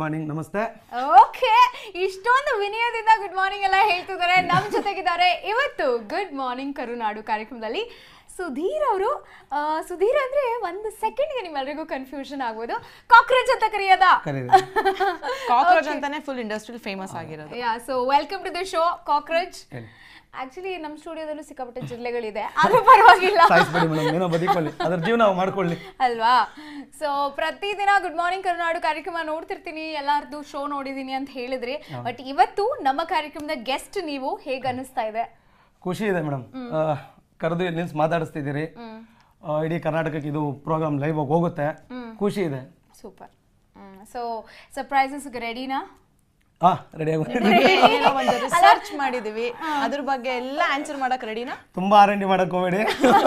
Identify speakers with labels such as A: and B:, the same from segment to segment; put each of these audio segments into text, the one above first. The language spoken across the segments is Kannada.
A: ಮಾರ್ನಿಂಗ್ ನಮಸ್ತೆ
B: ಓಕೆ ಇಷ್ಟೊಂದು ವಿನಯದಿಂದ ಗುಡ್ ಮಾರ್ನಿಂಗ್ ಎಲ್ಲ ಹೇಳ್ತಿದ್ದಾರೆ ನಮ್ ಜೊತೆಗಿದ್ದಾರೆ ಇವತ್ತು ಗುಡ್ ಮಾರ್ನಿಂಗ್ ಕರುನಾಡು ಕಾರ್ಯಕ್ರಮದಲ್ಲಿ ಸುಧೀರ್ ಅವರು ಸುಧೀರ್ ಅಂದ್ರೆ ಒಂದು ಸೆಕೆಂಡ್ಗೆ ನಿಮ್ಮೆಲ್ಲರಿಗೂ ಕನ್ಫ್ಯೂಷನ್ ಆಗ್ಬೋದು ಕಾಕ್ರೋಚ್ ಅಂತ ಕರೆಯೋದ
A: ಕರೀರಿ
C: ಕಾಕ್ರೋಚ್ ಅಂತಾನೆ ಫುಲ್ ಇಂಡಸ್ಟ್ರಿಯಲ್ ಫೇಮಸ್ ಆಗಿರೋದು
B: yeah so welcome to the show cockroach
A: ಹೇಳಿ.
B: ಆಕ್ಚುಲಿ ನಮ್ಮ ಸ್ಟುಡಿಯೋದಲ್ಲೂ ಸಿಕ್ಕಾಪಟ್ಟೆ ಜಿಲ್ಲೆಗಳಿದೆ ಆದ್ರೂ ಪರವಾಗಿಲ್ಲ
A: ಸಾಯಿಸ್ಬೇಡಿ ಮೇಡಮ್ ಏನೋ ಬದುಕೊಳ್ಳಿ ಅದ್ರ ಜೀವನ ನಾವು ಮಾಡ್ಕೊಳ್ಳಿ
B: ಅಲ್ವಾ ಸೊ ಪ್ರತಿದಿನ ಗುಡ್ ಮಾರ್ನಿಂಗ್ ಕರುನಾಡು ಕಾರ್ಯಕ್ರಮ ನೋಡ್ತಿರ್ತೀನಿ ಎಲ್ಲಾರ್ದು ಶೋ ನೋಡಿದೀನಿ ಅಂತ ಹೇಳಿದ್ರಿ ಬಟ್ ಇವತ್ತು ನಮ್ಮ ಕಾರ್ಯಕ್ರಮದ ಗೆಸ್ಟ್ ನೀವು ಹೇಗ್ ಅನಿಸ್ತಾ ಇದೆ
A: ಖುಷಿ ಇದೆ ಮೇಡಮ್ ಕರೆದು ಇಲ್ಲಿ ನಿಲ್ಸಿ ಮಾತಾಡಿಸ್ತಿದ್ದೀರಿ ಆ, ಇಡೀ ಕರ್ನಾಟಕಕ್ಕೆ ಇದು ಪ್ರೋಗ್ರಾಮ್ ಲೈವ್ ಆಗಿ ಹೋಗುತ್ತೆ ಖುಷಿ ಇದೆ
B: ಸೂಪರ್ ಸೊ ಸರ್ಪ್ರೈಸಸ್ ರೆಡಿನಾ
A: ಹಾ ರೆಡಿ ಆಗಿ
C: ಏನೋ ಒಂದು ರಿಸರ್ಚ್ ಮಾಡಿದೀವಿ ಅದ್ರ ಬಗ್ಗೆ ಎಲ್ಲ ಆನ್ಸರ್ ಮಾಡಕ್ ರೆಡಿನಾ
A: ತುಂಬಾ ಆರ್ ಎನ್ ಡಿ ಮಾಡಕ್ ಹೋಗ್ಬೇಡಿ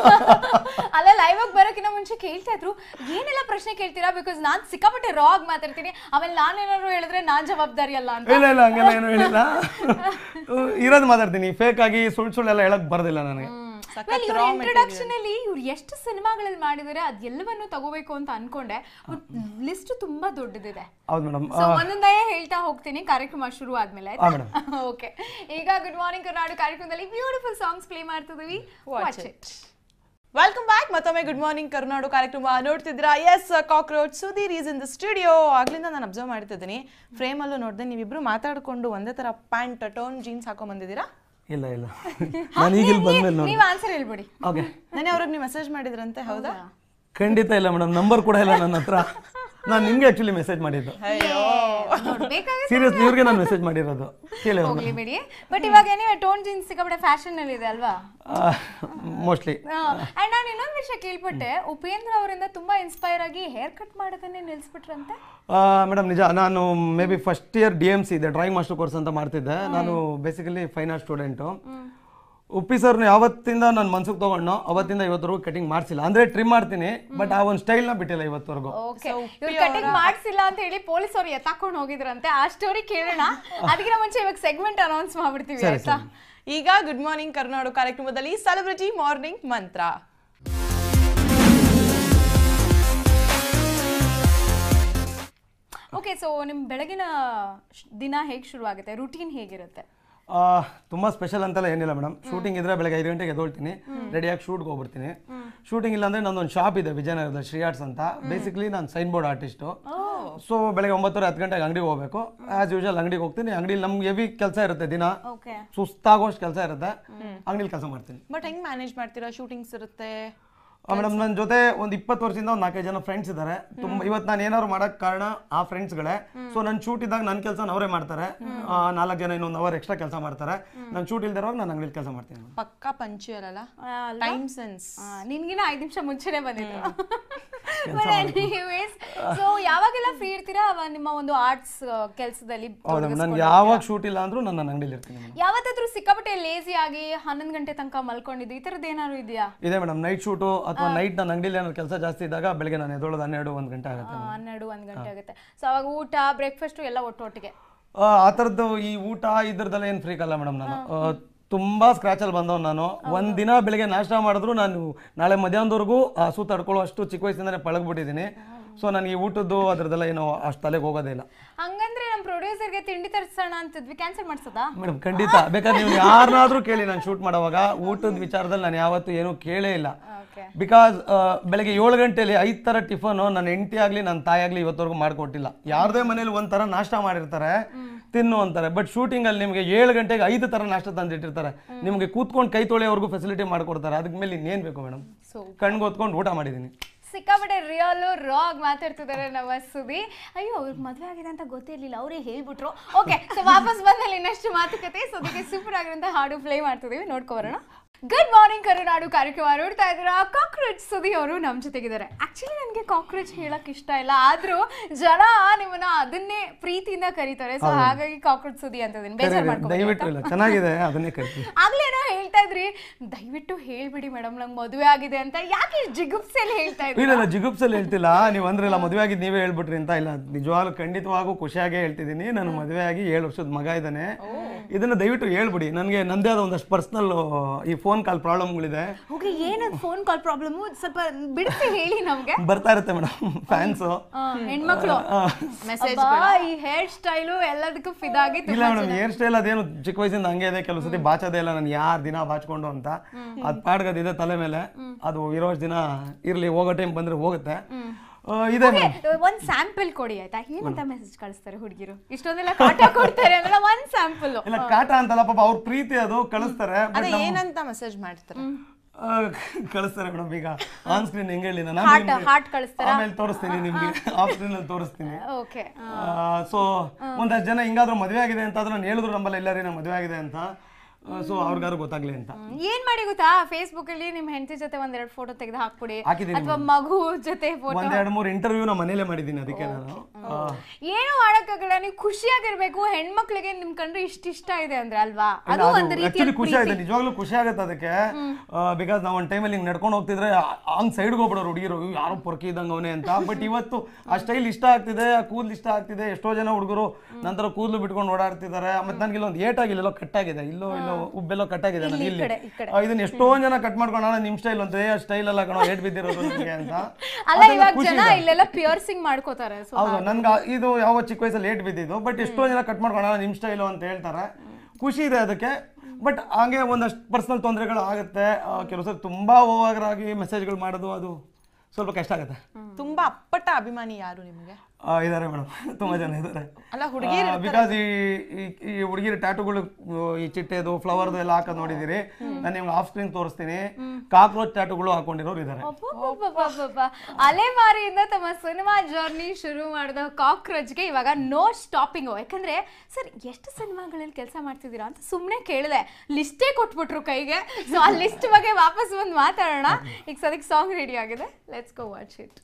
B: ಅಲ್ಲ ಲೈವ್ ಆಗಿ ಬರೋಕ್ಕಿಂತ ಮುಂಚೆ ಕೇಳ್ತಾ ಇದ್ರು ಏನೆಲ್ಲ ಪ್ರಶ್ನೆ ಕೇಳ್ತೀರಾ ಬಿಕಾಸ್ ನಾನ್ ಸಿಕ್ಕಾಪಟ್ಟೆ ರಾ ಆಗಿ ಮಾತಾಡ್ತೀನಿ ಆಮೇಲೆ ನಾನೇನಾದ್ರು ಹೇಳಿದ್ರೆ ನಾನ್ ಜವಾಬ್ದಾರಿ ಅಲ್ಲ ಅಂತ
A: ಇಲ್ಲ ಇಲ್ಲ ಹಂಗೆಲ್ಲ ಏನು ಹೇಳಿಲ್ಲ ಇರೋದು ಮಾತಾಡ್ತೀನಿ ಫೇಕ್ ಆಗಿ ಸುಳ್ಳು ಸುಳ್ಳೆಲ್ಲ ಹೇಳಕ್ ಬರೋದಿಲ್ಲ ನನಗೆ
B: ಇಂಟ್ರೊಡಕ್ಷನ್ ಅಲ್ಲಿ ಇವ್ರು ಎಷ್ಟು ಸಿನಿಮಾಗಳಲ್ಲಿ ಮಾಡಿದಾರೆ ಅದೆಲ್ಲವನ್ನು ತಗೋಬೇಕು ಅಂತ ಅನ್ಕೊಂಡೆ ಲಿಸ್ಟ್ ತುಂಬಾ ದೊಡ್ಡದಿದೆ
A: ಹೌದು ಮೇಡಮ್
B: ಸೊ ಒಂದೊಂದೇ ಹೇಳ್ತಾ ಹೋಗ್ತೀನಿ ಕಾರ್ಯಕ್ರಮ ಶುರು ಆದ್ಮೇಲೆ
A: ಹಾ, madam.
B: ಓಕೆ ಈಗ ಗುಡ್ ಮಾರ್ನಿಂಗ್ ಕರ್ನಾಟಕ ಕಾರ್ಯಕ್ರಮದಲ್ಲಿ ಬ್ಯೂಟಿಫುಲ್ ಸಾಂಗ್ಸ್ ಪ್ಲೇ ಮಾಡ್ತಿದೀವಿ ವಾಚ್ ಇಟ್
C: ವೆಲ್ಕಮ್ ಬ್ಯಾಕ್ ಮತ್ತೊಮ್ಮೆ ಗುಡ್ ಮಾರ್ನಿಂಗ್ ಕರ್ನಾಡು ಕಾರ್ಯಕ್ರಮ ನೋಡ್ತಿದ್ದೀರಾ yes cockroach Sudhir is in the studio ಆಗ್ಲಿಂದ ನಾನು ಅಬ್ಸರ್ವ್ ಮಾಡ್ತಿದ್ದೀನಿ ಫ್ರೇಮ್ ಅಲ್ಲೂ ನೋಡಿದೆ ನೀವಿಬ್ರು ಮಾತಾಡ್ಕೊಂಡು ಒಂದೇ ತರ ಪ್ಯಾಂಟ್ ಟೋನ್ ಜೀನ್ಸ್ ಹಾಕೊಂಡ್ ಬಂದಿದ್ದೀರಾ
A: ಇಲ್ಲ ಇಲ್ಲ ನಾನು ಈಗ ಇಲ್ಲಿ ಬಂದ್ಮೇಲೆ ನೋಡಿ
B: ನೀವ್ ಆನ್ಸರ್ ಹೇಳ್ಬಿಡಿ
A: ಓಕೆ
C: ನೆನೆ ಅವ್ರಿಗೆ ನೀವು ಮೆಸೇಜ್ ಮಾಡಿದ್ರಂತೆ ಹೌದಾ
A: ಖಂಡಿತ ಇಲ್ಲ ಮೇಡಮ್ ನಂಬರ್ ಕೂಡ ಇಲ್ಲ ನನ್ನ ಹತ್ರ ನಾನು ನಿಮ್ಗೆ ಆಕ್ಚುಲಿ ಮೆಸೇಜ್ ಮಾಡಿದ್ದು
C: ಅಯ್ಯೋ
B: ನೋಡ್ಬೇಕಾಗುತ್ತೆ
A: ಸೀರಿಯಸ್ಲಿ ಇವ್ರಿಗೆ ನಾನು ಮೆಸೇಜ್ ಮಾಡಿರೋದು ಕೇಳಿ
B: ಹೋಗ್ಲಿ ಬಿಡಿ ಬಟ್ ಇವಾಗ ಏನಿವೆ ಟೋನ್ ಜೀನ್ಸ್ ಸಿಕ್ಕಾಪಟ್ಟೆ ಫ್ಯಾಷನ್ ಅಲ್ಲಿ ಇದೆ ಅಲ್ವಾ
A: ಮೋಸ್ಟ್ಲಿ
B: ಅಂಡ್ ನಾನು ಇನ್ನೊಂದು ವಿಷಯ ಕೇಳ್ಪಟ್ಟೆ ಉಪೇಂದ್ರ ಅವರಿಂದ ತುಂಬಾ ಇನ್ಸ್ಪೈರ್ ಆಗಿ ಹೇರ್ ಕಟ್ ಮಾಡೋದನ್ನೇ ನಿಲ್ಸ್ಬಿಟ್ರಂತೆ
A: ಮೇಡಮ್ ನಿಜ ನಾನು maybe first year D M C ಇದೆ ಡ್ರಾಯಿಂಗ್ ಮಾಸ್ಟರ್ ಕೋರ್ಸ್ ಅಂತ ಮಾಡ್ತಿದ್ದೆ ನಾನು basically fine art student Uppi ಸರ್ನ ಯಾವತ್ತಿಂದ ನಾನು ಮನ್ಸಿಗೆ ತಗೊಂಡು ಅವತ್ತಿಂದ ಇವತ್ತವರೆಗೂ ಕಟಿಂಗ್ ಮಾಡಿಸಿಲ್ಲ ಅಂದ್ರೆ ಟ್ರಿಮ್ ಮಾಡ್ತೀನಿ ಬಟ್ ಆ ಒಂದು ಸ್ಟೈಲ್ನ ಬಿಟ್ಟಿಲ್ಲ ಇವತ್ತವರೆಗೂ
B: ಓಕೆ ಇವ್ರು ಕಟಿಂಗ್ ಮಾಡ್ಸಿಲ್ಲ ಅಂತ ಹೇಳಿ ಪೊಲೀಸ್ ಅವ್ರು ಎತ್ತಾಕೊಂಡು ಹೋಗಿದ್ರಂತೆ ಆ ಸ್ಟೋರಿ ಕೇಳೋಣ ಅದಕ್ಕಿಂತ ಮುಂಚೆ ಇವಾಗ ಸೆಗ್ಮೆಂಟ್ ಅನೌನ್ಸ್ ಮಾಡ್ಬಿಡ್ತೀವಿ ಆಯ್ತಾ
C: ಈಗ ಗುಡ್ ಮಾರ್ನಿಂಗ್ ಕರ್ನಾಡು ಕಾರ್ಯಕ್ರಮದಲ್ಲಿ ಸೆಲೆಬ್ರಿಟಿ ಮಾರ್ನಿಂಗ್ ಮಂತ್ರ
B: ಓಕೆ ಸೊ ನಿಮ್ ಬೆಳಗಿನ ಶ್- ದಿನ ಹೇಗೆ ಶುರು ಆಗುತ್ತೆ ರೂಟೀನ್ ಹೇಗಿರುತ್ತೆ
A: ಆ, ತುಂಬಾ ಸ್ಪೆಷಲ್ ಅಂತೆಲ್ಲ ಏನಿಲ್ಲ ಮೇಡಮ್ ಶೂಟಿಂಗ್ ಇದ್ರೆ ಬೆಳಗ್ಗೆ ಐದು ಗಂಟೆಗೆ ಎದ್ದೊಳ್ತೀನಿ ರೆಡಿಯಾಗಿ ಶೂಟ್ಗೆ ಹೋಗ್ಬಿಡ್ತೀನಿ ಶೂಟಿಂಗ್ ಇಲ್ಲ ಅಂದ್ರೆ ನಂದೊಂದು ಶಾಪ್ ಇದೆ ವಿಜಯನಗರದ ಶ್ರೀ ಆರ್ಟ್ಸ್ ಅಂತ ಬೇಸಿಕ್ಲಿ ನಾನು ಸೈನ್ ಬೋರ್ಡ್ ಆರ್ಟಿಸ್ಟು ಸೊ ಬೆಳಗ್ಗೆ ಒಂಬತ್ತುವರೆ ಹತ್ತು ಗಂಟೆಗೆ ಅಂಗಡಿಗೆ ಹೋಗ್ಬೇಕು ಆಸ್ ಯೂಶಲ್ ಅಂಗಡಿಗೆ ಹೋಗ್ತೀನಿ ಅಂಗಡಿಲಿ ನಮ್ಗೆ ಹೆವಿ ಕೆಲಸ ಇರುತ್ತೆ ದಿನ
B: ಓಕೆ
A: ಸುಸ್ತಾಗೋಷ್ಟು ಕೆಲಸ ಇರುತ್ತೆ ಅಂಗಡಿಲಿ ಕೆಲಸ ಮಾಡ್ತೀನಿ
C: ಬಟ್ ಹೆಂಗ್ ಮ್ಯಾನೇಜ್ ಮಾಡ್ತೀರಾ ಶೂಟಿಂಗ್ಸ್ ಇರುತ್ತೆ
A: ಮೇಡಮ್ ನನ್ನ ಜೊತೆ ಒಂದು ಇಪ್ಪತ್ತು ವರ್ಷದಿಂದ ಒಂದು ನಾಲ್ಕೈದು ಜನ ಫ್ರೆಂಡ್ಸ್ ಇದ್ದಾರೆ ತುಂಬ ಇವತ್ತು ನಾನು ಏನಾದ್ರು ಮಾಡಕ್ ಕಾರಣ ಆ ಫ್ರೆಂಡ್ಸ್ಗಳೇ ಸೊ ನನ್ನ ಶೂಟ್ ಇದ್ದಾಗ ನನ್ನ ಕೆಲಸ ಅವರೇ ಮಾಡ್ತಾರೆ ಆ, ನಾಲ್ಕು ಜನ ಇನ್ನೊಂದು ಅವರ್ ಎಕ್ಸ್ಟ್ರಾ ಕೆಲಸ ಮಾಡ್ತಾರೆ ನಾನು ಶೂಟ್ ಇಲ್ದಿರೋವಾಗ ನಾನು ಅಂಗಡಿಲಿ ಕೆಲಸ ಮಾಡ್ತೀನಿ
C: ಪಕ್ಕಾ ಪಂಚುಯಲ್ ಅಲ್ಲ ಟೈಮ್ ಸೆನ್ಸ್
B: ನಿನ್ಗಿನ ಐದು ನಿಮಿಷ ಮುಂಚೆನೆ ಬಂದಿದ್ರು ಸೊ ಯಾವಾಗೆಲ್ಲ ಫ್ರೀ ಇರ್ತೀರಾ ಅವ ನಿಮ್ಮ ಒಂದು ಆರ್ಟ್ಸ್ ಕೆಲಸದಲ್ಲಿ
A: ಹೌದಾ ನನ್ಗೆ ಯಾವಾಗ ಶೂಟ್ ಇಲ್ಲ ಅಂದ್ರೂ ನಾನು ನನ್ನ ಅಂಗಡಿಲಿ ಇರ್ತೀನಿ madam.
B: ಯಾವತ್ತಾದ್ರೂ ಸಿಕ್ಕಾಪಟ್ಟೆ ಲೇಸಿ ಆಗಿ ಹನ್ನೊಂದು ಗಂಟೆ ತನಕ ಮಲ್ಕೊಂಡಿದ್ದು ಈ ತರದ್ದು ಏನಾದ್ರು ಇದೆಯಾ
A: ಇದೆ ಮೇಡಮ್ ನೈಟ್ ಶೂಟು ಅಥವಾ ನೈಟ್ ನನ್ನ ಅಂಗಡಿಲಿ ಏನಾದ್ರು ಕೆಲಸ ಜಾಸ್ತಿ ಇದ್ದಾಗ ಬೆಳಗ್ಗೆ ನಾನು ಎದ್ದೊಳೋದು ಹನ್ನೆರಡು ಒಂದು ಗಂಟೆ ಆಗುತ್ತೆ
B: ಆ, ಹನ್ನೆರಡು ಒಂದ್ ಗಂಟೆ ಆಗುತ್ತೆ ಸೊ ಅವಾಗ ಊಟ ಬ್ರೇಕ್ಫಾಸ್ಟ್ ಎಲ್ಲ ಒಟ್ಟೊಟ್ಟಿಗೆ
A: ಆ, ಆ ಥರದ್ದು ಈ ಊಟ ಇದ್ರದ್ದೆಲ್ಲ ಏನು ಫ್ರೀಕ್ ಅಲ್ಲ ಮೇಡಮ್ ನಾನು ಆ, ತುಂಬಾ ಸ್ಕ್ರಾಚಲ್ಲಿ ಬಂದವ್ ನಾನು ಒಂದ್ ದಿನ ಬೆಳಿಗ್ಗೆ ನಾಷ್ಟ ಮಾಡಿದ್ರು ನಾನು ನಾಳೆ ಮಧ್ಯಾಹ್ನದವರೆಗೂ ಹಸು ತಡ್ಕೊಳ್ಳೋ ಅಷ್ಟು ಚಿಕ್ಕ ವಯಸ್ಸಿಂದನೇ ಪಳಗ್ಬಿಟ್ಟಿದ್ದೀನಿ ಸೊ ನನಗೆ ಈ ಊಟದ್ದು ಅದ್ರದ್ದೆಲ್ಲ ಏನೋ ಅಷ್ಟು ತಲೆಗೆ ಹೋಗೋದೇ ಇಲ್ಲ
B: ಹಂಗಂದ್ರೆ ನಮ್ಮ ಪ್ರೊಡ್ಯೂಸರ್ಗೆ ತಿಂಡಿ ತರಿಸೋಣ ಅಂತಿದ್ವಿ ಕ್ಯಾನ್ಸಲ್ ಮಾಡ್ಸೋದಾ
A: ಮೇಡಮ್ ಖಂಡಿತ ಬೇಕಾದ್ರೆ ನೀವು ಯಾರನ್ನಾದ್ರೂ ಕೇಳಿ ನಾನು ಶೂಟ್ ಮಾಡುವಾಗ ಊಟದ ವಿಚಾರದಲ್ಲಿ ನಾನು ಯಾವತ್ತೂ ಏನೂ ಕೇಳೇ ಇಲ್ಲ
B: ಓಕೆ
A: ಬಿಕಾಸ್ ಬೆಳಗ್ಗೆ ಏಳು ಗಂಟೆಲಿ ಐದು ಥರ ಟಿಫನು ನನ್ನ ಹೆಂಡತಿ ಆಗಲಿ ನನ್ನ ತಾಯಿ ಆಗಲಿ ಇವತ್ತವರೆಗೂ ಮಾಡ್ಕೊಟ್ಟಿಲ್ಲ ಯಾರದೇ ಮನೇಲಿ ಒಂದು ಥರ ನಾಷ್ಟ ಮಾಡಿರ್ತಾರೆ ತಿನ್ನು ಅಂತಾರೆ ಬಟ್ ಶೂಟಿಂಗಲ್ಲಿ ನಿಮಗೆ ಏಳು ಗಂಟೆಗೆ ಐದು ಥರ ನಾಷ್ಟ ತಂದಿಟ್ಟಿರ್ತಾರೆ ನಿಮಗೆ ಕೂತ್ಕೊಂಡು ಕೈ ತೊಳೆಯೋವರೆಗೂ ಫೆಸಿಲಿಟಿ ಮಾಡ್ಕೊಡ್ತಾರೆ ಅದಕ್ಕೆ ಮೇಲೆ ಇನ್ನೇನು ಬೇಕು ಮೇಡಮ್
B: ಸೊ
A: ಕಣ್ಗೆ ಹೊತ್ಕೊಂಡು ಊಟ ಮಾಡಿದ್ದೀನಿ
B: ಸಿಕ್ಕಾಪಟ್ಟೆ ರಿಯಲ್ ರಾಗ್ ಮಾತಾಡ್ತಿದ್ದಾರೆ ನಮ್ಮ ಸುದಿ ಅಯ್ಯೋ ಅವ್ರಿಗೆ ಮದುವೆ ಆಗಿದೆ ಅಂತ ಗೊತ್ತಿರ್ಲಿಲ್ಲ ಅವರೇ ಹೇಳ್ಬಿಟ್ರು ಓಕೆ ಸೊ ವಾಪಸ್ ಬಂದಲ್ಲಿ ಇನ್ನಷ್ಟು ಮಾತುಕತೆ ಸೊ ಅದಕ್ಕೆ ಸೂಪರ್ ಆಗಿರೋಂಥ ಹಾಡು ಪ್ಲೇ ಮಾಡ್ತಿದೀವಿ ನೋಡ್ಕೊಬರೋಣ ಗುಡ್ ಮಾರ್ನಿಂಗ್ ಕರುನಾಡು ಕಾರ್ಯಕ್ರಮ ನೋಡ್ತಾ ಇದ್ದೀರಾ ಕಾಕ್ರೋಚ್ ಸುದಿ ಅವರು ನಮ್ಮ ಜೊತೆಗಿದ್ದಾರೆ ಆಕ್ಚುಲಿ ನನಗೆ ಕಾಕ್ರೋಚ್ ಹೇಳಕ್ ಇಷ್ಟ ಇಲ್ಲ ಆದ್ರೂ ಜನ ನಿಮ್ಮನ್ನ ಅದನ್ನೇ ಪ್ರೀತಿಯಿಂದ ಕರೀತಾರೆ ಸೊ ಹಾಗಾಗಿ ಕಾಕ್ರೋಚ್ ಸುದಿ ಅಂತ ಇದೀನಿ ಬೇಜಾರು ಮಾಡ್ಕೊ
A: ದಯವಿಟ್ಟು ಇಲ್ಲ ಚೆನ್ನಾಗಿದೆ ಅದನ್ನೇ ಕರಿತೀನಿ
B: ಆಗ್ಲೇ ಏನೋ ಹೇಳ್ತಾ ಇದ್ರಿ ದಯವಿಟ್ಟು ಹೇಳ್ಬಿಡಿ ಮೇಡಮ್ ನಂಗೆ ಮದುವೆ ಆಗಿದೆ ಅಂತ ಯಾಕೆ ಜಿಗುಪ್ಸೆಯಲ್ಲಿ ಹೇಳ್ತಾ ಇದ್ರಿ
A: ಇಲ್ಲ ಇಲ್ಲ ಜಿಗುಪ್ಸಲ್ಲಿ ಹೇಳ್ತಿಲ್ಲ ನೀವು ಅಂದ್ರಲ್ಲ ಮದುವೆ ಆಗಿದ್ದು ನೀವೇ ಹೇಳ್ಬಿಟ್ರಿ ಅಂತ ಇಲ್ಲ ನಿಜವಾಗ್ಲೂ ಖಂಡಿತವಾಗೂ ಖುಷಿಯಾಗೇ ಹೇಳ್ತಿದ್ದೀನಿ ನಾನು ಮದುವೆ ಆಗಿ ಏಳು ವರ್ಷದ ಮಗ ಇದ್ದಾನೆ ಇದನ್ನ ದಯವಿಟ್ಟು ಹೇಳ್ಬಿಡಿ ನನಗೆ ನಂದೇ ಆದ ಒಂದಷ್ಟು ಪರ್ಸ್ನಲ್ ಈ ಫೋನ್ ಕಾಲ್ ಪ್ರಾಬ್ಲಮ್ಗಳಿದೆ
B: ಓಕೆ ಏನದು ಫೋನ್ ಕಾಲ್ ಪ್ರಾಬ್ಲಮ್ ಸ್ವಲ್ಪ ಬಿಡಿಸಿ ಹೇಳಿ ನಮ್ಗೆ
A: ಬರ್ತಾ ಇರುತ್ತೆ ಮೇಡಮ್ ಫ್ಯಾನ್ಸು
B: ಆ, ಹೆಣ್ಮಕ್ಳು
C: ಮೆಸೇಜ್
B: ಅಬ್ಬಾ, ಈ ಹೇರ್ ಸ್ಟೈಲು ಎಲ್ಲದಕ್ಕೂ ಫಿದಾಗಿ
A: ಇಲ್ಲ ಮೇಡಮ್ ಹೇರ್ ಸ್ಟೈಲ್ ಅದೇನು ಚಿಕ್ಕ ವಯಸ್ಸಿಂದ ಹಂಗೆ ಇದೆ ಕೆಲವು ಸತಿ ಬಾಚೋದೇ ಇಲ್ಲ ನಾನು ಯಾರು ದಿನ ಬಾಚ್ಕೊಂಡು ಅಂತ ಅದು ಪಾಡ್ಗದಿದೆ ತಲೆ ಮೇಲೆ ಅದು ಇರೋಷ್ಟು ದಿನ ಇರ್ಲಿ ಹೋಗೋ ಟೈಮ್ ಬಂದ್ರೆ ಹೋಗುತ್ತೆ ಆ, ಇದೆ ಮೇಡಮ್
B: ಒಂದ್ ಸ್ಯಾಂಪಲ್ ಕೊಡಿ ಆಯ್ತಾ ಏನಂತ ಮೆಸೇಜ್ ಕಳಿಸ್ತಾರೆ ಹುಡುಗಿರು ಇಷ್ಟೊಂದೆಲ್ಲ ಕಾಟ ಕೊಡ್ತಾರೆ ಅಂದ್ರೆ ಒಂದ್ ಸ್ಯಾಂಪಲ್
A: ಇಲ್ಲ ಕಾಟ ಅಂತಲ್ಲ ಪಾಪ ಅವ್ರ ಪ್ರೀತಿ ಅದು ಕಳಿಸ್ತಾರೆ but
C: ಅದೇ ಏನಂತ ಮೆಸೇಜ್ ಮಾಡ್ತಾರೆ
A: ಆ, ಕಳಿಸ್ತಾರೆ ಮೇಡಮ್ ಈಗ ಆನ್ ಸ್ಕ್ರೀನ್ ಹೆಂಗೆ ಹೇಳಿ ನಾನು
B: ಹಾರ್ಟ್ ಹಾರ್ಟ್ ಕಳಿಸ್ತಾರ
A: ಆಮೇಲೆ ತೋರಿಸ್ತೀನಿ ನಿಮ್ಗೆ ಆಫ್ ಸ್ಕ್ರೀನ್ ಅಲ್ಲಿ ತೋರಿಸ್ತೀನಿ
B: ಓಕೆ
A: ಸೊ ಒಂದಷ್ಟು ಜನ ಹಿಂಗಾದ್ರೂ ಮದುವೆ ಆಗಿದೆ ಅಂತ ಆದ್ರೆ ನಾನು ಹೇಳಿದ್ರು ನಮ್ಮಲ್ಲಿ ಎಲ್ಲರೂ ನಾ ಮದುವೆ ಆಗಿದೆ ಅಂತ ಸೊ ಅವ್ರಿಗಾರು ಗೊತ್ತಾಗ್ಲಿ ಅಂತ
B: ಏನ್ ಮಾಡಿ ಗೊತ್ತಾ ಫೇಸ್ಬುಕ್ ಅಲ್ಲಿ ನಿಮ್ ಹೆಂಡತಿ ಜೊತೆ ಒಂದೆರಡು ಫೋಟೋ ತೆಗೆದು ಹಾಕ್ಬಿಡಿ
A: ಹಾಕಿದ್ದೀನಿ
B: ಅಥವಾ ಮಗು ಜೊತೆ ಫೋಟೋ
A: ಒಂದ್ ಎರಡು ಮೂರು ಇಂಟರ್ವ್ಯೂ ನಾ ಮನೇಲೆ ಮಾಡಿದ್ದೀನಿ ಅದಕ್ಕೆ ನಾನು ಆ,
B: ಏನು ಮಾಡಕ್ಕಾಗಲ್ಲ ನೀವು ಖುಷಿಯಾಗಿರ್ಬೇಕು ಹೆಣ್ಮಕ್ಳಿಗೆ ನಿಮ್ ಕಂಡ್ರೆ ಇಷ್ಟ ಇಷ್ಟ ಇದೆ ಅಂದ್ರೆ ಅಲ್ವಾ
A: ಇಲ್ಲ,
B: ಅದು
A: ಅದು
B: ಒಂದ್ ರೀತಿಯ
A: ಆಕ್ಚುಲಿ ಖುಷಿ ಆಗುತ್ತೆ ನಿಜವಾಗ್ಲೂ ಖುಷಿ ಆಗುತ್ತೆ ಅದಕ್ಕೆ ಬಿಕಾಸ್ ನಾವು ಒಂದು ಟೈಮಲ್ಲಿ ಹಿಂಗೆ ನಡ್ಕೊಂಡು ಹೋಗ್ತಿದ್ರೆ ಹಂಗ್ ಸೈಡ್ಗೆ ಹೋಗ್ಬಿಡೋರು ಹುಡುಗಿರು ಇವ್ ಯಾರೋ ಪೊರ್ಕಿ ಇದ್ದಂಗೆ ಅವನೇ ಅಂತ ಬಟ್ ಇವತ್ತು ಆ ಸ್ಟೈಲ್ ಇಷ್ಟ ಆಗ್ತಿದೆ ಆ ಕೂದಲು ಇಷ್ಟ ಆಗ್ತಿದೆ ಎಷ್ಟೋ ಜನ ಹುಡುಗರು ನಂತರ ಕೂದಲು ಬಿಟ್ಕೊಂಡು ಓಡಾಡ್ತಿದ್ದಾರೆ ಮತ್ತೆ ನನಗೆ ಇಲ್ಲೊಂದು ಏಟ್ ಆಗಿಲ್ಲ ಎಲ್ಲೋ ಕಟ್ಟಾಗಿದೆ ಇಲ್ಲೋ ಇಲ್ಲೋ ಉಬ್ಬೆಲ್ಲೋ ಕಟ್ಟಾಗಿದೆ ನನಗೆ ಇಲ್ಲಿ
B: ಕಡೆ, ಈ ಕಡೆ.
A: ಆ, ಇದನ್ನ ಎಷ್ಟೊಂದ್ ಜನ ಕಟ್ ಮಾಡ್ಕೊಂಡು ಅಣ್ಣ ನಿಮ್ ಸ್ಟೈಲ್ ಅಂತ ಏ ಸ್ಟೈಲ್ ಅಲ್ಲ ಕಣೋ ಏಟ್ ಬಿದ್ದಿರೋದು ನಿಮಗೆ ಅಂತ
B: ಅಲ್ಲ
A: ಅದೆಲ್ಲ
B: ಇವಾಗ
A: ಖುಷಿ
B: ಜನ
A: ಇದೆ.
B: ಇಲ್ಲೆಲ್ಲ ಪಿಯರ್ಸಿಂಗ್ ಮಾಡ್ಕೋತಾರೆ ಸೊ
A: ಹೌದು ನನ್ಗೆ ಇದು ಯಾವ ಚಿಕ್ಕ ವಯಸ್ಸಲ್ಲಿ ಏಟ್ ಬಿದ್ದಿದ್ದು ಬಟ್ ಎಷ್ಟೋ ಜನ ಕಟ್ ಮಾಡ್ಕೊಳ್ಳೋಣ ನಿಮ್ಮ ಸ್ಟೈಲು ಅಂತ ಹೇಳ್ತಾರೆ ಖುಷಿ ಇದೆ ಅದಕ್ಕೆ ಬಟ್ ಹಂಗೆ ಒಂದಷ್ಟು ಪರ್ಸನಲ್ ತೊಂದರೆಗಳು ಆಗುತ್ತೆ ಆ, ಕೆಲವು ಸರಿ ತುಂಬಾ ಓವರಾಗಿ ಮೆಸೇಜ್ಗಳು ಮಾಡೋದು ಅದು ಸ್ವಲ್ಪ ಕಷ್ಟ ಆಗುತ್ತೆ
C: ತುಂಬಾ ಅಪ್ಪಟ ಅಭಿಮಾನಿ ಯಾರು ನಿಮ್ಗೆ
A: ಆ, ಇದಾರೆ ಮೇಡಮ್ ತುಂಬಾ ಜನ ಇದ್ದಾರೆ
C: ಅಲ್ಲ ಹುಡುಗಿರು
A: ಬಿಕಾಸ್ ಈ ಈ- ಈ ಹುಡುಗಿರ ಟ್ಯಾಟುಗಳು ಈ ಚಿಟ್ಟೆದು ಫ್ಲವರ್ದು ಎಲ್ಲ ಹಾಕೋದು ನೋಡಿದಿರಿ ನಾನು ನಿಮ್ಗೆ ಆಫ್ ಸ್ಕ್ರೀನ್ ತೋರಿಸ್ತೀನಿ ಕಾಕ್ರೋಚ್ ಟ್ಯಾಟುಗಳು ಹಾಕೊಂಡಿರೋರು ಇದ್ದಾರೆ
B: ಅಬ್ಬಬ್ಬಬ್ಬಬ್ಬ. ಅಲೆಮಾರಿಯಿಂದ ತಮ್ಮ ಸಿನಿಮಾ ಜರ್ನಿ ಶುರು ಮಾಡಿದ ಕಾಕ್ರೋಚ್ಗೆ ಇವಾಗ ನೋ ಸ್ಟಾಪಿಂಗ್ ಯಾಕಂದ್ರೆ ಸರ್ ಎಷ್ಟು ಸಿನಿಮಾಗಳಲ್ಲಿ ಕೆಲಸ ಮಾಡ್ತಿದ್ದೀರಾ ಅಂತ ಸುಮ್ಮನೆ ಕೇಳಿದೆ ಲಿಸ್ಟೇ ಕೊಟ್ಬಿಟ್ರು ಕೈಗೆ ಸೊ ಆ ಲಿಸ್ಟ್ ಬಗ್ಗೆ ವಾಪಸ್ ಬಂದು ಮಾತಾಡೋಣ ಈಗ ಸದ್ಯಕ್ಕೆ ಸಾಂಗ್ ರೆಡಿ ಆಗಿದೆ ಲೆಟ್ಸ್ ಗೋ ವಾಚ್ ಇಟ್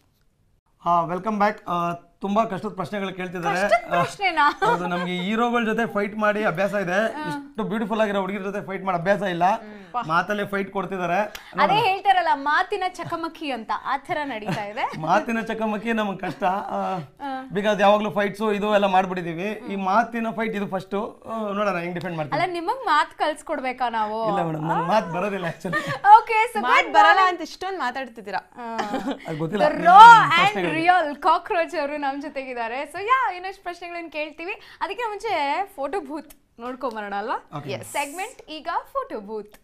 A: ಹಾ ವೆಲ್ಕಮ್ ಬ್ಯಾಕ್ ತುಂಬಾ ಕಷ್ಟದ ಪ್ರಶ್ನೆಗಳು ಕೇಳ್ತಿದ್ದಾರೆ ಆ,
B: ಪ್ರಶ್ನೆನಾ
A: ಹೌದು ನಮ್ಗೆ ಹೀರೋಗಳ ಜೊತೆ ಫೈಟ್ ಮಾಡಿ ಅಭ್ಯಾಸ ಇದೆ ಇಷ್ಟು ಬ್ಯೂಟಿಫುಲ್ ಆಗಿರೋ ಹುಡುಗಿರ ಜೊತೆ ಫೈಟ್ ಮಾಡಿ ಅಭ್ಯಾಸ ಇಲ್ಲ ಮಾತಲ್ಲೇ ಫೈಟ್ ಕೊಡ್ತಿದ್ದಾರೆ
B: ಅದೇ ಹೇಳ್ತಾರಲ್ಲ ಮಾತಿನ ಚಕಮಕಿ ಅಂತ ಆ ಥರ ನಡೀತಾ ಇದೆ
A: ಮಾತಿನ ಚಕಮಕಿ ನಮಗೆ ಕಷ್ಟ ಬಿಕಾಸ್ ಯಾವಾಗ್ಲೂ ಫೈಟ್ಸು ಇದು ಎಲ್ಲ ಮಾಡ್ಬಿಟ್ಟಿದೀವಿ ಈ ಮಾತಿನ ಫೈಟ್ ಇದು ಫಸ್ಟ್ ನೋಡೋಣ ಹೆಂಗ್ ಡಿಫೆಂಡ್ ಮಾಡ್ತೀವಿ
B: ಅಲ್ಲ ನಿಮಗ್ ಮಾತ್ ಕಳ್ಸ್ಕೊಡ್ಬೇಕಾ ನಾವು
A: ಇಲ್ಲ ಮೇಡಮ್ ನನ್ ಮಾತು ಬರೋದಿಲ್ಲ ಆಕ್ಚುಲಿ
B: ಓಕೆ ಸೊ
C: ಮಾತ್ ಬರಲ್ಲ ಅಂತ ಇಷ್ಟೊಂದು ಮಾತಾಡ್ತಿದ್ದೀರಾ
A: ಅದು ಗೊತ್ತಿಲ್ಲ
B: ರಾ ಅಂಡ್ ರಿಯಲ್ ಕಾಕ್ರೋಚ್ ಅವರು ನಮ್ಮ ಜೊತೆಗಿದ್ದಾರೆ ಸೊ ಯಾ ಇನ್ನಷ್ಟು ಪ್ರಶ್ನೆಗಳನ್ನ ಕೇಳ್ತೀವಿ ಅದಕ್ಕೆ ಮುಂಚೆ ಫೋಟೋ ಬೂತ್ ನೋಡ್ಕೊಂಬರೋಣ ಅಲ್ವಾ ಸೆಗ್ಮೆಂಟ್ ಈಗ ಫೋಟೋ ಬೂತ್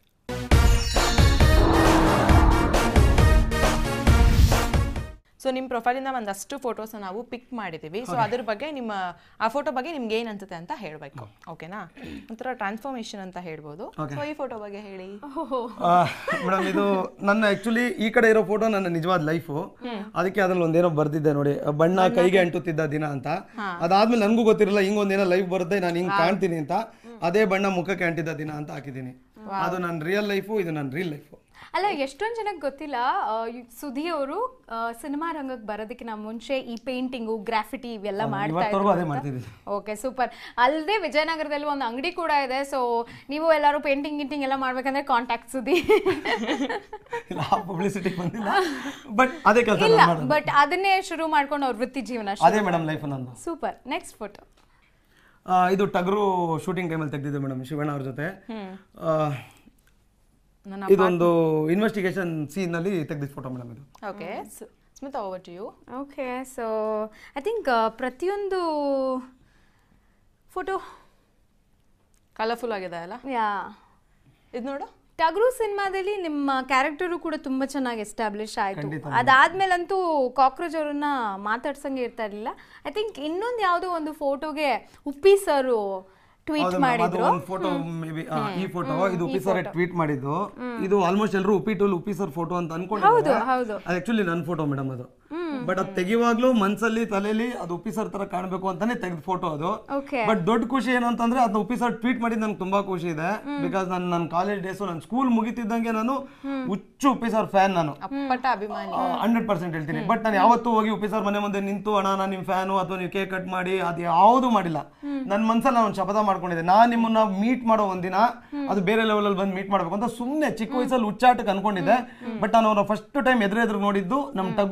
C: ಸೊ ನಿಮ್ಮ ಪ್ರೊಫೈಲಿಂದ ಒಂದಷ್ಟು ಫೋಟೋಸ್ ನಾವು ಪಿಕ್ ಮಾಡಿದ್ದೀವಿ ಸೊ ಅದ್ರ ಬಗ್ಗೆ ನಿಮ್ಮ ಆ ಫೋಟೋ ಬಗ್ಗೆ ನಿಮ್ಗೆ ಏನ್ ಅನ್ಸುತ್ತೆ ಅಂತ ಹೇಳ್ಬೇಕು ಓಕೆನಾ ಒಂಥರ ಟ್ರಾನ್ಸ್ಫಾರ್ಮೇಶನ್ ಅಂತ ಹೇಳ್ಬೋದು ಸೊ ಈ ಫೋಟೋ ಬಗ್ಗೆ ಹೇಳಿ
A: ಮೇಡಮ್ ಇದು ನನ್ನ ಆಕ್ಚುಲಿ ಈ ಕಡೆ ಇರೋ ಫೋಟೋ ನನ್ನ ನಿಜವಾದ ಲೈಫು ಅದಕ್ಕೆ ಅದ್ರಲ್ಲಿ ಒಂದೇನೋ ಬರ್ದಿದ್ದೆ ನೋಡಿ ಬಣ್ಣ ಕೈಗೆ ಅಂಟುತ್ತಿದ್ದ ದಿನ ಅಂತ ಅದಾದ್ಮೇಲೆ ನನಗೂ ಗೊತ್ತಿರಲ್ಲ ಹಿಂಗ್ ಒಂದೇನೋ ಲೈಫ್ ಬರುತ್ತೆ ನಾನು ಹಿಂಗ್ ಕಾಣ್ತೀನಿ ಅಂತ ಅದೇ ಬಣ್ಣ ಮುಖಕ್ಕೆ ಅಂಟಿದ್ದ ದಿನ ಅಂತ ಹಾಕಿದ್ದೀನಿ ಅದು ನನ್ನ ರಿಯಲ್ ಲೈಫು ಇದು ನನ್ನ ರಿಯಲ್ ಲೈಫು
B: ಅಲ್ಲ ಎಷ್ಟೊಂದು ಜನಕ್ಕೆ ಗೊತ್ತಿಲ್ಲ ಆ, ಈ ಸುಧಿ ಅವರು ಸಿನಿಮಾ ರಂಗಕ್ಕೆ ಬರೋದಕ್ಕಿಂತ ಮುಂಚೆ ಈ ಪೇಂಟಿಂಗು ಗ್ರಾಫಿಟಿ ಇವೆಲ್ಲ ಮಾಡ್ತಾ
A: ಇವತ್ತವರೆಗೂ ಅದೇ
B: ಇದ್ರು
A: ಮಾಡ್ತಿದ್ದೀನಿ
B: ಓಕೆ ಸೂಪರ್ ಅಲ್ಲದೆ ವಿಜಯನಗರದಲ್ಲಿ ಒಂದು ಅಂಗಡಿ ಕೂಡ ಇದೆ ಸೊ ನೀವು ಎಲ್ಲರೂ ಪೇಂಟಿಂಗ್ ಗಿಂಟಿಂಗ್ ಎಲ್ಲ ಮಾಡ್ಬೇಕಂದ್ರೆ ಕಾಂಟ್ಯಾಕ್ಟ್ ಸುದ್ದಿ
A: ಇಲ್ಲ ಪಬ್ಲಿಸಿಟಿ ಬಂದಿಲ್ಲ ಬಟ್ ಅದೇ ಕೆಲಸ
B: ಇಲ್ಲ
A: ಮಾಡೋದು
B: ಬಟ್ ಅದನ್ನೇ ಶುರು ಮಾಡ್ಕೊಂಡು ಅವ್ರ ವೃತ್ತಿ ಜೀವನ
A: ಅದೇ ಮೇಡಮ್ ಲೈಫ್ ನಂದು
B: ಸೂಪರ್ ನೆಕ್ಸ್ಟ್ ಫೋಟೋ
A: ಆ, ಇದು ಟಗರು ಶೂಟಿಂಗ್ ಟೈಮಲ್ಲಿ ತೆಗೆದಿದ್ದೆ ಮೇಡಮ್ ಶಿವಣ್ಣ ಅವ್ರ ಜೊತೆ ಆ,
C: ನನ್ನ
A: ಇದೊಂದು ಇನ್ವೆಸ್ಟಿಗೇಷನ್ ಸೀನಲ್ಲಿ ತೆಗೆದಿದ್ದ ಫೋಟೋ ಮೇಡಮ್ ಇದು
C: okay Smita over to you
B: okay so I think ಪ್ರತಿಯೊಂದು ಫೋಟೋ
C: ಕಲರ್ಫುಲ್ ಆಗಿದೆ ಅಲ್ಲ
B: ಯಾ
C: ಇದು ನೋಡು
B: ಟಗರು ಸಿನಿಮಾದಲ್ಲಿ ನಿಮ್ಮ ಕ್ಯಾರೆಕ್ಟರು ಕೂಡ ತುಂಬಾ ಚೆನ್ನಾಗಿ ಎಸ್ಟಾಬ್ಲಿಷ್ ಆಯ್ತು
A: ಖಂಡಿತ
B: ಅದಾದ್ಮೇಲಂತೂ ಕಾಕ್ರೋಚ್ ಅವ್ರನ್ನ ಮಾತಾಡ್ಸಂಗೆ ಇರ್ತಾ ಇರ್ಲಿಲ್ಲ ಐ ಥಿಂಕ್ ಇನ್ನೊಂದು ಯಾವುದೋ ಒಂದು ಫೋಟೋಗೆ ಉಪ್ಪಿ ಸರ್ ಟ್ವೀಟ್
A: ಹೌದು ma'am, ಅದು
B: ಮಾಡಿದ್ರು
A: ಒಂದು ಫೋಟೋ ಮೇ ಬಿ ಈ ಫೋಟೋ ಇದು ಉಪ್ಪಿ ಸರ್ ಟ್ವೀಟ್ ಮಾಡಿದ್ದು ಇದು ಆಲ್ಮೋಸ್ಟ್ ಎಲ್ಲರೂ ಉಪ್ಪಿ ಟೂಲ್ ಉಪ್ಪಿ ಸರ್ ಫೋಟೋ ಅಂತ ಅನ್ಕೊಂಡಿದ್ದಾರೆ
B: ಹೌದು
A: ಅದು ಆಕ್ಚುಲಿ ನನ್ನ ಫೋಟೋ ಮೇಡಮ್ ಅದು ಬಟ್ ಅದು ತೆಗಿವಾಗ್ಲೂ ಮನ್ಸಲ್ಲಿ ತಲೆಯಲ್ಲಿ ಅದು ಉಪ್ಪಿ ಸರ್ ತರ ಕಾಣಬೇಕು ಅಂತಾನೆ ತೆಗೆದ ಫೋಟೋ ಅದು
B: ಓಕೆ
A: ಬಟ್ ದೊಡ್ಡ ಖುಷಿ ಏನು ಅಂತಂದ್ರೆ ಅದನ್ನ ಉಪ್ಪಿ ಸರ್ ಟ್ವೀಟ್ ಮಾಡಿದ್ ನಂಗೆ ತುಂಬಾ ಖುಷಿ ಇದೆ ಬಿಕಾಸ್ ನಾನು ನನ್ನ ಕಾಲೇಜ್ ಡೇಸು ನನ್ನ ಸ್ಕೂಲ್ ಮುಗಿತಿದ್ದಂಗೆ ನಾನು ಹುಚ್ಚು ಉಪ್ಪಿ ಸರ್ ಫ್ಯಾನ್ ನಾನು
C: ಅಪ್ಪಟ ಅಭಿಮಾನಿ
A: ಹಂಡ್ರೆಡ್ ಪರ್ಸೆಂಟ್ ಹೇಳ್ತೀನಿ ಬಟ್ ನಾನು ಯಾವತ್ತೂ ಹೋಗಿ ಉಪ್ಪಿ ಸರ್ ಮನೆ ಮುಂದೆ ನಿಂತು ಅಣ್ಣ ನಾನು ನಿಮ್ಮ ಫ್ಯಾನು ಅಥವಾ ನೀವು ಕೇಕ್ ಕಟ್ ಮಾಡಿ ಅದು ಯಾವುದು ಮಾಡಿಲ್ಲ ನನ್ನ ಮನ್ಸಲ್ಲಿ ನಾನು ಒಂದು ಶಪಥ ಮಾಡ್ಕೊಂಡಿದ್ದೆ ನಾನು ನಿಮ್ಮನ್ನ ಮೀಟ್ ಮಾಡೋ ಒಂದಿನ ಅದು ಬೇರೆ ಲೆವೆಲಲ್ಲಿ ಬಂದು ಮೀಟ್ ಮಾಡಬೇಕು ಅಂತ ಸುಮ್ಮನೆ ಚಿಕ್ಕ ವಯಸ್ಸಲ್ಲಿ ಹುಚ್ಚಾಟಕ್ಕೆ ಅನ್ಕೊಂಡಿದ್ದೆ ಬಟ್ ನಾನು ಅವ್ರ ಫಸ್ಟ್ ಟೈಮ್ ಎದುರು ಎದುರು ನೋಡಿದ್ದು ನಮ್ಮ ಟಗ್ರದು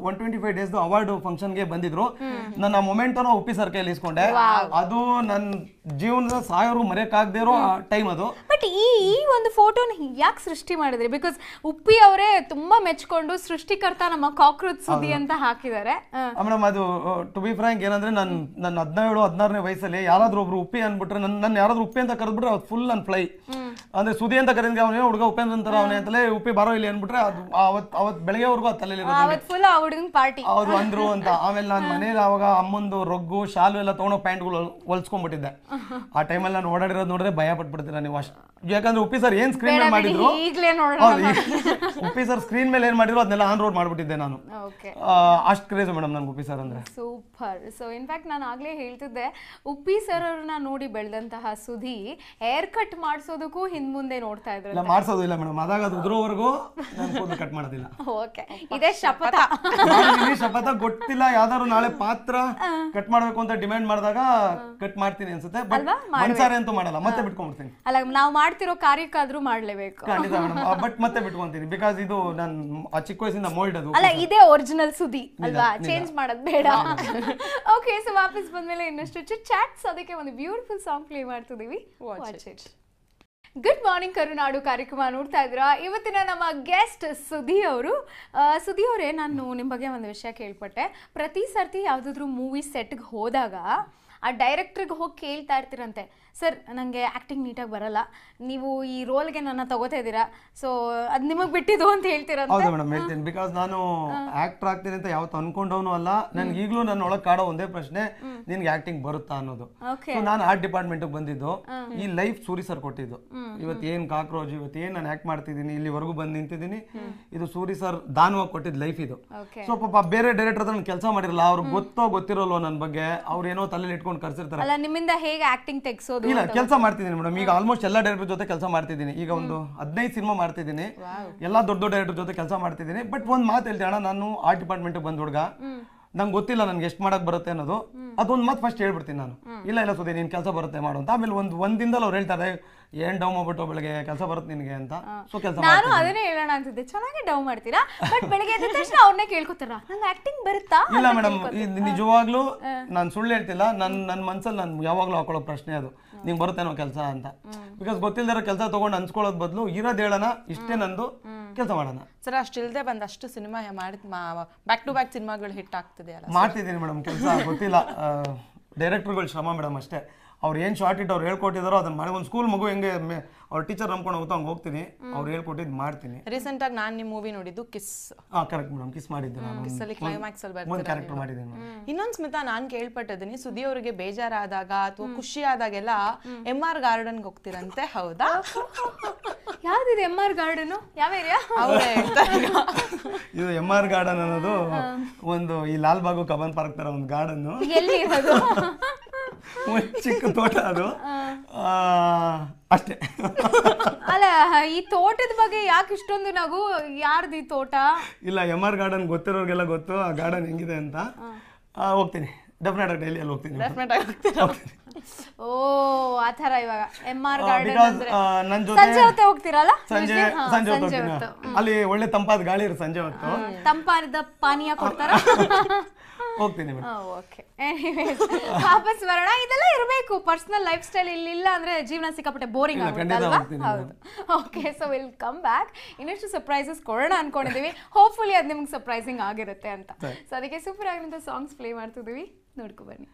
A: one twenty five days award ಫಂಕ್ಷನ್ಗೆ ಬಂದಿದ್ರು ನನ್ನ ಮೊಮೆಂಟನ ಉಪ್ಪಿ ಸರ್ ಕೈಯಲ್ಲಿ ಇಸ್ಕೊಂಡೆ ಅದು ನನ್ನ ಜೀವನದ ಸಾಯೋರು ಮರೆಯಕ್ಕಾಗದೇ ಇರೋ ಟೈಮ್ ಅದು
B: ಬಟ್ ಈ ಈ ಒಂದು ಫೋಟೋನ ಯಾಕೆ ಸೃಷ್ಟಿ ಮಾಡಿದ್ರಿ ಬಿಕಾಸ್ ಉಪ್ಪಿ ಅವರೇ ತುಂಬಾ ಮೆಚ್ಕೊಂಡು ಸೃಷ್ಟಿಕರ್ತ ನಮ್ಮ ಕಾಕ್ರೋಚ್ ಸುದ್ದಿ ಅಂತ ಹಾಕಿದ್ದಾರೆ
A: ಮೇಡಮ್ ಅದು ಟು ಬಿ ಫ್ರಾಂಕ್ ಏನಂದ್ರೆ ನನ್ನ ನನ್ನ ಹದಿನೇಳು ಹದಿನಾರನೇ ವಯಸ್ಸಲ್ಲಿ ಯಾರಾದ್ರೂ ಒಬ್ರು ಉಪ್ಪಿ ಅನ್ಬಿಟ್ರೆ ನನ್ನ ನನ್ನ ಯಾರಾದ್ರೂ ಉಪ್ಪಿ ಅಂತ ಕರೆದ್ಬಿಟ್ರೆ ಅದು ಫುಲ್ ನನ್ನ ಫ್ಲೈ ಅಂದ್ರೆ ಸುದಿ ಅಂತ ಕರೆದ್ರೆ ಅವನೇ ಹುಡುಗ ಉಪೇಂದ್ರ ಅಂತಾರೆ ಅವನೇ ಅಂತಲೇ ಉಪ್ಪಿ ಬರೋ ಇಲ್ಲಿ ಅನ್ಬಿಟ್ರೆ ಅದು ಅವತ್ ಅವತ್ ಬೆಳಗ್ಗೆವರೆಗೂ ಅದು ತಲೆಯಲ್ಲಿ ಇರೋದು
B: ಅವತ್ ಫುಲ್ ಆ ಹುಡುಗನ್ ಪಾರ್ಟಿ
A: ಅವ್ರು ಅಂದ್ರು ಅಂತ ಆಮೇಲೆ ನಾನು ಮನೇಲಿ ಅವಾಗ ಅಮ್ಮಂದು ರೊಗ್ಗು ಶಾಲು ಎಲ್ಲ ತಗೊಂಡು ಪ್ಯಾಂಟ್ಗಳು ಹೊಲ್ಸ್ಕೊಂಡ್ಬಿಟ್ಟಿದ್ದೆ ಆ ಟೈಮಲ್ಲಿ ನಾನು ಓಡಾಡಿರೋದು ನೋಡಿದ್ರೆ ಭಯ ಪಟ್ಬಿಡ್ತೀರ ನೀವು ಅಷ್ಟು ಯಾಕಂದ್ರೆ ಉಪ್ಪಿ ಸರ್ ಏನ್ ಸ್ಕ್ರೀನ್ ಮೇಲೆ ಮಾಡಿದ್ರು
B: ಈಗ್ಲೇ ನೋಡೋಣ
A: ಹೌದು, ಈ- ಉಪ್ಪಿ ಸರ್ ಸ್ಕ್ರೀನ್ ಮೇಲೆ ಏನ್ ಮಾಡಿದ್ರು ಅದನ್ನೆಲ್ಲ ಆನ್ ರೋಡ್ ಮಾಡ್ಬಿಟ್ಟಿದ್ದೆ ನಾನು
B: ಓಕೆ
A: ಅಷ್ಟು ಕ್ರೇಜ್ ಮೇಡಮ್ ನನ್ಗೆ ಉಪ್ಪಿ ಸರ್ ಅಂದ್ರೆ
B: ಸೂಪರ್ ಸೊ ಇನ್ಫ್ಯಾಕ್ಟ್ ನಾನು ಆಗ್ಲೇ ಹೇಳ್ತಿದ್ದೆ ಉಪ್ಪಿ ಸರ್ ಅವ್ರನ್ನ ನೋಡಿ ಬೆಳೆದಂತಹ ಸುಧಿ ಹೇರ್ ಕಟ್ ಮಾಡಿಸೋದಕ್ಕೂ ಹಿಂದ್ ಮುಂದೆ ನೋಡ್ತಾ ಇದ್ರು
A: ಇಲ್ಲ ಮಾಡ್ಸೋದು ಇಲ್ಲ ಮೇಡಮ್ ಅದಾಗ ಅದು ಉದ್ರೋವರೆಗೂ ನಾನು ಕೂದಲು ಕಟ್ ಮಾಡೋದಿಲ್ಲ
B: ಓಕೆ ಇದೇ ಶಪಥ
A: ಮಾಡಿದೀನಿ, ಶಪಥ ಗೊತ್ತಿಲ್ಲ ಯಾವ್ದಾದ್ರು ನಾಳೆ ಪಾತ್ರ ಕಟ್ ಮಾಡ್ಬೇಕು ಅಂತ ಡಿಮ್ಯಾಂಡ್ ಮಾಡಿದಾಗ ಕಟ್ ಮಾಡ್ತೀನಿ ಅನ್ಸುತ್ತೆ ಬಟ್ ಒಂದ್ಸಾರಿ ಅಂತೂ ಮಾಡಲ್ಲ ಮತ್ತೆ ಬಿಟ್ಕೊಂಡ್ಬಿಡ್ತೀನಿ
B: ಅಲ್ಲ ನಾವು ಮಾಡ್ತಿರೋ ಕಾರ್ಯಕ್ಕಾದ್ರೂ ಮಾಡ್ಲೇಬೇಕು
A: ಖಂಡಿತ ಮೇಡಮ್ ಬಟ್ ಮತ್ತೆ ಬಿಟ್ಕೊಂತೀನಿ ಬಿಕಾಸ್ ಇದು ನಾನು ಆ ಚಿಕ್ಕ ವಯಸ್ಸಿಂದ ಮೋಲ್ಡ್ ಅದು
B: ಅಲ್ಲ ಇದೇ ಒರಿಜಿನಲ್ ಸುದ್ದಿ ಅಲ್ವಾ ಚೇಂಜ್ ಮಾಡೋದು ಬೇಡ ಓಕೆ ಸೊ ವಾಪಸ್ ಬಂದ್ಮೇಲೆ ಇನ್ನಷ್ಟು ಚಿಟ್ ಚಾಟ್ಸ್ ಅದಕ್ಕೆ ಒಂದು ಬ್ಯೂಟಿಫುಲ್ ಸಾಂಗ್ ಪ್ಲೇ ಮಾಡ್ತಿದೀವಿ watch it good morning Karunadu ಕಾರ್ಯಕ್ರಮ ನೋಡ್ತಾ ಇದ್ದೀರಾ ಇವತ್ತಿನ ನಮ್ಮ ಗೆಸ್ಟ್ ಸುಧಿ ಅವರು ಆ, ಸುಧಿ ಅವರೇ ನಾನು ನಿಮ್ಮ ಬಗ್ಗೆ ಒಂದು ವಿಷಯ ಕೇಳ್ಪಟ್ಟೆ ಪ್ರತಿ ಸರ್ತಿ ಯಾವುದಾದ್ರೂ ಮೂವಿ ಸೆಟ್ಗೆ ಹೋದಾಗ ಆ ಡೈರೆಕ್ಟ್ರಿಗೆ ಹೋಗಿ ಕೇಳ್ತಾ ಇರ್ತೀರಂತೆ ಸರ್ ನನಗೆ ಆ್ಯಕ್ಟಿಂಗ್ ನೀಟಾಗಿ ಬರಲ್ಲ ನೀವು ಈ ರೋಲ್ಗೆ ನನ್ನ ತಗೋತಾ ಇದ್ದೀರಾ ಸೊ ಅದು ನಿಮಗೆ ಬಿಟ್ಟಿದ್ದು ಅಂತ ಹೇಳ್ತೀರಂತೆ
A: ಹೌದು ಮೇಡಮ್ ಹೇಳ್ತೀನಿ ಬಿಕಾಸ್ ನಾನು ಆಕ್ಟರ್ ಆಗ್ತೀನಿ ಅಂತ ಯಾವತ್ತು ಅನ್ಕೊಂಡವನು ಅಲ್ಲ ನನ್ಗೆ ಈಗಲೂ ನನ್ನ ಒಳಗೆ ಕಾಡೋ ಒಂದೇ ಪ್ರಶ್ನೆ ನಿನ್ಗೆ ಆಕ್ಟಿಂಗ್ ಬರುತ್ತಾ ಅನ್ನೋದು
B: ಓಕೆ
A: ಸೊ ನಾನು ಆರ್ಟ್ ಡಿಪಾರ್ಟ್ಮೆಂಟ್ ಬಂದಿದ್ದು ಈ ಲೈಫ್ ಸೂರಿ ಸರ್ ಕೊಟ್ಟಿದ್ದು ಇವತ್ತು ಏನ್ ಕಾಕ್ರೋಜ್ ಇವತ್ತು ಏನ್ ನಾನು ಆಕ್ಟ್ ಮಾಡ್ತಿದ್ದೀನಿ ಇಲ್ಲಿವರೆಗೂ ಬಂದು ನಿಂತಿದ್ದೀನಿ ಇದು ಸೂರಿ ಸರ್ ದಾನವಾಗಿ ಕೊಟ್ಟಿದ್ದು ಲೈಫ್ ಇದು
B: ಓಕೆ
A: ಸೊ ಪಾಪ ಬೇರೆ ಡೈರೆಕ್ಟರ್ ಹತ್ರ ನಾನು ಕೆಲಸ ಮಾಡಿರಲ್ಲ ಅವ್ರಿಗೆ ಗೊತ್ತೋ ಗೊತ್ತಿರೋಲ್ಲೋ ನನ್ನ ಬಗ್ಗೆ ಅವ್ರು ಏನೋ ತಲೆಯಲ್ಲಿ ಇಟ್ಕೊಂಡು ಕರ್ಸಿರ್ತಾರೆ
B: ಅಲ್ಲ ನಿಮ್ಮಿಂದ ಹೇಗೆ ಆಕ್ಟಿಂಗ್ ತೆಗ್ಸೋದು
A: ಇಲ್ಲ ಕೆಲಸ ಮಾಡ್ತಿದ್ದೀನಿ ಮೇಡಮ್ ಈಗ ಆಲ್ಮೋಸ್ಟ್ ಎಲ್ಲ ಡೈರೆಕ್ಟರ್ ಜೊತೆ ಕೆಲಸ ಮಾಡ್ತಿದ್ದೀನಿ ಈಗ ಒಂದು ಹದಿನೈದು ಸಿನಿಮಾ ಮಾಡ್ತಿದ್ದೀನಿ ಎಲ್ಲ ದೊಡ್ಡ ದೊಡ್ಡ ಡೈರೆಕ್ಟರ್ ಜೊತೆ ಕೆಲಸ ಮಾಡ್ತಿದ್ದೀನಿ ಬಟ್ ಒಂದ್ ಮಾತು ಹೇಳ್ತೀನಿ ಅಣ್ಣ ನಾನು ಆರ್ಟ್ ಡಿಪಾರ್ಟ್ಮೆಂಟ್ ಬಂದ ಹುಡುಗ ನಂಗೆ ಗೊತ್ತಿಲ್ಲ ನನ್ಗೆ ಎಷ್ಟು ಮಾಡಕ್ ಬರುತ್ತೆ ಅನ್ನೋದು ಅದೊಂದು ಮಾತು ಫಸ್ಟ್ ಹೇಳ್ಬಿಡ್ತೀನಿ ನಾನು ಇಲ್ಲ ಇಲ್ಲ ಸುದ್ದಿ ನೀನ್ ಕೆಲಸ ಬರುತ್ತೆ ಮಾಡು ಅಂತ ಆಮೇಲೆ ಒಂದು ಒಂದ್ ದಿನದಲ್ಲಿ ಅವ್ರು ಹೇಳ್ತಾರೆ ಏನ್ ಡೌನ್ ಮಾಡ್ಬಿಟ್ಟು ಬೆಳಗ್ಗೆ ಕೆಲಸ ಬರುತ್ತೆ ನಿನಗೆ ಅಂತ ಸೊ ಕೆಲಸ
B: ನಾನು ಅದನ್ನೇ ಹೇಳೋಣ ಅಂತಿದ್ದೆ ಚೆನ್ನಾಗಿ ಡೌ ಮಾಡ್ತೀರಾ ಬಟ್ ಬೆಳಿಗ್ಗೆ ಎದ್ದ ತಕ್ಷಣ ಅವ್ರನ್ನೇ ಕೇಳ್ಕೊತಾರ ನಂಗೆ ಆಕ್ಟಿಂಗ್ ಬರುತ್ತಾ
A: ಇಲ್ಲ ಮೇಡಮ್ ನಿಜವಾಗ್ಲೂ ನಾನು ಸುಳ್ಳು ಹೇಳ್ತಿಲ್ಲ ನನ್ನ ನನ್ನ ಮನ್ಸಲ್ಲಿ ನಾನು ಯಾವಾಗ್ಲೂ ಹಾಕೊಳ್ಳೋ ಪ್ರಶ್ನೆ ಅದು ನಿಂಗೆ ಬರುತ್ತೇನೋ ಕೆಲಸ ಅಂತ ಬಿಕಾಸ್ ಗೊತ್ತಿಲ್ದಿರೋ ಕೆಲಸ ತಗೊಂಡು ಅನ್ಸ್ಕೊಳ್ಳೋದ್ ಬದಲು ಇರೋದ್ ಹೇಳೋಣ ಇಷ್ಟೇ ನಂದು ಕೆಲಸ ಮಾಡೋಣ
C: ಸರ್ ಅಷ್ಟಿಲ್ದೆ ಬಂದ ಅಷ್ಟು ಸಿನಿಮಾ ಮಾಡಿದ್ ಬ್ಯಾಕ್ ಟು ಬ್ಯಾಕ್ ಸಿನಿಮಾಗಳು ಹಿಟ್ ಆಗ್ತಿದೆ ಅಲ್ಲ
A: ಮಾಡ್ತಿದ್ದೀನಿ ಮೇಡಮ್ ಕೆಲಸ ಗೊತ್ತಿಲ್ಲ ಡೈರೆಕ್ಟರ್ಗಳು ಶ್ರಮ ಮೇಡಮ್ ಅಷ್ಟೇ ಅವ್ರು ಏನು ಶಾರ್ಟ್ ಇಟ್ಟು ಅವ್ರು ಹೇಳ್ಕೊಟ್ಟಿದಾರೋ ಅದನ್ನ ಮಾಡಿ ಒಂದು ಸ್ಕೂಲ್ ಮಗು ಹೆಂಗೆ ಮೆ- ಅವ್ರ ಟೀಚರ್ ನಂಬ್ಕೊಂಡು ಹೋಗ್ತಾ ಹಂಗೆ ಹೋಗ್ತೀನಿ ಅವ್ರು ಹೇಳ್ಕೊಟ್ಟಿದ್ದು ಮಾಡ್ತೀನಿ
C: ರೀಸೆಂಟ್ ಆಗಿ ನಾನು ನಿಮ್ಮ ಮೂವಿ ನೋಡಿದ್ದು ಕಿಸ್
A: ಹಾಂ ಕರೆಕ್ಟ್ ಮೇಡಮ್ ಕಿಸ್ ಮಾಡಿದ್ದೆ ನಾನು
C: ಕಿಸ್ ಅಲ್ಲಿ ಕ್ಲೈಮ್ಯಾಕ್ಸ್ ಅಲ್ಲಿ
A: ಒಂದು
C: ಬರ್ತಾರೆ
A: ಕ್ಯಾರೆಕ್ಟರ್ ಮಾಡಿದ್ದೀನಿ ಮೇಡಮ್
C: ಇನ್ನೊಂದ್ ಸ್ಮಿತಾ ನಾನ್ ಕೇಳ್ಪಟ್ಟಿದ್ದೀನಿ ಸುದಿ ಅವರಿಗೆ ಬೇಜಾರಾದಾಗ ಅಥವಾ ಖುಷಿ ಆದಾಗೆಲ್ಲ ಎಂ ಆರ್ ಗಾರ್ಡನ್ಗೆ ಹೋಗ್ತಿರಂತೆ ಹೌದಾ
B: ಯಾವ್ದಿದೆ ಎಂ ಆರ್ ಗಾರ್ಡನ್ ಯಾವ ಏರಿಯಾ
C: ಅವ್ರೇ ಹೇಳ್ತಾರೆ ಈಗ.
A: ಇದು ಎಮ್ ಆರ್ ಗಾರ್ಡನ್ ಅನ್ನೋದು ಒಂದು ಈ ಲಾಲ್ ಬಾಗು ಕಬನ್ ಪಾರ್ಕ್ ತರ ಒಂದು ಗಾರ್ಡನ್
B: ಎಲ್ಲಿ ಇರೋದು
A: ಒಂದು ಚಿಕ್ಕ ತೋಟ ಅದು ಆ, ಅಷ್ಟೇ
B: ಅಲ್ಲ ಈ ತೋಟದ ಬಗ್ಗೆ ಯಾಕೆ ಇಷ್ಟೊಂದು ನಗು ಯಾರ್ದು ಈ ತೋಟ
A: ಇಲ್ಲ ಎಮ್ ಆರ್ ಗಾರ್ಡನ್ ಗೊತ್ತಿರೋರಿಗೆಲ್ಲ ಗೊತ್ತು ಆ ಗಾರ್ಡನ್ ಹೆಂಗಿದೆ ಅಂತ ಆ, ಹೋಗ್ತೀನಿ ಡೆಫಿನೆಟ್ ಆಗಿ ಡೈಲಿ ಅಲ್ಲಿ ಹೋಗ್ತೀನಿ
C: Definite ಆಗಿ ಹೋಗ್ತೀರಾ?
B: ಓ ಆ ಥರ ಇವಾಗ ಎಂ ಆರ್ ಗಾರ್ಡನ್
A: ಬಿಕಾಸ್
B: ಅಂದ್ರೆ
A: ನನ್ನ
B: ಸಂಜೆ
A: ಜೊತೆ
B: ಹೊತ್ತೆ ಹೋಗ್ತೀರಲ್ಲ
A: ಸಂಜೆ
B: Usually, ಹಾ,
A: ಸಂಜೆ ಹೊತ್ತು
B: ಸಂಜೆ
A: ಹೋಗ್ತೀನಿ
B: ಹೊತ್ತು
A: ಅಲ್ಲಿ ಒಳ್ಳೆ ತಂಪಾದ ಗಾಳಿ ಇರುತ್ತೆ ಸಂಜೆ ಹೊತ್ತು
B: ತಂಪಾದ ಪಾನೀಯ ಕೊಡ್ತಾರ
A: ಹೋಗ್ತೀನಿ ಮೇಡಮ್
B: ಓಕೆ ವಾಪಸ್ ಬರೋಣ ಇದೆಲ್ಲ ಇರಬೇಕು ಪರ್ಸನಲ್ ಲೈಫ್ ಸ್ಟೈಲ್ ಇಲ್ಲಿ ಇಲ್ಲ ಅಂದ್ರೆ ಜೀವನ ಸಿಕ್ಕಾಪಟ್ಟೆ ಬೋರಿಂಗ್
A: ಇಲ್ಲ,
B: ಆಗುತ್ತೆ
A: ಖಂಡಿತ
B: ಅಲ್ವಾ
A: ಹೋಗ್ತೀನಿ
B: ಹೌದು okay so will come back ಇನ್ನಷ್ಟು ಸರ್ಪ್ರೈಸಸ್ ಕೊಡೋಣ ಅನ್ಕೊಂಡಿದೀವಿ ಹೋಪ್ಫುಲಿ ಅದು ನಿಮ್ಗೆ ಸರ್ಪ್ರೈಸಿಂಗ್ ಆಗಿರುತ್ತೆ ಅಂತ ಸೊ ಅದಕ್ಕೆ ಸೂಪರ್ ಆಗಿರೋಂಥ ಸಾಂಗ್ಸ್ ಪ್ಲೇ ಮಾಡ್ತಿದ್ದೀವಿ ನೋಡ್ಕೊ ಬನ್ನಿ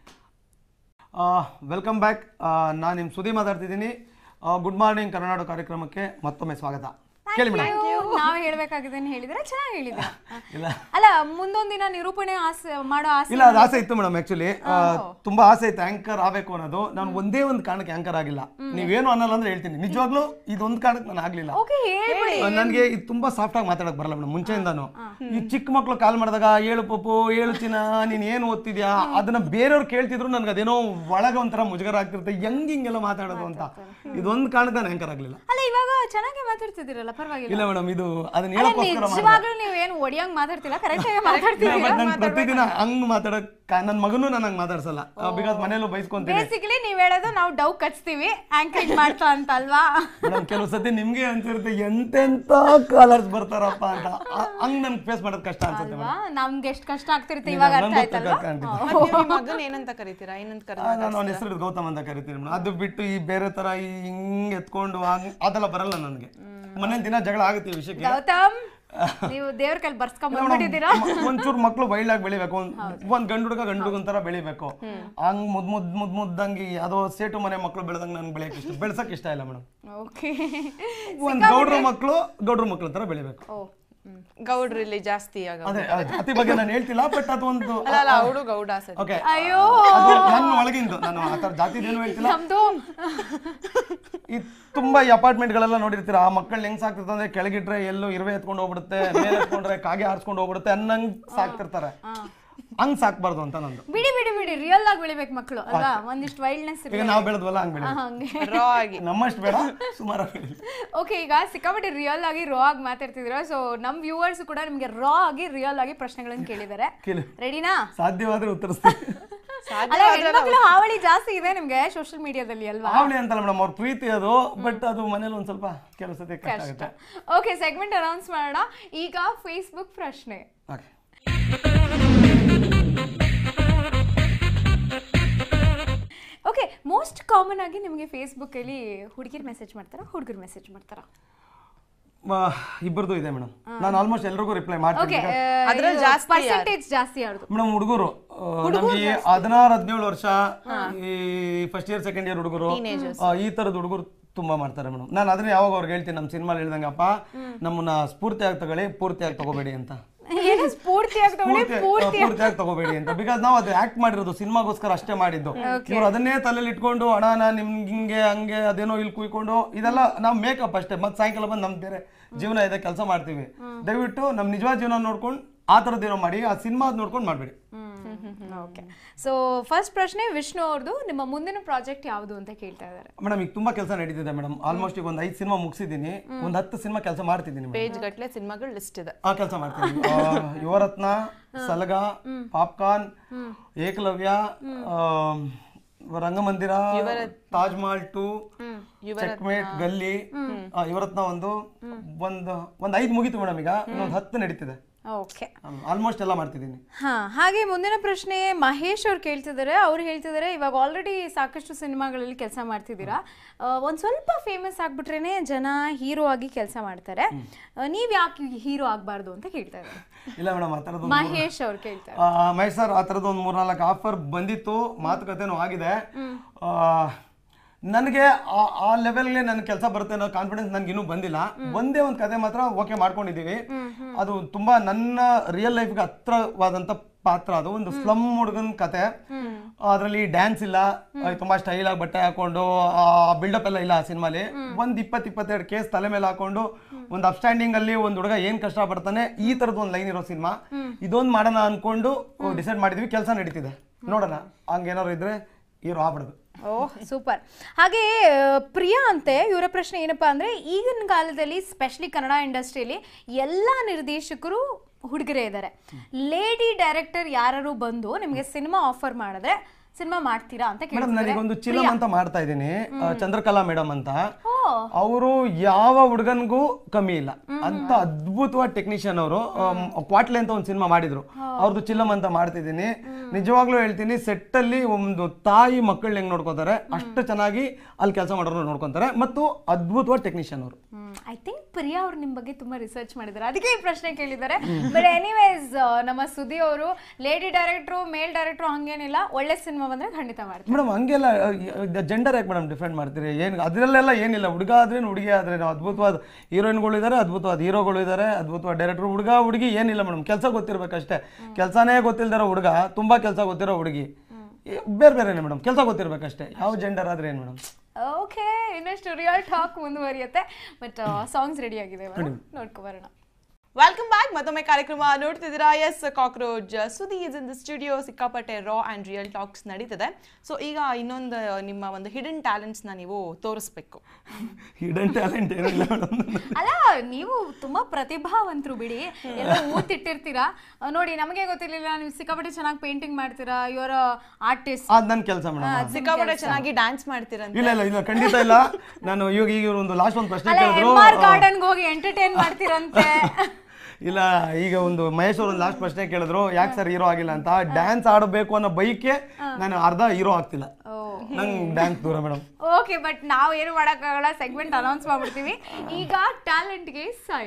A: ವೆಲ್ಕಮ್ ಬ್ಯಾಕ್ ನಾನು ನಿಮ್ಮ ಸುದ್ದಿ ಮಾತಾಡ್ತಿದ್ದೀನಿ ಗುಡ್ ಮಾರ್ನಿಂಗ್ ಕರ್ನಾಟಕ ಕಾರ್ಯಕ್ರಮಕ್ಕೆ ಮತ್ತೊಮ್ಮೆ ಸ್ವಾಗತ ಕೇಳಿ ಮೇಡಮ್
B: ನಾವು ಹೇಳ್ಬೇಕಾಗಿದೆ ಹೇಳಿದ್ರೆ ಚೆನ್ನಾಗಿ ಹೇಳಿದ್ರೆ
A: ಇಲ್ಲ
B: ಅಲ್ಲ ಮುಂದೊಂದ್ ದಿನ ನಿರೂಪಣೆ ಆಸೆ ಮಾಡೋ ಆಸೆ
A: ಇಲ್ಲ ಅದು ಆಸೆ ಇತ್ತು ಮೇಡಮ್ ಆಕ್ಚುಲಿ ತುಂಬಾ ಆಸೆ ಇತ್ತು ಆಂಕರ್ ಆಗಬೇಕು ಅನ್ನೋದು ನಾನು ಒಂದೇ ಒಂದು ಕಾರಣಕ್ಕೆ ಆಂಕರ್ ಆಗಿಲ್ಲ ನೀವೇನು ಅನ್ನಲ್ಲ ಅಂದ್ರೆ ಹೇಳ್ತೀನಿ ನಿಜವಾಗ್ಲೂ ಇದೊಂದು ಕಾರಣಕ್ಕೆ ನಾನು ಆಗ್ಲಿಲ್ಲ
B: ಓಕೆ ಹೇಳ್ಬಿಡಿ
A: ನನಗೆ ಇದು ತುಂಬಾ ಸಾಫ್ಟ್ ಆಗಿ ಮಾತಾಡಕ್ ಬರಲ್ಲ ಮೇಡಮ್ ಮುಂಚೆಯಿಂದಾನು ಈ ಚಿಕ್ಕ ಮಕ್ಳು ಕಾಲ್ ಮಾಡಿದಾಗ ಹೇಳು ಪಪ್ಪು ಹೇಳು ಚಿನ್ನ ನೀನ್ ಏನು ಓದ್ತಿದ್ಯಾ ಅದನ್ನ ಬೇರೆಯವ್ರು ಕೇಳ್ತಿದ್ರು ನನ್ಗೆ ಅದೇನೋ ಒಳಗ ಒಂಥರ ಮುಜುಗರ ಆಗ್ತಿರುತ್ತೆ ಹೆಂಗ್ ಹಿಂಗೆಲ್ಲ ಮಾತಾಡೋದು ಅಂತ ಇದೊಂದು ಕಾರಣಕ್ಕೆ ನಾನು ಆಂಕರ್ ಆಗ್ಲಿಲ್ಲ
B: ಅಲ್ಲ ಇವಾಗ ಚೆನ್ನಾಗಿ ಮಾತಾಡ್ತಿದ್ದೀರಲ್ಲ ಪರವಾಗಿಲ್ಲ
A: ಇಲ್ಲ ಮೇಡಮ್ ಇದು ಅದನ್ನ
B: ಅಲ್ಲ,
A: ಹೇಳಕ್ಕೋಸ್ಕರ ಮಾಡಿದೆ
B: ನಿಜವಾಗ್ಲೂ ನೀವೇನು ಒಡಿಯಂಗ್ ಮಾತಾಡ್ತಿಲ್ಲ ಕರೆಕ್ಟ್ ಆಗಿ ಮಾತಾಡ್ತೀವಿ
A: ಬಟ್ ನಾನು ಪ್ರತಿದಿನ ಹಂಗ್ ಮಾತಾಡಕ್ ನನ್ನ ಮಗನೂ ನಾನು ಹಂಗ್ ಮಾತಾಡ್ಸಲ್ಲ ಬಿಕಾಸ್ ಮನೇಲೂ ಬೈಸ್ಕೊಂತೀನಿ
B: ಬೇಸಿಕಲಿ ನೀವ್ ಹೇಳೋದು ನಾವು ಡವ್ ಕಚ್ತೀವಿ ಆಂಕರಿಂಗ್ ಮಾಡ್ತಾ ಅಂತ ಅಲ್ವಾ
A: ಮೇಡಮ್ ಕೆಲವು ಸತಿ ನಿಮ್ಗೆ ಅನ್ಸಿರುತ್ತೆ ಎಂತೆಂತ ಕಾಲರ್ಸ್ ಬರ್ತಾರಪ್ಪ ಅಂತ ಆ- ಹಂಗ್ ನನ್ ಫೇಸ್ ಮಾಡೋದ್ ಕಷ್ಟ ಅನ್ಸುತ್ತೆ
B: ಅಲ್ವಾ ನಮ್ಗೆ ಎಷ್ಟು ಕಷ್ಟ ಆಗ್ತಿರುತ್ತೆ ಇವಾಗ ಅರ್ಥ ಆಯ್ತಲ್ವಾ
C: ಮತ್ತ್ ನೀವ್ ನಿಮ್ ಮಗನ್ ಏನಂತ ಕರೀತೀರಾ ಏನಂತ ಕರೀ
A: ಆ, ನಾನು ಅವನ ಹೆಸರು ಗೌತಮ್ ಅಂತ ಕರಿತೀನಿ ಮೇಡಮ್ ಅದು ಬಿಟ್ಟು ಈ ಬೇರೆ ತರ ಈ ಹಿಂಗ್ ಎತ್ಕೊಂಡು ಹಂಗ್ ಅದೆಲ್ಲ ಬರಲ್ಲ ನನಗೆ ಮನೆ ದಿನ ಜಗಳ ಆಗುತ್ತೆ ಈ ವಿಷಯಕ್ಕೆ
B: ಗೌತಮ್ ನೀವು ದೇವ್ರ ಕೈಲಿ ಬರ್ಸ್ಕೊಂಡ್ ಬಂದ್ಬಿಟ್ಟಿದ್ದೀರಾ
A: ಮ- ಒಂಚೂರು ಮಕ್ಳು ವೈಲ್ಡ್ ಆಗಿ ಬೆಳಿಬೇಕು ಒಂದ್ ಒಂದ್ ಗಂಡು ಹುಡುಗ ಗಂಡು ಹುಡುಗನ್ ತರ ಬೆಳಿಬೇಕು ಹಂಗ್ ಮುದ್ ಮುದ್ ಮುದ್ ಮುದ್ದಂಗಿ ಯಾವ್ದೋ ಸೇಟು ಮನೆ ಮಕ್ಳು ಬೆಳೆದಂಗ್ ನನ್ಗೆ ಬೆಳೆಯಕ್ ಇಷ್ಟ ಬೆಳ್ಸಕ್ ಇಷ್ಟ ಇಲ್ಲ ಮೇಡಮ್
B: ಓಕೆ
A: ಒಂದ್ ಗೌಡ್ರ ಮಕ್ಳು ಗೌಡ್ರ ಮಕ್ಳ ತರ ಬೆಳಿಬೇಕು
B: ಓ
C: ಗೌಡ್ರಲ್ಲಿ ಜಾಸ್ತಿ ಆಗ
A: ಅದೇ ಆ ಜಾತಿ ಬಗ್ಗೆ ನಾನು ಹೇಳ್ತಿಲ್ಲ ಬಟ್ ಅದೊಂದು
C: ಅಲ್ಲ ಅಲ್ಲ ಅವಳು ಗೌಡ ಸರಿ
A: ಓಕೆ
B: ಅಯ್ಯೋ
A: ನನ್ನ ಒಳಗಿಂದು ನಾನು ಆ ಥರ ಜಾತಿದೇನು ಹೇಳ್ತಿಲ್ಲ
B: ನಮ್ದು
A: ಈ ತುಂಬಾ ಈ ಅಪಾರ್ಟ್ಮೆಂಟ್ಗಳೆಲ್ಲ ನೋಡಿರ್ತೀರ ಆ ಮಕ್ಕಳು ಹೆಂಗ್ ಸಾಕ್ತಿರ್ತಾರೆ ಅಂದ್ರೆ ಕೆಳಗಿಟ್ರೆ ಎಲ್ಲೋ ಇರುವೆ ಎತ್ಕೊಂಡು ಹೋಗ್ಬಿಡುತ್ತೆ ಮೇಲೆ ಎತ್ಕೊಂಡ್ರೆ ಕಾಗೆ ಹಾರಿಸ್ಕೊಂಡು ಹೋಗ್ಬಿಡುತ್ತೆ ಅನ್ನಂಗ್ ಸಾಕ್ತಿರ್ತಾರೆ ಹಂಗ್ ಸಾಕ್ಬಾರ್ದು ಅಂತ ನಂದು
B: ಬಿಡಿ ಬಿಡಿ ಬಿಡಿ ರಿಯಲ್ ಆಗಿ ಬೆಳಿಬೇಕು ಮಕ್ಕಳು ಅಲ್ವಾ ಒಂದಿಷ್ಟು ವೈಲ್ಡ್ನೆಸ್
A: ಈಗ ನಾವು ಬೆಳೆದ್ವಲ್ಲ ಹಂಗ್ ಬೆಳೆ
B: ಹಂಗೆ
C: ರಾ ಆಗಿ
A: ನಮ್ಮಷ್ಟು ಬೇಡ ಸುಮಾರು
B: ಓಕೆ ಈಗ ಸಿಕ್ಕಾಪಟ್ಟೆ ರಿಯಲ್ ಆಗಿ ರಾ ಆಗಿ ಮಾತಾಡ್ತಿದ್ರ ಸೊ ನಮ್ ವ್ಯೂವರ್ಸ್ ಕೂಡ ನಿಮ್ಗೆ ರಾ ಆಗಿ ರಿಯಲ್ ಆಗಿ ಪ್ರಶ್ನೆಗಳನ್ನ ಕೇಳಿದ್ದಾರೆ
A: ಕೇಳು
B: ರೆಡಿನಾ
A: ಸಾಧ್ಯವಾದ್ರೆ ಉತ್ತರಿಸ್ತೀನಿ
C: ಸಾಧ್ಯ
B: ಅಲ್ಲ ಹೆಣ್ಮಕ್ಳು ಹಾವಳಿ ಜಾಸ್ತಿ ಇದೆ ನಿಮ್ಗೆ ಸೋಷಿಯಲ್ ಮೀಡಿಯಾದಲ್ಲಿ ಅಲ್ವಾ
A: ಆವಳಿ ಅಂತಲ್ಲ ಮೇಡಮ್ ಅವ್ರ ಪ್ರೀತಿ ಅದು ಬಟ್ ಅದು ಮನೇಲಿ ಒಂದ್ ಸ್ವಲ್ಪ ಕೆಲವು ಸತಿ ಕಷ್ಟ ಆಗುತ್ತೆ
B: ಓಕೆ ಸೆಗ್ಮೆಂಟ್ ಅನೌನ್ಸ್ ಮಾಡೋಣ ಈಗ ಫೇಸ್ಬುಕ್ ಪ್ರಶ್ನೆ
A: ಓಕೆ
B: ಓಕೆ ಮೋಸ್ಟ್ ಕಾಮನ್ ಆಗಿ ನಿಮಗೆ ಫೇಸ್ಬುಕ್ ಅಲ್ಲಿ ಹುಡುಗಿರ್ ಮೆಸೇಜ್ ಮಾಡ್ತಾರಾ ಹುಡುಗರು ಮೆಸೇಜ್ ಮಾಡ್ತಾರಾ
A: ಇಬ್ಬರದು ಇದೆ ಮೇಡಮ್ ನಾನು ಆಲ್ಮೋಸ್ಟ್ ಎಲ್ರಿಗೂ ರಿಪ್ಲೈ
B: ಓಕೆ
A: ಮಾಡ್ತೀನಿ
C: ಅದ್ರಲ್ಲಿ ಜಾಸ್ತಿ
B: ಪರ್ಸೆಂಟೇಜ್ ಜಾಸ್ತಿ ಯಾರ್ದು
A: ಮೇಡಮ್ ಹುಡುಗರು ನಮ್ಗೆ ಹದಿನಾರು ಹದಿನೇಳು ವರ್ಷ ಈ ಫಸ್ಟ್ ಇಯರ್ ಸೆಕೆಂಡ್ ಇಯರ್ ಹುಡುಗರು ಈ ತರದ ಹುಡುಗರು ತುಂಬಾ ಮಾಡ್ತಾರೆ ಮೇಡಮ್ ನಾನು ಅದನ್ನ ಯಾವಾಗ ಅವ್ರಿಗೆ ಹೇಳ್ತೀನಿ ನಮ್ಮ ಸಿನಿಮಾ ಹೇಳ್ದಂಗಪ್ಪ ನಮ್ಮನ್ನ ಸ್ಫೂರ್ತಿಯಾಗಿ ತಗೊಳ್ಳಿ ಪೂರ್ತಿಯಾಗಿ ತಗೋಬೇಡಿ ಅಂತ
B: ಏನು ಸ್ಫೂರ್ತಿ ಆಗ್ತವಳೆ
A: ಪೂರ್ತಿ- ಪೂರ್ತಿಯಾಗಿ ತಗೋಬೇಡಿ ಅಂತ ಬಿಕಾಸ್ ನಾವು ಅದು ಆಕ್ಟ್ ಮಾಡಿರೋದು ಸಿನಿಮಾಗೋಸ್ಕರ ಅಷ್ಟೇ ಮಾಡಿದ್ದು ಇವ್ರು ಅದನ್ನೇ ತಲೆಯಲ್ಲಿ ಇಟ್ಕೊಂಡು ಅಣ್ಣ ನಾನು ನಿಮ್ಗೆ ಹಿಂಗೆ ಹಂಗೆ ಅದೇನೋ ಇಲ್ಲಿ ಕುಯ್ಕೊಂಡು ಇದೆಲ್ಲ ನಾವು ಮೇಕಪ್ ಅಷ್ಟೇ ಮತ್ತೆ ಸಾಯಂಕಾಲ ಬಂದು ನಮ್ ಬೇರೆ ಜೀವನ ಇದೆ ಕೆಲಸ ಮಾಡ್ತೀವಿ ದಯವಿಟ್ಟು ನಮ್ ನಿಜವಾದ ಜೀವನ ನೋಡ್ಕೊಂಡು ಆ ಥರದ್ದೇನೋ ಮಾಡಿ ಆ ಸಿನಿಮಾ ನೋಡ್ಕೊಂಡು ಮಾಡಬೇಡಿ
B: ಓಕೆ ಸೊ ಫಸ್ಟ್ ಪ್ರಶ್ನೆ ವಿಷ್ಣು ಅವ್ರದ್ದು ನಿಮ್ಮ ಮುಂದಿನ ಪ್ರಾಜೆಕ್ಟ್ ಯಾವುದು ಅಂತ ಕೇಳ್ತಾ ಇದ್ದಾರೆ
A: ಮೇಡಮ್ ಈಗ ತುಂಬಾ ಕೆಲಸ ನಡೀತಿದೆ ಮೇಡಮ್ ಆಲ್ಮೋಸ್ಟ್ ಈಗ ಒಂದು ಐದು ಸಿನಿಮಾ ಮುಗಿಸಿದ್ದೀನಿ ಒಂದು ಹತ್ತು ಸಿನಿಮಾ ಕೆಲಸ ಮಾಡ್ತಿದ್ದೀನಿ ಮೇಡಮ್
C: ಪೇಜ್ ಗಟ್ಲೆ ಸಿನಿಮಾಗಳು ಲಿಸ್ಟ್ ಇದೆ
A: ಆ ಕೆಲಸ ಮಾಡ್ತೀನಿ ಆ, ಯುವರತ್ನ ಸಲಗ ಪಾಪ್ಕಾರ್ನ್ ಏಕಲವ್ಯ ಆ, ರಂಗಮಂದಿರ ತಾಜ್ ಮಹಲ್ ಟು ಚೆಕ್ಮೇಟ್ ಗಲ್ಲಿ ಆ, ಯುವರತ್ನ ಒಂದು ಒಂದು ಒಂದು ಐದು ಮುಗೀತು ಮೇಡಮ್ ಈಗ ಇನ್ನೊಂದು ಹತ್ತು ನಡೀತಿದೆ
B: ಓಕೆ
A: ಆಲ್ಮೋಸ್ಟ್ ಎಲ್ಲ ಮಾಡ್ತಿದ್ದೀನಿ
B: ಹಾ ಹಾಗೆ ಮುಂದಿನ ಪ್ರಶ್ನೆ ಮಹೇಶ್ ಅವ್ರು ಕೇಳ್ತಿದ್ದಾರೆ ಅವ್ರು ಹೇಳ್ತಿದ್ದಾರೆ ಇವಾಗ ಆಲ್ರೆಡಿ ಸಾಕಷ್ಟು ಸಿನಿಮಾಗಳಲ್ಲಿ ಕೆಲಸ ಮಾಡ್ತಿದ್ದೀರಾ ಆ, ಒಂದ್ ಸ್ವಲ್ಪ ಫೇಮಸ್ ಆಗ್ಬಿಟ್ರೇನೆ ಜನ ಹೀರೋ ಆಗಿ ಕೆಲಸ ಮಾಡ್ತಾರೆ ಆ, ನೀವ್ ಯಾಕೆ ಹೀರೋ ಆಗ್ಬಾರ್ದು ಅಂತ ಕೇಳ್ತಾ ಇದ್ದಾರೆ
A: ಇಲ್ಲ ಮೇಡಮ್ ಆ ಥರದ್ದು
B: ಮಹೇಶ್ ಅವ್ರು ಕೇಳ್ತಾರೆ
A: ಆ, ಮಹೇಶ್ ಸರ್ ಆ ಥರದ್ದು ಒಂದು ಮೂರ್ನಾಲ್ಕು ಆಫರ್ ಬಂದಿತ್ತು ಮಾತುಕತೆನೂ ಆಗಿದೆ ಆ, ನನಗೆ ಆ- ಆ ಲೆವೆಲ್ಗೆ ನನ್ನ ಕೆಲಸ ಬರುತ್ತೆ ಅನ್ನೋ ಕಾನ್ಫಿಡೆನ್ಸ್ ನನ್ಗೆ ಇನ್ನೂ ಬಂದಿಲ್ಲ ಒಂದೇ ಒಂದು ಕತೆ ಮಾತ್ರ ಓಕೆ ಮಾಡ್ಕೊಂಡಿದ್ದೀವಿ ಅದು ತುಂಬಾ ನನ್ನ ರಿಯಲ್ ಲೈಫ್ಗೆ ಹತ್ರವಾದಂಥ ಪಾತ್ರ ಅದು ಒಂದು ಸ್ಲಮ್ ಹುಡುಗನ ಕತೆ ಅದರಲ್ಲಿ ಡ್ಯಾನ್ಸ್ ಇಲ್ಲ ಆ, ತುಂಬಾ ಸ್ಟೈಲ್ ಆಗಿ ಬಟ್ಟೆ ಹಾಕೊಂಡು ಬಿಲ್ಡಪ್ ಎಲ್ಲ ಇಲ್ಲ ಆ ಸಿನಿಮಾಲಿ ಒಂದ್ ಇಪ್ಪತ್ ಇಪ್ಪತ್ತೆರಡು ಕೇಸ್ ತಲೆ ಮೇಲೆ ಹಾಕೊಂಡು ಒಂದು ಅಪ್ಸ್ಟ್ಯಾಂಡಿಂಗ್ ಅಲ್ಲಿ ಒಂದು ಹುಡುಗ ಏನ್ ಕಷ್ಟ ಪಡ್ತಾನೆ ಈ ತರದ್ ಒಂದು ಲೈನ್ ಇರೋ ಸಿನಿಮಾ ಇದೊಂದು ಮಾಡೋಣ ಅನ್ಕೊಂಡು ಡಿಸೈಡ್ ಮಾಡಿದ್ವಿ ಕೆಲಸ ನಡೀತಿದೆ ನೋಡೋಣ ಹಂಗೇನಾದ್ರು ಇದ್ರೆ ಹೀರೋ ಆಗ್ಬಿಡೋದು
B: ಓಹ್ ಸೂಪರ್ ಹಾಗೆ ಆ, ಪ್ರಿಯಾ ಅಂತೆ ಇವರ ಪ್ರಶ್ನೆ ಏನಪ್ಪಾ ಅಂದ್ರೆ ಈಗಿನ ಕಾಲದಲ್ಲಿ ಸ್ಪೆಷಲಿ ಕನ್ನಡ ಇಂಡಸ್ಟ್ರಿಯಲ್ಲಿ ಎಲ್ಲ ನಿರ್ದೇಶಕರು ಹುಡುಗರೇ ಇದ್ದಾರೆ ಲೇಡಿ ಡೈರೆಕ್ಟರ್ ಯಾರು ಬಂದು ನಿಮಗೆ ಸಿನಿಮಾ ಆಫರ್ ಮಾಡಿದ್ರೆ ಸಿನಿಮಾ ಮಾಡ್ತೀರಾ ಅಂತ
A: ಮೇಡಮ್
B: ಕೇಳ್ತಾರೆ
A: ನನಗೊಂದು ಚಿಲಮ್ ಅಂತ ಮಾಡ್ತಾ ಇದ್ದೀನಿ ಚಂದ್ರಕಲಾ ಮೇಡಮ್ ಅಂತ
B: ಓ
A: ಅವರು ಯಾವ ಹುಡುಗನ್ಗೂ ಕಮ್ಮಿ ಇಲ್ಲ ಅಂತ ಅದ್ಭುತವಾದ ಟೆಕ್ನಿಷಿಯನ್ ಅವರು ಕ್ವಾಟ್ಲೆ ಅಂತ ಒಂದು ಸಿನಿಮಾ ಮಾಡಿದ್ರು ಅವ್ರದ್ದು ಚಿಲ್ಲಮ್ ಅಂತ ಮಾಡ್ತಿದ್ದೀನಿ ನಿಜವಾಗ್ಲೂ ಹೇಳ್ತೀನಿ ಸೆಟ್ ಅಲ್ಲಿ ಒಂದು ತಾಯಿ ಮಕ್ಕಳನ್ನ ಹೆಂಗ್ ನೋಡ್ಕೋತಾರೆ ಅಷ್ಟು ಚೆನ್ನಾಗಿ ಅಲ್ಲಿ ಕೆಲಸ ಮಾಡೋರು ನೋಡ್ಕೊಂತಾರೆ ಮತ್ತು ಅದ್ಭುತವಾದ ಟೆಕ್ನಿಷಿಯನ್ ಅವರು
B: ಐ ಥಿಂಕ್ ಪ್ರಿಯಾ ಅವ್ರು ನಿಮ್ ಬಗ್ಗೆ ತುಂಬಾ ರಿಸರ್ಚ್ ಮಾಡಿದ್ದಾರೆ ಅದಕ್ಕೆ ಈ ಪ್ರಶ್ನೆ ಕೇಳಿದ್ದಾರೆ ಬಟ್ ಎನಿವೇಸ್ ನಮ್ಮ ಸುದ್ದಿ ಅವರು ಲೇಡಿ ಡೈರೆಕ್ಟ್ರು ಮೇಲ್ ಡೈರೆಕ್ಟ್ರು ಹಂಗೇನಿಲ್ಲ ಒಳ್ಳೆ ಸಿನಿಮಾ ಬಂದ್ರೆ ಖಂಡಿತ ಮಾಡ್ತಾರೆ
A: ಮೇಡಮ್ ಹಂಗೆಲ್ಲ ಜೆಂಡರ್ ಯಾಕೆ ಮೇಡಮ್ ಡಿಫೆಂಡ್ ಮಾಡ್ತೀರಿ ಏನು ಅದರಲ್ಲೆಲ್ಲ ಏನಿಲ್ಲ ಹುಡುಗ ಆದ್ರೇನು ಹುಡುಗಿ ಆದ್ರೇನು ಅದ್ಭುತವಾದ ಹೀರೋಯಿನ್ಗಳು ಇದ್ದಾರೆ ಅದ್ಭುತವಾದ ಹೀರೋಗಳು ಇದ್ದಾರೆ ಅದ್ಭುತವಾದ ಡೈರೆಕ್ಟರ್ ಹುಡುಗ ಹುಡುಗಿ ಏನಿಲ್ಲ ಮೇಡಮ್ ಕೆಲಸ ಗೊತ್ತಿರ್ಬೇಕಷ್ಟೇ ಕೆಲಸನೇ ಗೊತ್ತಿಲ್ದಿರೋ ಹುಡುಗ ತುಂಬಾ ಕೆಲಸ ಗೊತ್ತಿರೋ ಹುಡುಗಿ ಏ- ಬೇರೆ ಬೇರೆನೆ ಮೇಡಮ್ ಕೆಲಸ ಗೊತ್ತಿರ್ಬೇಕಷ್ಟೇ ಯಾವ ಜೆಂಡರ್ ಆದ್ರೆ ಏನು ಮೇಡಮ್
B: ಓಕೆ ಇನ್ನಷ್ಟು ರಿಯಲ್ ಟಾಕ್ ಮುಂದುವರಿಯುತ್ತೆ ಬಟ್ ಸಾಂಗ್ಸ್ ರೆಡಿ ಆಗಿದೆ ಇವಾಗ. ನೋಡ್ಕೊ ಬರೋಣ
C: ವೆಲ್ಕಮ್ ಬ್ಯಾಕ್ ಮತ್ತೊಮ್ಮೆ ಕಾರ್ಯಕ್ರಮ ನೋಡ್ತಿದ್ದೀರಾ yes cockroach Sudhi is in the studio ಸಿಕ್ಕಾಪಟ್ಟೆ ರಾ ಆ್ಯಂಡ್ ರಿಯಲ್ ಟಾಕ್ಸ್ ನಡೀತದೆ ಸೊ ಈಗ ಇನ್ನೊಂದು ನಿಮ್ಮ ಒಂದು ಹಿಡನ್ ಟ್ಯಾಲೆಂಟ್ಸ್ನ ನೀವು ತೋರಿಸ್ಬೇಕು
A: ಹಿಡನ್ ಟ್ಯಾಲೆಂಟ್ ಏನಿಲ್ಲ ಮೇಡಮ್
B: ಅಲ್ಲ ನೀವು ತುಂಬಾ ಪ್ರತಿಭಾವಂತರು ಬಿಡಿ ಎಲ್ಲ ಊತಿಟ್ಟಿರ್ತೀರಾ ಅಹ್, ನೋಡಿ ನಮಗೆ ಗೊತ್ತಿರ್ಲಿಲ್ಲ ನೀವು ಸಿಕ್ಕಾಪಟ್ಟೆ ಚೆನ್ನಾಗಿ ಪೇಂಟಿಂಗ್ ಮಾಡ್ತೀರಾ ಯುವರ್ ಆರ್ಟಿಸ್ಟ್
A: ಅದ್ ನನ್ನ ಕೆಲಸ ಮೇಡಮ್
C: ಸಿಕ್ಕಾಪಟ್ಟೆ ಚೆನ್ನಾಗಿ ಡ್ಯಾನ್ಸ್ ಮಾಡ್ತೀರಂತ
A: ಇಲ್ಲ ಇಲ್ಲ ಇಲ್ಲ ಖಂಡಿತ ಇಲ್ಲ ನಾನು ಇವಾಗ ಈಗ ಒಂದು ಲಾಸ್ಟ್ ಒಂದು ಪ್ರಶ್ನೆ
B: ಅಲ್ಲ
A: ಕೇಳಿದ್ರು
B: ಎಂ ಆರ್ ಗಾರ್ಡನ್ಗೆ ಹೋಗಿ ಎಂಟರ್ಟೈನ್ ಮಾಡ್ತೀರಂತೆ
A: ಇಲ್ಲ ಈಗ ಒಂದು ಮಹೇಶ್ ಅವ್ರ ಒಂದು ಲಾಸ್ಟ್ ಪ್ರಶ್ನೆ ಕೇಳಿದ್ರು ಯಾಕೆ ಸರ್ ಹೀರೋ ಆಗಿಲ್ಲ ಅಂತ ಡ್ಯಾನ್ಸ್ ಆಡಬೇಕು ಅನ್ನೋ ಬೈಕೆ ನಾನು ಅರ್ಧ ಹೀರೋ ಆಗ್ತಿಲ್ಲ ನಂಗೆ ಡ್ಯಾನ್ಸ್ ದೂರ ಮೇಡಮ್
B: ಓಕೆ ಬಟ್ ನಾವು ಏನು ಮಾಡೋಕ್ಕಾಗಲ್ಲ ಸೆಗ್ಮೆಂಟ್ ಅನೌನ್ಸ್ ಮಾಡ್ಬಿಡ್ತೀವಿ ಈಗ ಟ್ಯಾಲೆಂಟ್ಗೆ ಸೈ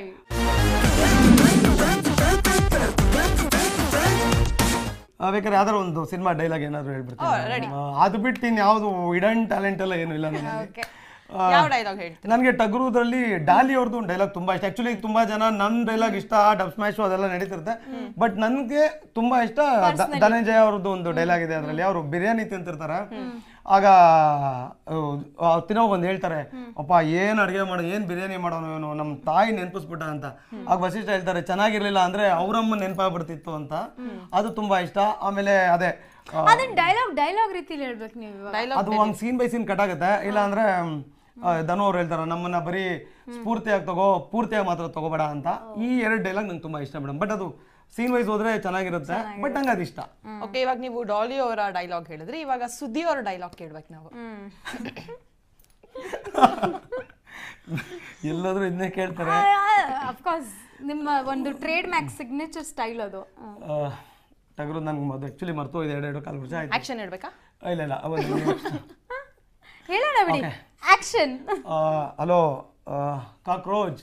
A: ಬೇಕಾದ್ರೆ ಯಾವ್ದಾರು ಒಂದು ಸಿನಿಮಾ ಡೈಲಾಗ್ ಏನಾದ್ರು ಹೇಳ್ಬಿಡ್ತೀನಿ ಆ, ಅದು ಬಿಟ್ಟು ಇನ್ ಯಾವ್ದು ಇಡನ್ ಟ್ಯಾಲೆಂಟ್ ಎಲ್ಲ ಏನು ಇಲ್ಲ ನನಗೆ
B: ಓಕೆ
C: ಯಾವ ಡೈಲಾಗ್ ಹೇಳ್ತೀರಾ
A: ನನಗೆ ಟಗ್ರುದ್ರಲ್ಲಿ ಡಾಲಿ ಅವ್ರದ್ದು ಒಂದು ಡೈಲಾಗ್ ತುಂಬಾ ಇಷ್ಟ ಆಕ್ಚುಲಿ ತುಂಬಾ ಜನ ನನ್ನ ಡೈಲಾಗ್ ಇಷ್ಟ ಡಬ್ ಸ್ಮ್ಯಾಶ್ ಅದೆಲ್ಲ ನಡೀತಿರುತ್ತೆ ಬಟ್ ನನಗೆ ತುಂಬಾ ಇಷ್ಟ ದ- ಧನಂಜಯ ಅವ್ರದ್ದು ಒಂದು ಡೈಲಾಗ್ ಇದೆ ಅದರಲ್ಲಿ ಅವರು ಬಿರಿಯಾನಿ ತಿಂತಿರ್ತಾರೆ ಆಗ ತಿನ್ನೋ ಒಂದು ಹೇಳ್ತಾರೆ ಅಪ್ಪ ಏನ್ ಅಡಿಗೆ ಮಾಡೋ ಏನ್ ಬಿರಿಯಾನಿ ಮಾಡೋನು ಇವನು ನಮ್ಮ ತಾಯಿ ನೆನಪಿಸ್ಬಿಟ್ಟ ಅಂತ ಆಗ ವಸಿಷ್ಠ ಹೇಳ್ತಾರೆ ಚೆನ್ನಾಗಿರ್ಲಿಲ್ಲ ಅಂದ್ರೆ ಅವರಮ್ಮ ನೆನಪಾಗ್ಬಿಡ್ತಿತ್ತು ಅಂತ ಅದು ತುಂಬಾ ಇಷ್ಟ ಆಮೇಲೆ ಅದೇ ಆ,
B: ಅದನ್ನ ಡೈಲಾಗ್ ಡೈಲಾಗ್ ರೀತಿಲಿ ಹೇಳ್ಬೇಕು ನೀವು ಇವಾಗ.
C: ಡೈಲಾಗ್
A: ಅದು ಒಂದು ಸೀನ್ ಬೈ ಸೀನ್ ಕಟ್ ಆಗುತ್ತೆ ಇಲ್ಲ ಅಂದ್ರೆ ಮ್, ಆ, ಧನು ಅವ್ರು ಹೇಳ್ತಾರೆ ನಮ್ಮನ್ನ ಬರೀ ಸ್ಫೂರ್ತಿಯಾಗಿ ತಗೋ ಪೂರ್ತಿಯಾಗಿ ಮಾತ್ರ ತಗೋಬೇಡ ಅಂತ ಈ ಎರಡು ಡೈಲಾಗ್ ನಂಗೆ ತುಂಬಾ ಇಷ್ಟ ಮೇಡಮ್ ಬಟ್ ಅದು ಸೀನ್ ವೈಸ್ ಹೋದ್ರೆ ಚೆನ್ನಾಗಿರುತ್ತೆ ಬಟ್ ನಂಗೆ ಅದು ಇಷ್ಟ
C: ಓಕೆ ಇವಾಗ ನೀವು ಡಾಲಿ ಅವರ ಡೈಲಾಗ್ ಹೇಳಿದ್ರಿ ಇವಾಗ ಸುದ್ದಿ ಅವರ ಡೈಲಾಗ್ ಕೇಳ್ಬೇಕು ನಾವು
A: ಎಲ್ಲಾದ್ರೂ ಇದನ್ನೇ ಕೇಳ್ತಾರೆ
B: ಅಫ್ಕೋರ್ಸ್ ನಿಮ್ಮ ಒಂದು ಟ್ರೇಡ್ ಮ್ಯಾಕ್ ಸಿಗ್ನೇಚರ್ ಸ್ಟೈಲ್ ಅದು ಹ.
A: ಆ, ಟಗರು ನನ್ಗೆ ಮೊದಲು ಆ್ಯಕ್ಚುಲಿ ಮರ್ತೋ ಇದೆ ಎರಡು ಎರಡು ಕಾಲು ವರ್ಷ ಆಯ್ತು
C: ಆಕ್ಷನ್ ಹೇಳ್ಬೇಕಾ
A: ಆ, ಇಲ್ಲ ಇಲ್ಲ ಅವತ್ತು
B: ಹೇಳೋಣ ಬಿಡಿ ಆಕ್ಷನ್
A: ಹಲೋ ಕಾಕ್ರೋಚ್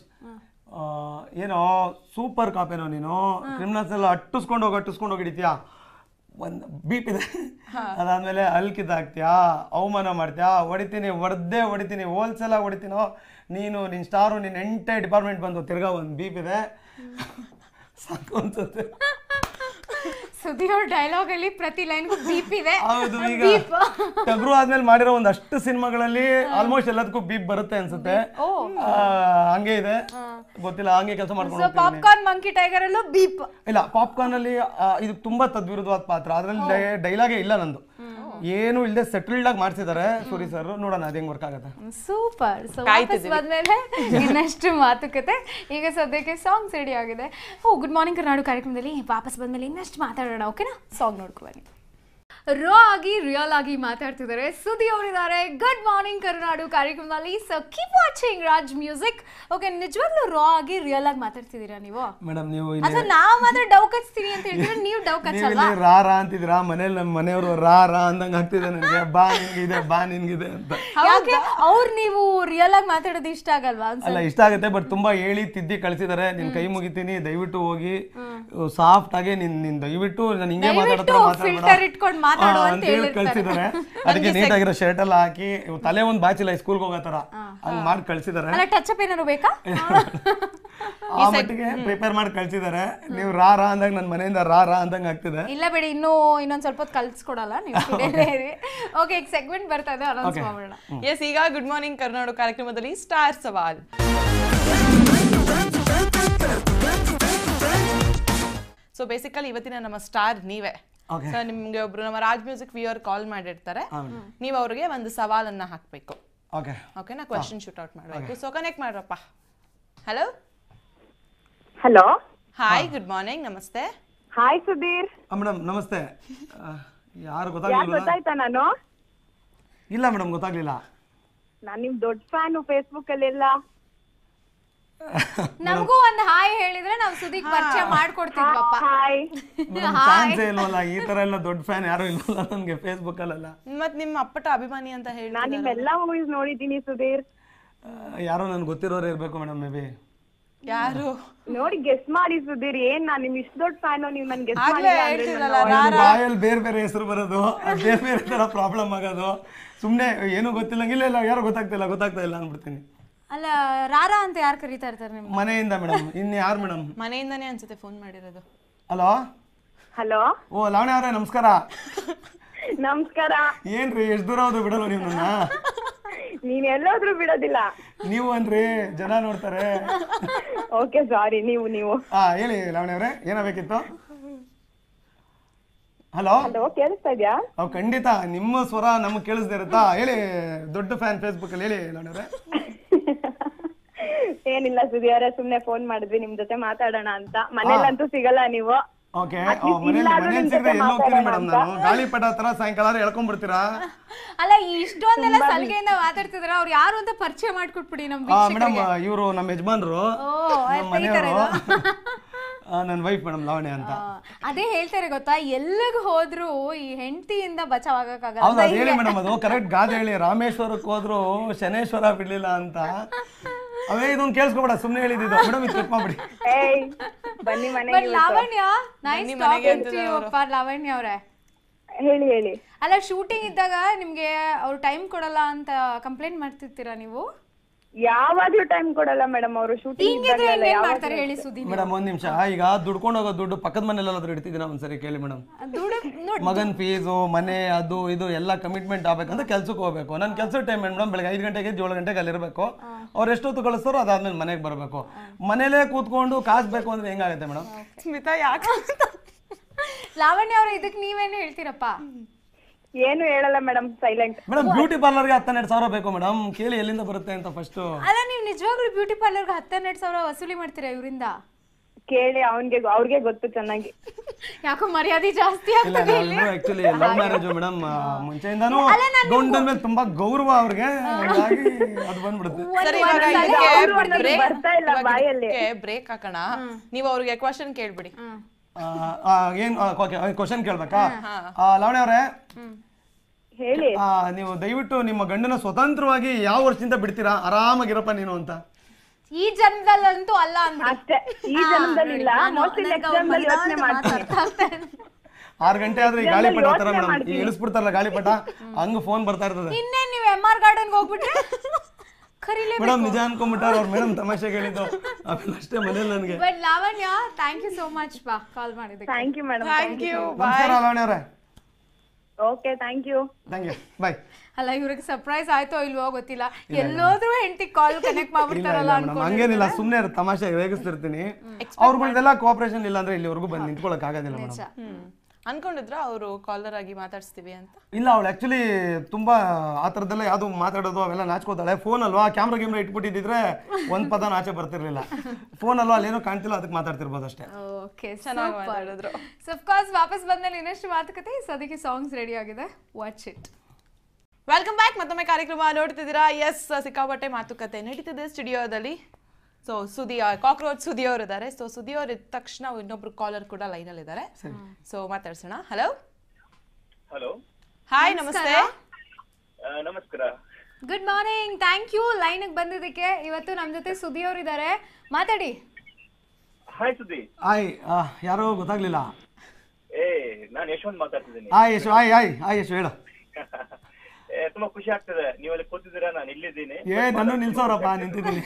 A: ಏನೋ ಸೂಪರ್ ಕಾಪೇನೋ ನೀನು ಕ್ರಿಮಿನಲ್ಸ್ ಎಲ್ಲ ಅಟ್ಟಿಸ್ಕೊಂಡು ಹೋಗಿ ಅಟ್ಟಿಸ್ಕೊಂಡು ಹೋಗಿ ಹಿಡಿತೀಯಾ ಒಂದು ಬೀಪ್ ಇದೆ ಅದಾದ್ಮೇಲೆ ಅಲ್ಕಿದ್ದಾಗ್ತೀಯಾ ಅವಮಾನ ಮಾಡ್ತೀಯಾ ಹೊಡಿತೀನಿ ಹೊಡೆದೇ ಹೊಡಿತೀನಿ ಹೋಲ್ಸೇಲ್ ಆಗಿ ಹೊಡಿತೀನೋ ನೀನು ನಿನ್ನ ಸ್ಟಾರು ನಿನ್ನ ಎಂಟೇ ಡಿಪಾರ್ಟ್ಮೆಂಟ್ ಬಂದು ತಿರ್ಗಾ ಒಂದು ಬೀಪ್ ಇದೆ ಸಾಕು ಅನ್ಸುತ್ತೆ
B: ಸುದ್ದಿ ಅವ್ರ ಡೈಲಾಗ್ ಅಲ್ಲಿ ಪ್ರತಿ ಲೈನ್ಗೂ ಬೀಪ್ ಇದೆ
A: ಹೌದು ಈಗ
B: ಬೀಪ್
A: ಟಗ್ರು ಆದ್ಮೇಲೆ ಮಾಡಿರೋ ಒಂದಷ್ಟು ಸಿನಿಮಾಗಳಲ್ಲಿ ಆಲ್ಮೋಸ್ಟ್ ಎಲ್ಲದಕ್ಕೂ ಬೀಪ್ ಬರುತ್ತೆ ಅನ್ಸುತ್ತೆ ಆ, ಹಂಗೆ ಇದೆ ಗೊತ್ತಿಲ್ಲ ಹಂಗೆ ಕೆಲಸ ಮಾಡ್ಕೊಂಡು
B: ಸೊ
A: ಹೋಗ್ತೀನಿ
B: ಪಾಪ್ಕಾರ್ನ್ ಮಂಕಿ ಟೈಗರ್ ಅಲ್ಲೂ ಬೀಪ್
A: ಇಲ್ಲ ಪಾಪ್ಕಾರ್ನ್ ಅಲ್ಲಿ ಆ, ಇದು ತುಂಬಾ ತದ್ವಿರುದ್ಧವಾದ ಪಾತ್ರ ಅದ್ರಲ್ಲಿ ಡೈಲಾಗೇ ಇಲ್ಲ ನಂದು ಏನು ಇಲ್ಲದೆ ಸೆಟಲ್ಡ್ ಆಗಿ ಮಾಡ್ಸಿದ್ದಾರೆ ಸೂರಿ ಸರ್ ನೋಡೋಣ ಅದು ಹೆಂಗ್ ವರ್ಕ್ ಆಗುತ್ತೆ
B: ಸೂಪರ್ ಸೊ ವಾಪಸ್ ಬಂದ್ಮೇಲೆ ಇನ್ನಷ್ಟು ಮಾತುಕತೆ ಈಗ ಸದ್ಯಕ್ಕೆ ಸಾಂಗ್ಸ್ ರೆಡಿ ಆಗಿದೆ ಓ ಗುಡ್ ಮಾರ್ನಿಂಗ್ ಕರ್ನಾಟಕ ಕಾರ್ಯಕ್ರಮದಲ್ಲಿ ವಾಪಸ್ ಬಂದ್ಮೇಲೆ ಇನ್ನಷ್ಟು ಮಾತಾಡೋಣ ಓಕೆನಾ ಸಾಂಗ್ ನೋಡ್ಕೊಬನ್ನಿ ರೋ ಆಗಿ ರಿಯಲ್ ಆಗಿ ಮಾತಾಡ್ತಿದ್ದಾರೆ ಸುದಿ ಅವರಿದ್ದಾರೆ ಗುಡ್ ಮಾರ್ನಿಂಗ್ ಕರುನಾಡು ಕಾರ್ಯಕ್ರಮದಲ್ಲಿ so keep watching Raj music okay ನಿಜವಾಗ್ಲೂ ರೋ ಆಗಿ ರಿಯಲ್ ಆಗಿ ಮಾತಾಡ್ತಿದ್ದೀರಾ ನೀವು
A: ಮೇಡಮ್ ನೀವು ಇಲ್ಲಿ
B: ಅಥವಾ ನಾವ್ ಮಾತ್ರ ಡವ್ ಕಚ್ತೀನಿ ಅಂತ ಹೇಳ್ತೀರಾ ನೀವು ಡವ್
A: ನೀವು
B: ಕಚ್ಚಲ್ವಾ
A: ಇಲ್ಲಿ ರಾ ರಾ ಅಂತಿದ್ರಾ ಮನೇಲಿ ನಮ್ಮ ಮನೆಯವರು ರಾ ರಾ ಅಂದಂಗೆ ಆಗ್ತಿದೆ ನನಗೆ ಬಾ ನಿನ್ಗಿದೆ ಬಾ ನಿನ್ಗಿದೆ ಅಂತ
B: ಯಾಕೆ ಅವ್ರು ನೀವು ರಿಯಲ್ ಆಗಿ ಮಾತಾಡೋದು ಇಷ್ಟ ಆಗಲ್ವಾ ಅನ್ಸ
A: ಅಲ್ಲ ಇಷ್ಟ ಆಗುತ್ತೆ ಬಟ್ ತುಂಬಾ ಹೇಳಿ ತಿದ್ದಿ ಕಳ್ಸಿದಾರೆ ನಿನ್ ಕೈ ಮುಗಿತೀನಿ ದಯವಿಟ್ಟು ಹೋಗಿ ಸಾಫ್ಟ್ ಆಗಿ ನಿನ್ ನಿನ್ ದಯವಿಟ್ಟು ನಾನು ಹಿಂಗೆ ಮಾತಾಡತ್ರ
B: ಫಿಲ್ಟರ್ ಇಟ್ಕೊಂಡು ಮಾತಾಡು ಅಂತ
A: ಹೇಳಿ
B: ಹೇಳಿರ್ತಾರೆ
A: ಕಳ್ಸಿದಾರೆ ಅದಕ್ಕೆ ನೀಟಾಗಿರೋ ಶರ್ಟ್ ಎಲ್ಲ ಹಾಕಿ ಇವ್ ತಲೆ ಒಂದ್ ಬಾಚಿಲ್ಲ ಸ್ಕೂಲ್ಗೆ ಹೋಗೋ ತರ ಹಂಗ್ ಮಾಡಿ ಕಳ್ಸಿದಾರೆ
B: ಅಲ್ಲ ಟಚ್ ಅಪ್ ಏನಾದ್ರು ಬೇಕಾ
A: ಆ ಮಟ್ಟಿಗೆ ಪ್ರಿಪೇರ್ ಮಾಡಿ ಕಳ್ಸಿದಾರೆ ನೀವು ರಾ ರಾ ಅಂದಾಗ ನನ್ನ ಮನೆಯಿಂದ ರಾ ರಾ ಅಂದಂಗೆ ಆಗ್ತಿದೆ
B: ಇಲ್ಲ ಬಿಡಿ ಇನ್ನೂ ಇನ್ನೊಂದ್ ಸ್ವಲ್ಪ ಹೊತ್ತು ಕಲ್ಸ್ಕೊಡಲ್ಲ ನೀವು ಓಕೆ ಈಗ ಸೆಗ್ಮೆಂಟ್ ಬರ್ತಾ ಇದೆ ಅನೌನ್ಸ್ ಮಾಡೋಣ
C: ಎಸ್ ಈಗ ಗುಡ್ ಮಾರ್ನಿಂಗ್ ಕರ್ನಾಟಕ ಕಾರ್ಯಕ್ರಮದಲ್ಲಿ ಸ್ಟಾರ್ ಸವಾಲ್ ಸೊ ಬೇಸಿಕಲಿ ಇವತ್ತಿನ ನಮ್ಮ ಸ್ಟಾರ್ ನೀವೇ
A: Okay.
C: ಸೊ ನಿಮ್ಗೆ ಒಬ್ರು ನಮ್ಮ ರಾಜ್ ಮ್ಯೂಸಿಕ್ ವಿಯರ್ ಕಾಲ್ ಮಾಡಿರ್ತಾರೆ ನೀವು ಅವ್ರಿಗೆ ಒಂದು ಸವಾಲನ್ನ ಹಾಕ್ಬೇಕು
A: ಓಕೆ
C: ಓಕೆನಾ ಕ್ವಶನ್ ಶೂಟ್ ಔಟ್ ಮಾಡಬೇಕು ಸೊ ಕನೆಕ್ಟ್ ಮಾಡ್ರಪ್ಪ hello
D: hello
C: hi good morning ನಮಸ್ತೆ
D: ಹಾಯ್ ಸುಧೀರ್
A: ಮೇಡಮ್ ನಮಸ್ತೆ ಆ, ಯಾರು
D: ಯಾರ್
A: ಗೊತ್ತಾಗ್ಲಿಲ್ಲ
D: ಗೊತ್ತಾಯ್ತಾ ನಾನು
A: ಇಲ್ಲ ಮೇಡಮ್ ಗೊತ್ತಾಗ್ಲಿಲ್ಲ
D: ನಾನ್ ನಿಮ್ ದೊಡ್ಡ ಫ್ಯಾನು ಫೇಸ್ಬುಕ್ ಅಲ್ಲೆಲ್ಲ
B: ನಮಗೂ ಒಂದ್ ಹಾಯ್ ಹೇಳಿದ್ರೆ ನಾವು ಸುದೀಕ್ ಪರಿಚಯ ಮಾಡ್ಕೊಡ್ತಿದ್ವಪ್ಪ
D: ಹಾಯ್
A: ಚಾನ್ಸೇ ಇಲ್ವಲ್ಲ ಈ ತರ ಎಲ್ಲ ದೊಡ್ಡ ಫ್ಯಾನ್ ಯಾರು ಇಲ್ವಲ್ಲ ನನಗೆ ಫೇಸ್ಬುಕ್ ಅಲ್ಲೆಲ್ಲ
C: ಮತ್ ನಿಮ್ಮ ಅಪ್ಪಟ ಅಭಿಮಾನಿ ಅಂತ ಹೇಳಿ
D: ನಾನ್ ನಿಮ್ಮೆಲ್ಲಾ ಮೂವೀಸ್ ನೋಡಿದ್ದೀನಿ ಸುಧೀರ್
A: ಆ, ಯಾರೋ ನನ್ಗೆ ಗೊತ್ತಿರೋರು ಇರ್ಬೇಕು ಮೇಡಮ್ ಮೇ ಬಿ
C: ಯಾರು
D: ನೋಡಿ ಗೆಸ್ಟ್ ಮಾಡಿ ಸುಧೀರ್ ಏನ್ ನಾನ್ ನಿಮ್ ಇಷ್ಟ ದೊಡ್ಡ ಫ್ಯಾನು ನೀವ್ ನನ್ ಗೆಸ್ಟ್
C: ಆಗ್ಲೇ
D: ಮಾಡಿ
C: ಹೇಳ್ತಿದ್ರಲ್ಲ
A: ಬಾಯಲ್ಲಿ ಬೇರೆ ಬೇರೆ ಹೆಸರು ಬರೋದು ಅದ್ ಬೇರೆ ಬೇರೆ ತರ ಪ್ರಾಬ್ಲಮ್ ಆಗೋದು ಸುಮ್ನೆ ಏನು ಗೊತ್ತಿಲ್ಲ ಇಲ್ಲ ಇಲ್ಲ ಯಾರು ಗೊತ್ತಾಗ್ತಿಲ್ಲ ಗೊತ್ತಾಗ್ತಾ ಇಲ್ಲ ಅನ್ಬಿಡ್ತೀನಿ
B: ಅಲ್ಲ ರಾರಾ ಅಂತ ಯಾರು ಕರೀತಾ ಇರ್ತಾರೆ ನಿಮ್ಗೆ
A: ಮನೆಯಿಂದ ಮೇಡಮ್ ಇನ್ ಯಾರು ಮೇಡಮ್
C: ಮನೆಯಿಂದಾನೇ ಅನ್ಸುತ್ತೆ ಫೋನ್ ಮಾಡಿರೋದು
A: ಹಲೋ
D: ಹಲೋ
A: ಓ ಲಾವಣ್ಯ ಅವರೇ ನಮಸ್ಕಾರ
D: ನಮಸ್ಕಾರ
A: ಏನ್ರಿ ಎಷ್ಟು ದೂರ ಹೋದು ಬಿಡಲ್ಲ ನೀವು ನನ್ನ
D: ನೀನ್ ಎಲ್ಲಾದ್ರೂ ಬಿಡೋದಿಲ್ಲ
A: ನೀವು ಅನ್ರಿ ಜನ ನೋಡ್ತಾರೆ
D: ಓಕೆ ಸಾರಿ ನೀವು ನೀವು
A: ಹಾ ಹೇಳಿ ಲಾವಣಿ ಅವರೇ ಏನಾಗಬೇಕಿತ್ತು ಹಲೋ
D: ಹಲೋ ಕೇಳಿಸ್ತಾ ಇದ್ಯಾ
A: ಅವ್ ಖಂಡಿತ ನಿಮ್ಮ ಸ್ವರ ನಮ್ಗೆ ಕೇಳಿಸ್ದೇ ಇರುತ್ತಾ ಹೇಳಿ ದೊಡ್ಡ ಫ್ಯಾನ್ ಫೇಸ್ಬುಕ್ ಅಲ್ಲಿ ಹೇಳಿ ಲಾವಣಿ ಅವರೇ
D: ಏನಿಲ್ಲ ಸುದಿ ಅವರೇ ಸುಮ್ನೆ ಫೋನ್ ಮಾಡಿದ್ವಿ ನಿಮ್ ಜೊತೆ ಮಾತಾಡೋಣ ಅಂತ ಮನೇಲಂತೂ ಸಿಗಲ್ಲ ನೀವು
A: ಓಕೆ
D: At least
A: ಮನೇಲಿ
D: ಇಲ್ಲಾದ್ರೂ
A: ಮನೇಲಿ
D: ನಿಮ್
A: ಸಿಗದೆ
D: ಜೊತೆ
A: ಎಲ್ಲಿ ಹೋಗ್ತೀನಿ
D: ಮಾತಾಡೋಣ
A: ಮೇಡಮ್
D: ಅಂತ.
A: ನಾನು ಗಾಳಿಪಟ ಹತ್ರ ಸಾಯಂಕಾಲ ಆದ್ರೆ ಎಳ್ಕೊಂಡ್ಬಿಡ್ತೀರಾ
B: ಅಲ್ಲ ಇಷ್ಟೊಂದೆಲ್ಲ ಸಲಿಗೆಯಿಂದ ಮಾತಾಡ್ತಿದ್ರ ಅವ್ರು ಯಾರು ಅಂತ ಪರಿಚಯ ಮಾಡ್ಕೊಟ್ಬಿಡಿ ನಮ್
A: ಮೇಡಮ್ ಇವರು ನಮ್ಮ ಯಜಮಾನ್ರು
B: ಓ,
A: ನಮ್ಮ
B: ಆಯ್ತು, ಈ ತರ
A: ಮನೆಯವರು ನನ್ನ ವೈಫ್ ಮೇಡಮ್ ಲಾವಣಿ ಅಂತ
B: ಆ, ಅದೇ ಹೇಳ್ತಾರೆ ಗೊತ್ತಾ ಎಲ್ಲಿಗೆ ಹೋದ್ರು ಈ ಹೆಂಡತಿಯಿಂದ ಬಚಾವ್ ಆಗಕ್ಕಾಗಲ್ಲ
A: ಹೌದು ಅದು ಹೇಳಿ ಮೇಡಮ್ ಅದು ಕರೆಕ್ಟ್ ಗಾದೆ ಹೇಳಿ ರಾಮೇಶ್ವರಕ್ಕೆ ಹೋದ್ರು ಶನೇಶ್ವರ ಬಿಡ್ಲಿಲ್ಲ ಅಂತ ಅವೇ ಇದೊಂದು ಕೇಳಿಸ್ಕೊಬೇಡ ಸುಮ್ಮನೆ ಹೇಳಿದ್ದು ಮೇಡಮ್ ಇದು ಕಟ್ ಮಾಡ್ಬಿಡಿ
D: ಏಯ್ ಬನ್ನಿ ಮನೆಗೆ
B: ಬಟ್ ಲಾವಣ್ಯ ನೈಸ್
C: ಬನ್ನಿ ಮನೆಗೆ
B: ಟಾಕಿಂಗ್
C: ಅಂತಿದ್ದಾರೆ
B: ಟು ಅಪ್ಪ ಲಾವಣ್ಯ ಅವರೇ
D: ಹೇಳಿ ಹೇಳಿ
B: ಅಲ್ಲ ಶೂಟಿಂಗ್ ಇದ್ದಾಗ ನಿಮ್ಗೆ ಅವ್ರು ಟೈಮ್ ಕೊಡಲ್ಲ ಅಂತ ಕಂಪ್ಲೇಂಟ್ ಮಾಡ್ತಿರ್ತೀರಾ ನೀವು
D: ಯಾವಾಗ್ಲೂ ಟೈಮ್ ಕೊಡಲ್ಲ ಮೇಡಮ್ ಅವರು ಶೂಟಿಂಗ್
B: ಹಿಂಗಿದ್ರೆ ಏನ್ ಮಾಡ್ತಾರೆ ಹೇಳಿ ಸುದ್ದಿ
A: ಮೇಡಮ್ ಒಂದ್ ನಿಮಿಷ ಈಗ ದುಡ್ಕೊಂಡು ಹೋಗೋ ದುಡ್ಡು ಪಕ್ಕದ ಮನೆಯಲ್ಲಾದ್ರೂ ಇಡ್ತಿದ್ದೀರಾ ಒಂದ್ಸರಿ ಕೇಳಿ ಮೇಡಮ್
B: ದುಡ್ಡು ನೋಡಿ
A: ಮಗನ್ ಫೀಸು ಮನೆ ಅದು ಇದು ಎಲ್ಲ ಕಮಿಟ್ಮೆಂಟ್ ಆಗ್ಬೇಕಂತ ಕೆಲ್ಸಕ್ಕೆ ಹೋಗ್ಬೇಕು ನನ್ನ ಕೆಲಸ ಟೈಮ್ ಮೇಡಮ್ ಬೆಳಗ್ಗೆ ಐದು ಗಂಟೆಗೆ ಏಳು ಗಂಟೆಗೆ ಅಲ್ಲಿರ್ಬೇಕು ಅವ್ರು ಎಷ್ಟೊತ್ತು ಕಳಿಸ್ತಾರೋ ಅದಾದ್ಮೇಲೆ ಮನೆಗೆ ಬರಬೇಕು ಮನೇಲೇ ಕೂತ್ಕೊಂಡು ಕಾಸು ಬೇಕು ಅಂದ್ರೆ ಹೆಂಗಾಗುತ್ತೆ ಮೇಡಮ್
C: ಸ್ಮಿತಾ ಯಾಕೆ
B: ಲಾವಣ್ಯ ಅವ್ರ ಇದಕ್ ನೀವೇನು ಹೇಳ್ತೀರಪ್ಪ
D: ಏನು ಹೇಳಲ್ಲ ಮೇಡಮ್ ಸೈಲೆಂಟ್
A: ಮೇಡಮ್ ಬ್ಯೂಟಿ ಪಾರ್ಲರ್ಗೆ ಹತ್ತೆರಡು ಸಾವಿರ ಬೇಕು ಮೇಡಮ್ ಕೇಳಿ ಎಲ್ಲಿಂದ ಬರುತ್ತೆ ಅಂತ ಫಸ್ಟ್
B: ಅಲ್ಲ ನೀವು ನಿಜವಾಗ್ಲೂ ಬ್ಯೂಟಿ ಪಾರ್ಲರ್ಗೆ ಹತ್ತೆರಡು ಸಾವಿರ ವಸೂಲಿ ಮಾಡ್ತೀರಾ ಇವರಿಂದ
D: ಕೇಳಿ ಅವನ್ಗೆ ಅವ್ರಿಗೆ ಗೊತ್ತು ಚೆನ್ನಾಗಿ
B: ಯಾಕೋ ಮರ್ಯಾದೆ ಜಾಸ್ತಿ
A: ಇಲ್ಲ
B: ಆಗ್ತದೆ ಇಲ್ಲಿ
A: ಆಕ್ಚುಲಿ ಲವ್ ಮ್ಯಾರೇಜ್ ಮೇಡಮ್ ಮುಂಚೆಯಿಂದಾನು ಗಂಡನ ಮೇಲೆ ತುಂಬಾ ಗೌರವ ಅವ್ರಿಗೆ ಹಾಗಾಗಿ ಅದು ಬಂದ್ಬಿಡುತ್ತೆ
C: ಸರಿ ಇವಾಗ
D: ಅವ್ರು ಅನ್ನೋದು ಬರ್ತಾ ಇಲ್ಲ ಬಾಯಲ್ಲಿ.
C: ಬ್ರೇಕ್ ಹಾಕೋಣ ನೀವು ಅವ್ರಿಗೆ ಕ್ವಶನ್ ಕೇಳ್ಬಿಡಿ
A: ಆ, ಆ, ಏನ್ ಓಕೆ ಕ್ವಶನ್ ಕೇಳ್ಬೇಕಾ ಆ, ಲಾವಣಿ ಅವರೇ
D: ಹೇಳಿ
A: ಆ, ನೀವು ದಯವಿಟ್ಟು ನಿಮ್ಮ ಗಂಡನ ಸ್ವತಂತ್ರವಾಗಿ ಯಾವ ವರ್ಷದಿಂದ ಬಿಡ್ತೀರಾ ಆರಾಮಾಗಿರಪ್ಪ ನೀನು ಅಂತ
B: ಈ ಜನ್ಮದಲ್ಲಂತೂ ಅಲ್ಲ ಅಂದ್ಬಿಡಿ
D: ಅಷ್ಟೇ ಈ ಜನ್ಮದಲ್ಲಿ ಇಲ್ಲ ಮೋಸ್ಟ್ಲಿ ನೆಕ್ಸ್ಟ್ ಜನ್ಮದಲ್ಲಿ ಯೋಚನೆ ಮಾಡ್ತೀನಿ
A: ಆರು ಗಂಟೆ ಆದ್ರೆ ಈ ಗಾಳಿಪಟ ಹತ್ರ ಮೇಡಮ್ ಈ ಇಳಿಸ್ಬಿಡ್ತಾರಲ್ಲ ಗಾಳಿಪಟ ಹಂಗ ಫೋನ್ ಬರ್ತಾ ಇರ್ತದೆ
B: ಇನ್ನೇನ್ ನೀವು ಎಂ ಆರ್ ಗಾರ್ಡನ್ಗೆ ಹೋಗ್ಬಿಟ್ರೆ ಕರೀಲೇ
A: ಮೇಡಮ್ ನಿಜ ಅನ್ಕೊಂಡ್ಬಿಟ್ಟಾರ ಅವ್ರ ಮೇಡಮ್ ತಮಾಷೆಗೆ ಹೇಳಿದ್ದು ಆಮೇಲೆ ಅಷ್ಟೇ ಮನೇಲಿ ನನಗೆ
B: but Lavanya thank you so much ಬಾ ಕಾಲ್ ಮಾಡಿದ್ದಕ್ಕೆ
D: thank you madam
C: thank you
A: ನಮಸ್ಕಾರ ಲಾವಣಿ ಅವರೇ
D: okay thank you
A: thank you bye
B: ಅಲ್ಲ ಇವ್ರಿಗೆ ಸರ್ಪ್ರೈಸ್ ಆಯ್ತೋ ಇಲ್ವೋ ಗೊತ್ತಿಲ್ಲ ಎಲ್ಲೋದ್ರೂ ಹೆಂಡತಿ ಕಾಲ್ ಕನೆಕ್ಟ್
A: ಇಲ್ಲ
B: ಮಾಡ್ಬಿಡ್ತಾರಲ್ಲ
A: ಇಲ್ಲ ಮೇಡಮ್ ಹಂಗೇನಿಲ್ಲ ಸುಮ್ಮನೆ ತಮಾಷೆ ರೇಗಿಸ್ತಿರ್ತೀನಿ ಅವ್ರಗಳ್ದೆಲ್ಲ ಕೋಆಪರೇಷನ್ ಇಲ್ಲ ಅಂದ್ರೆ ಇಲ್ಲಿವರೆಗೂ ಬಂದು ನಿಂತ್ಕೊಳಕ್ ಆಗೋದಿಲ್ಲ ಮೇಡಮ್
C: ಹ್ಮ್ ಅನ್ಕೊಂಡಿದ್ರ ಅವರು ಕಾಲರ್ ಆಗಿ ಮಾತಾಡ್ಸ್ತೀವಿ ಅಂತ
A: ಇಲ್ಲ ಅವಳು ಆಕ್ಚುಲಿ ತುಂಬಾ ಆ ಥರದ್ದೆಲ್ಲ ಯಾವುದು ಮಾತಾಡೋದು ಅವೆಲ್ಲ ನಾಚ್ಕೋತಾಳೆ ಫೋನ್ ಅಲ್ವಾ ಕ್ಯಾಮ್ರಾ ಗಿಮ್ರಾ ಇಟ್ಬಿಟ್ಟಿದ್ರೆ ಒಂದ್ ಪದ ಆಚೆ ಬರ್ತಿರ್ಲಿಲ್ಲ ಫೋನ್ ಅಲ್ವಾ ಅಲ್ಲೇನೋ ಕಾಣ್ತಿಲ್ಲ ಅದಕ್ಕೆ ಮಾತಾಡ್ತಿರ್ಬೋದು ಅಷ್ಟೇ
B: ಓಕೆ
C: ಚೆನ್ನಾಗಿ ಮಾತಾಡಿದ್ರು
B: ಕೋರ್ಸ್ ವಾಪಸ್ ಬಂದ್ಮೇಲೆ ಇನ್ನಷ್ಟು ಮಾತುಕತೆ ಸದ್ಯಕ್ಕೆ ಸಾಂಗ್ಸ್ ರೆಡಿ ಆಗಿದೆ ವಾಚ್ ಇಟ್
C: ವೆಲ್ಕಮ್ ಬ್ಯಾಕ್ ಮತ್ತೊಮ್ಮೆ ಕಾರ್ಯಕ್ರಮ ನೋಡ್ತಿದ್ದೀರಾ ಎಸ್ ಸಿಕ್ಕಾಪಟ್ಟೆ ಮಾತುಕತೆ ನಡೀತಿದೆ ಸ್ಟುಡಿಯೋದಲ್ಲಿ ಸೊ ಸುದಿ ಕಾಕ್ರೋಚ್ ಸುದಿ ಅವರು ಇದ್ದಾರೆ ಸೊ ಸುದಿ ಅವ್ರು ಇದ್ದ ತಕ್ಷಣ ಇನ್ನೊಬ್ರು ಕಾಲರ್ ಕೂಡ ಲೈನಲ್ಲಿ ಇದ್ದಾರೆ ಸೊ ಮಾತಾಡ್ಸೋಣ ಹಲೋ
E: ಹಲೋ
C: ಹಾಯ್ ನಮಸ್ತೆ
E: ನಮಸ್ಕಾರ
B: ಗುಡ್ ಮಾರ್ನಿಂಗ್ ಥ್ಯಾಂಕ್ ಯು ಲೈನ್ಗೆ ಬಂದಿದ್ದಕ್ಕೆ ಇವತ್ತು ನಮ್ಮ ಜೊತೆ ಸುದಿ ಅವರು ಇದ್ದಾರೆ ಮಾತಾಡಿ
E: ಹಾಯ್ ಸುದ್ದಿ
A: ಆಯ್ ಆ, ಯಾರೋ ಗೊತ್ತಾಗ್ಲಿಲ್ಲ
E: ಏ ನಾನ್ ಯಶವಂತ್ ಮಾತಾಡ್ತಿದ್ದೀನಿ
A: ಆಯ್ ಯಶು ಆಯ್ ಆಯ್ ಆಯ್ ಯಶು ಹೇಳು
E: ಏ, ತುಂಬಾ ಖುಷಿ ಆಗ್ತದೆ ನೀವಲ್ಲಿ ಕೂತಿದ್ದೀರಾ ನಾನು ಇಲ್ಲಿದ್ದೀನಿ
A: ಏ ನಾನು ನಿಲ್ಸೋರಪ್ಪ ನಿಂತಿದ್ದೀನಿ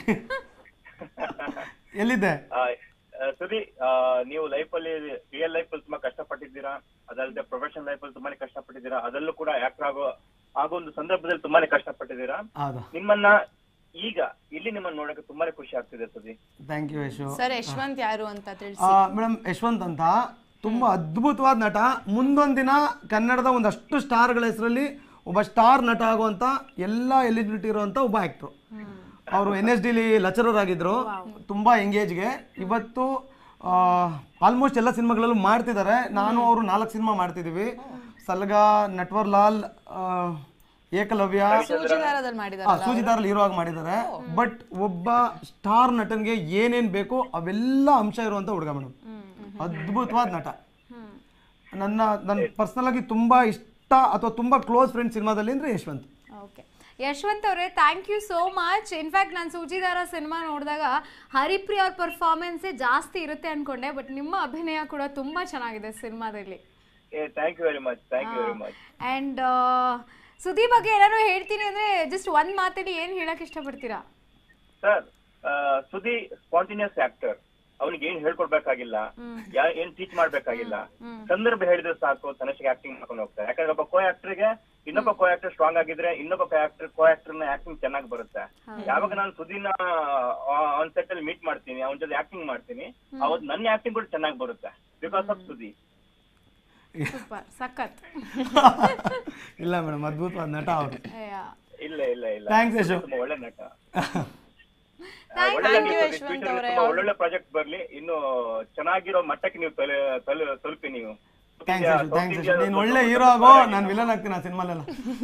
A: ಎಲ್ಲಿದ್ದೆ
E: ಆ, ಆ, ಸುದಿ ಆ, ನೀವು ಲೈಫ್ ಅಲ್ಲಿ ರಿಯಲ್ ಲೈಫ್ ಅಲ್ಲಿ ತುಂಬಾ ಕಷ್ಟಪಟ್ಟಿದ್ದೀರಾ ಅದಲ್ಲದೆ ಪ್ರೊಫೆಷನಲ್ ಲೈಫ್ ಅಲ್ಲಿ ತುಂಬಾನೇ ಕಷ್ಟಪಟ್ಟಿದ್ದೀರಾ ಅದರಲ್ಲೂ ಕೂಡ ಆಕ್ಟರ್ ಆಗೋ ಆಗೋ ಒಂದು ಸಂದರ್ಭದಲ್ಲಿ ತುಂಬಾನೇ ಕಷ್ಟಪಟ್ಟಿದ್ದೀರಾ
A: ಹೌದು
E: ನಿಮ್ಮನ್ನ ಈಗ ಇಲ್ಲಿ ನಿಮ್ಮನ್ನ ನೋಡಕ್ಕೆ ತುಂಬಾನೇ ಖುಷಿ ಆಗ್ತಿದೆ Sudhi
A: thank you Yashu
C: sir Yashwant ಯಾರು ಅಂತ ತಿಳಿಸಿ
A: ಮೇಡಮ್ ಯಶವಂತ್ ಅಂತ ತುಂಬಾ ಅದ್ಭುತವಾದ ನಟ ಮುಂದೊಂದು ದಿನ ಕನ್ನಡದ ಒಂದಷ್ಟು ಸ್ಟಾರ್ಗಳ ಹೆಸರಲ್ಲಿ ಒಬ್ಬ ಸ್ಟಾರ್ ನಟ ಆಗುವಂತ ಎಲ್ಲ ಎಲಿಜಿಬಿಲಿಟಿ ಇರುವಂತ ಒಬ್ಬ ಆಕ್ಟ್ರು ಅವರು ಎನ್ ಎಸ್ ಡಿಲಿ ಲೆಕ್ಚರರ್ ಆಗಿದ್ರು ತುಂಬಾ ಎಂಗೇಜ್ಗೆ ಇವತ್ತು ಆಲ್ಮೋಸ್ಟ್ ಎಲ್ಲ ಸಿನಿಮಾಗಳಲ್ಲೂ ಮಾಡ್ತಿದ್ದಾರೆ ನಾನು ಅವರು ನಾಲ್ಕು ಸಿನಿಮಾ ಮಾಡ್ತಿದ್ದೀವಿ ಸಲ್ಗ ನಟ್ವರ್ಲಾಲ್ ಆ, ಏಕಲವ್ಯ
C: ಸೂಜಿದಾರದಲ್ಲಿ ಮಾಡಿದ್ದಾರೆ
A: ಆ, ಸೂಜಿದಾರಲ್ಲಿ ಹೀರೋ ಆಗಿ ಮಾಡಿದ್ದಾರೆ ಬಟ್ ಒಬ್ಬ ಸ್ಟಾರ್ ನಟನ್ಗೆ ಏನೇನ್ ಬೇಕೋ ಅವೆಲ್ಲ ಅಂಶ ಇರುವಂತ ಹುಡುಗ ಮೇಡಮ್ ಅದ್ಭುತವಾದ ನಟ ನನ್ನ ನನ್ನ ಪರ್ಸನಲ್ ಆಗಿ ತುಂಬಾ ಇಷ್ಟ ಅಥವಾ ತುಂಬಾ ಕ್ಲೋಸ್ ಫ್ರೆಂಡ್ ಸಿನಿಮಾದಲ್ಲಿ ಅಂದ್ರೆ ಯಶವಂತ್
B: ಓಕೆ ಯಶವಂತ್ ಅವರೇ thank you so much in fact ನಾನು ಸೂಜಿದಾರ ಸಿನಿಮಾ ನೋಡಿದಾಗ ಹರಿಪ್ರಿಯ ಅವ್ರ ಪರ್ಫಾರ್ಮೆನ್ಸೇ ಜಾಸ್ತಿ ಇರುತ್ತೆ ಅನ್ಕೊಂಡೆ ಬಟ್ ನಿಮ್ಮ ಅಭಿನಯ ಕೂಡ ತುಂಬಾ ಚೆನ್ನಾಗಿದೆ ಸಿನಿಮಾದಲ್ಲಿ
E: ಏ thank you very much thank you very much
B: and Sudhi ಬಗ್ಗೆ ಏನಾದ್ರು ಹೇಳ್ತೀನಿ ಅಂದ್ರೆ ಜಸ್ಟ್ ಒಂದ್ ಮಾತಲ್ಲಿ ಏನ್ ಹೇಳಕ್ ಇಷ್ಟಪಡ್ತೀರಾ
E: ಸರ್ ಸುದಿ ಸ್ಪಾಂಟಿನಿಯಸ್ ಆಕ್ಟರ್ ಅವನಿಗೆ ಏನ್ ಹೇಳ್ಕೊಡ್ಬೇಕಾಗಿಲ್ಲ ಯಾ- ಏನ್ ಟೀಚ್ ಮಾಡ್ಬೇಕಾಗಿಲ್ಲ ಸಂದರ್ಭ ಹೇಳಿದ್ರೆ ಸಾಕು ತನ್ನಷ್ಟಿಗೆ ಆಕ್ಟಿಂಗ್ ಮಾಡ್ಕೊಂಡು ಹೋಗ್ತಾರೆ ಯಾಕಂದ್ರೆ ಒಬ್ಬ ಕೋ ಆಕ್ಟರ್ಗೆ ಇನ್ನೊಬ್ಬ ಕೋ ಆಕ್ಟರ್ ಸ್ಟ್ರಾಂಗ್ ಆಗಿದ್ರೆ ಇನ್ನೊಬ್ಬ ಕೋ ಆಕ್ಟರ್ ಕೋ ಆಕ್ಟರ್ ನ ಆಕ್ಟಿಂಗ್ ಚೆನ್ನಾಗಿ ಬರುತ್ತೆ ಯಾವಾಗ ನಾನು ಸುದಿನ ಆನ್ ಸೆಟ್ ಅಲ್ಲಿ ಮೀಟ್ ಮಾಡ್ತೀನಿ ಅವನ ಜೊತೆ ಆಕ್ಟಿಂಗ್ ಮಾಡ್ತೀನಿ ಅವತ್ತು ನನ್ನ ಆಕ್ಟಿಂಗ್ ಕೂಡ ಚೆನ್ನಾಗಿ ಬರುತ್ತೆ ಬಿಕಾಸ್ ಆಫ್ ಸುದಿ
B: ಸೂಪರ್ ಸಖತ್
A: ಇಲ್ಲ ಮೇಡಮ್ ಅದ್ಭುತವಾದ ನಟ ಅವರು
B: Yeah.
E: ಇಲ್ಲ ಇಲ್ಲ ಇಲ್ಲ
A: Thanks, ಯಶು.
E: ತುಂಬಾ ಒಳ್ಳೆ ನಟ
C: Thank
E: ಒಳ್ಳೆ
C: you,
E: ನೀವು
C: ಯಶವಂತ್
E: future ಅಲ್ಲಿ
C: ಅವ್ರೆ.
E: ತುಂಬಾ ಒಳ್ಳೊಳ್ಳೆ ಪ್ರಾಜೆಕ್ಟ್ ಬರ್ಲಿ ಇನ್ನು ಚೆನ್ನಾಗಿರೋ ಮಟ್ಟಕ್ಕೆ ನೀವು ತಲೆ ತಲೆ ತಲುಪಿ ನೀವು
A: thanks Yashu
E: South
A: thanks
E: India
A: Yashu ನೀನು
E: ದೊಡ್ಡ
A: ಒಳ್ಳೆ
E: ದೊಡ್ಡ
A: ಹೀರೋ ಆಗೋ
E: superstar
A: ನಾನು ವಿಲನ್ ಆಗ್ತೀನಿ ಆ ಸಿನಿಮಾಲೆಲ್ಲ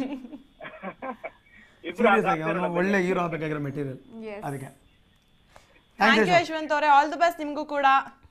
E: ಇಬ್ರು
A: ಸೀರಿಯಸ್ ಆಗಿ
E: ಆಗ್ತಾ
A: ಅವನು
E: ಇರೋದು
A: ಒಳ್ಳೆ ಹೀರೋ ಆಗಬೇಕಾಗಿರೋ ಮೆಟೀರಿಯಲ್
B: Yes.
A: ಅದಕ್ಕೆ
C: ಥ್ಯಾಂಕ್ ಯು ಯಶವಂತ್ ಅವರೇ ಆಲ್ ದಿ ಬೆಸ್ಟ್ ನಿಮಗೂ ಕೂಡ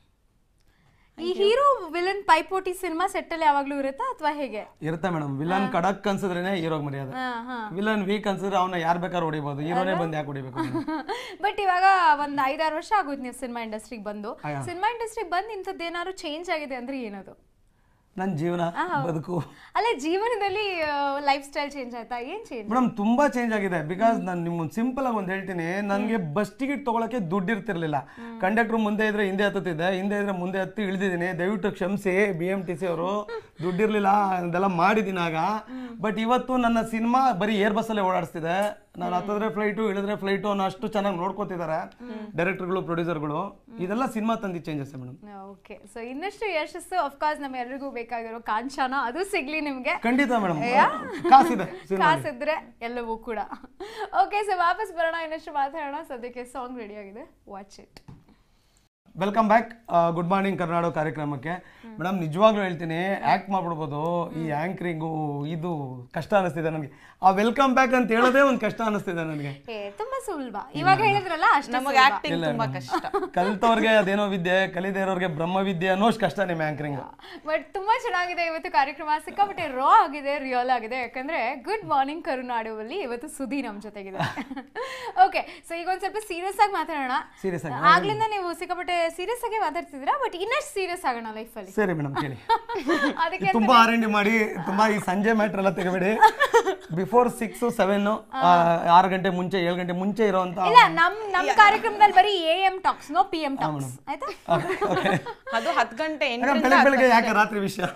B: ಈ ಹೀರೋ ವಿಲನ್ ಪೈಪೋಟಿ ಸಿನಿಮಾ ಸೆಟ್ ಅಲ್ಲಿ ಯಾವಾಗ್ಲೂ ಇರುತ್ತಾ ಅಥವಾ ಹೇಗೆ
A: ಇರುತ್ತೆ ಮೇಡಮ್ ವಿಲನ್ ಕಡಕ್ ಅನ್ಸಿದ್ರೇನೆ ಹೀರೋಗ್ ಮರ್ಯಾದೆ
B: ಹಾ ಹಾ
A: ವಿಲನ್ ವೀಕ್ ಅನ್ಸಿದ್ರೆ ಅವನ ಯಾರ್ ಬೇಕಾದ್ರೂ ಹೊಡಿಬೋದು ಹೀರೋನೇ ಬಂದು ಯಾಕೆ ಹೊಡಿಬೇಕು ಅವ್ನ?
B: ಬಟ್ ಇವಾಗ ಒಂದ್ ಐದಾರು ವರ್ಷ ಆಗುತ್ತೆ ನೀವು ಸಿನಿಮಾ ಇಂಡಸ್ಟ್ರಿಗೆ ಬಂದು ಸಿನಿಮಾ ಇಂಡಸ್ಟ್ರಿಗೆ ಬಂದು ಇಂಥದ್ದು ಏನಾದ್ರು ಚೇಂಜ್ ಆಗಿದೆ ಅಂದ್ರೆ ಏನದು
A: ನನ್ ಜೀವನ ಬದುಕು
B: ಅಲ್ಲ ಜೀವನದಲ್ಲಿ ಲೈಫ್ ಸ್ಟೈಲ್ ಚೇಂಜ್ ಆಯ್ತಾ ಏನ್ ಚೇಂಜ್
A: ಮೇಡಮ್ ತುಂಬಾ ಚೇಂಜ್ ಆಗಿದೆ ಬಿಕಾಸ್ ನಾನು ನಿಮ್ಗೆ ಸಿಂಪಲ್ ಆಗಿ ಒಂದು ಹೇಳ್ತೀನಿ ನನಗೆ ಬಸ್ ಟಿಕೆಟ್ ತಗೊಳಕ್ಕೆ ದುಡ್ಡು ಇರ್ತಿರ್ಲಿಲ್ಲ ಕಂಡಕ್ಟರ್ ಮುಂದೆ ಇದ್ರೆ ಹಿಂದೆ ಹತ್ತುತ್ತಿದ್ದೆ ಹಿಂದೆ ಇದ್ರೆ ಮುಂದೆ ಹತ್ತಿ ಇಳಿದಿದ್ದೀನಿ ದಯವಿಟ್ಟು ಕ್ಷಮಿಸಿ ಬಿ ಎಂ ಟಿ ಸಿ ಅವರು ದುಡ್ಡಿರ್ಲಿಲ್ಲ ಅದೆಲ್ಲ ಮಾಡಿದ್ದೀನಿ ಆಗ ಬಟ್ ಇವತ್ತು ನನ್ನ ಸಿನಿಮಾ ಬರೀ ಏರ್ ಬಸ್ಸಲ್ಲೇ ಓಡಾಡಿಸ್ತಿದೆ ನಾನು ಹತ್ತಿದ್ರೆ ಫ್ಲೈಟು ಇಳಿದ್ರೆ ಫ್ಲೈಟು ಅನ್ನೋ ಅಷ್ಟು ಚೆನ್ನಾಗಿ ನೋಡ್ಕೋತಿದ್ದಾರೆ ಡೈರೆಕ್ಟರ್ಗಳು ಪ್ರೊಡ್ಯೂಸರ್ಗಳು ಇದೆಲ್ಲ ಸಿನಿಮಾ ತಂದಿ ಚೇಂಜಸ್ ಮೇಡಮ್
B: ಓಕೆ ಸೊ ಇನ್ನಷ್ಟು ಯಶಸ್ಸು ಅಫ್ಕೋರ್ಸ್ ನಮ್ಮ ಎಲ್ರಿಗೂ ಬೇಕಾಗಿರೋ ಕಾಂಚಾನ ಅದು ಸಿಗ್ಲಿ ನಿಮ್ಗೆ
A: ಖಂಡಿತ ಮೇಡಮ್ ಕಾಸಿದೆ ಸಿನಿಮಾ
B: ಕಾಸಿದ್ರೆ ಎಲ್ಲವೂ ಕೂಡ ಓಕೆ ಸೊ ವಾಪಸ್ ಬರೋಣ ಇನ್ನಷ್ಟು ಮಾತಾಡೋಣ ಸದ್ಯಕ್ಕೆ ಸಾಂಗ್ ರೆಡಿ ಆಗಿದೆ watch it
A: welcome back good morning Karnataka ಕಾರ್ಯಕ್ರಮಕ್ಕೆ ಮೇಡಮ್ ನಿಜವಾಗ್ಲೂ ಹೇಳ್ತೀನಿ ಆ್ಯಕ್ಟ್ ಮಾಡ್ಬಿಡ್ಬೋದು ಈ ಆ್ಯಂಕರಿಂಗು ಇದು ಕಷ್ಟ ಅನಿಸ್ತಿದೆ ನನಗೆ ಆ ವೆಲ್ಕಮ್ ಬ್ಯಾಕ್ ಅಂತ ಹೇಳೋದೇ ಒಂದು ಕಷ್ಟ ಅನಿಸ್ತಿದೆ ನನಗೆ
B: ಏ ತುಂಬಾ ಸುಲಭ ಇವಾಗ ಹೇಳಿದ್ರಲ್ಲ ಅಷ್ಟೇ
C: ನಮಗೆ ಆಕ್ಟಿಂಗ್ ತುಂಬಾ ಕಷ್ಟ
A: ಕಲಿತವ್ರಿಗೆ ಅದೇನೋ ವಿದ್ಯೆ ಕಲಿದೇ ಇರೋರಿಗೆ ಬ್ರಹ್ಮ ವಿದ್ಯೆ ಅನ್ನೋಷ್ಟು ಕಷ್ಟ ನಿಮ್ಮ ಆ್ಯಂಕರಿಂಗ್
B: ಬಟ್ ತುಂಬಾ ಚೆನ್ನಾಗಿದೆ ಇವತ್ತು ಕಾರ್ಯಕ್ರಮ ಸಿಕ್ಕಾಪಟ್ಟೆ ರಾ ಆಗಿದೆ ರಿಯಲ್ ಆಗಿದೆ ಯಾಕಂದ್ರೆ ಗುಡ್ ಮಾರ್ನಿಂಗ್ ಕರುನಾಡುವಲ್ಲಿ ಇವತ್ತು ಸುದಿ ನಮ್ ಜೊತೆಗಿದೆ ಓಕೆ ಸೊ ಈಗ ಒಂದ್ ಸ್ವಲ್ಪ ಸೀರಿಯಸ್ ಆಗಿ ಮಾತಾಡೋಣ
A: Serious ಆಗಿ,
B: ಆಗ್ಲಿಂದ ನೀವು ಸಿಕ್ಕಾಪಟ್ಟೆ ಸೀರಿಯಸ್ ಆಗಿ ಮಾತಾಡ್ತಿದ್ದೀರಾ ಬಟ್ ಇನ್ನಷ್ಟು ಸೀರಿಯಸ್ ಆಗೋಣ ಲೈಫಲ್ಲಿ
A: ಸರಿ ಮೇಡಮ್ ಕೇಳಿ
B: ಅದಕ್ಕೆ
A: ತುಂಬಾ ಆರ್ ಎನ್ ಡಿ ಮಾಡಿ ತುಂಬಾ ಈ ಸಂಜೆ ಮ್ಯಾಟ್ರ್ ಎಲ್ಲ ತೆಗಬೇಡಿ ಬಿಫೋರ್ ಸಿಕ್ಸ್ ಸೆವೆನ್ ಆರು ಗಂಟೆ ಮುಂಚೆ ಏಳು ಗಂಟೆ ಮುಂಚೆ ಇರೋಂಥ
B: ಇಲ್ಲ ನಮ್ ನಮ್ ಕಾರ್ಯಕ್ರಮದಲ್ಲಿ ಬರೀ A M talks no P M talks ಆಯ್ತಾ
C: ಅದು ಹತ್ತು ಗಂಟೆ
A: ಯಾಕಂದ್ರೆ
C: ಎಂಟರಿಂದ
A: ಬೆಳಗ್ಗೆ ಬೆಳಗ್ಗೆ ಯಾಕೆ ರಾತ್ರಿ ವಿಷಯ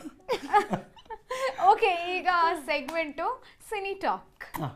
B: ಓಕೆ ಈಗ ಸೆಗ್ಮೆಂಟು ಸಿನಿ ಟಾಕ್
A: ಹಾ.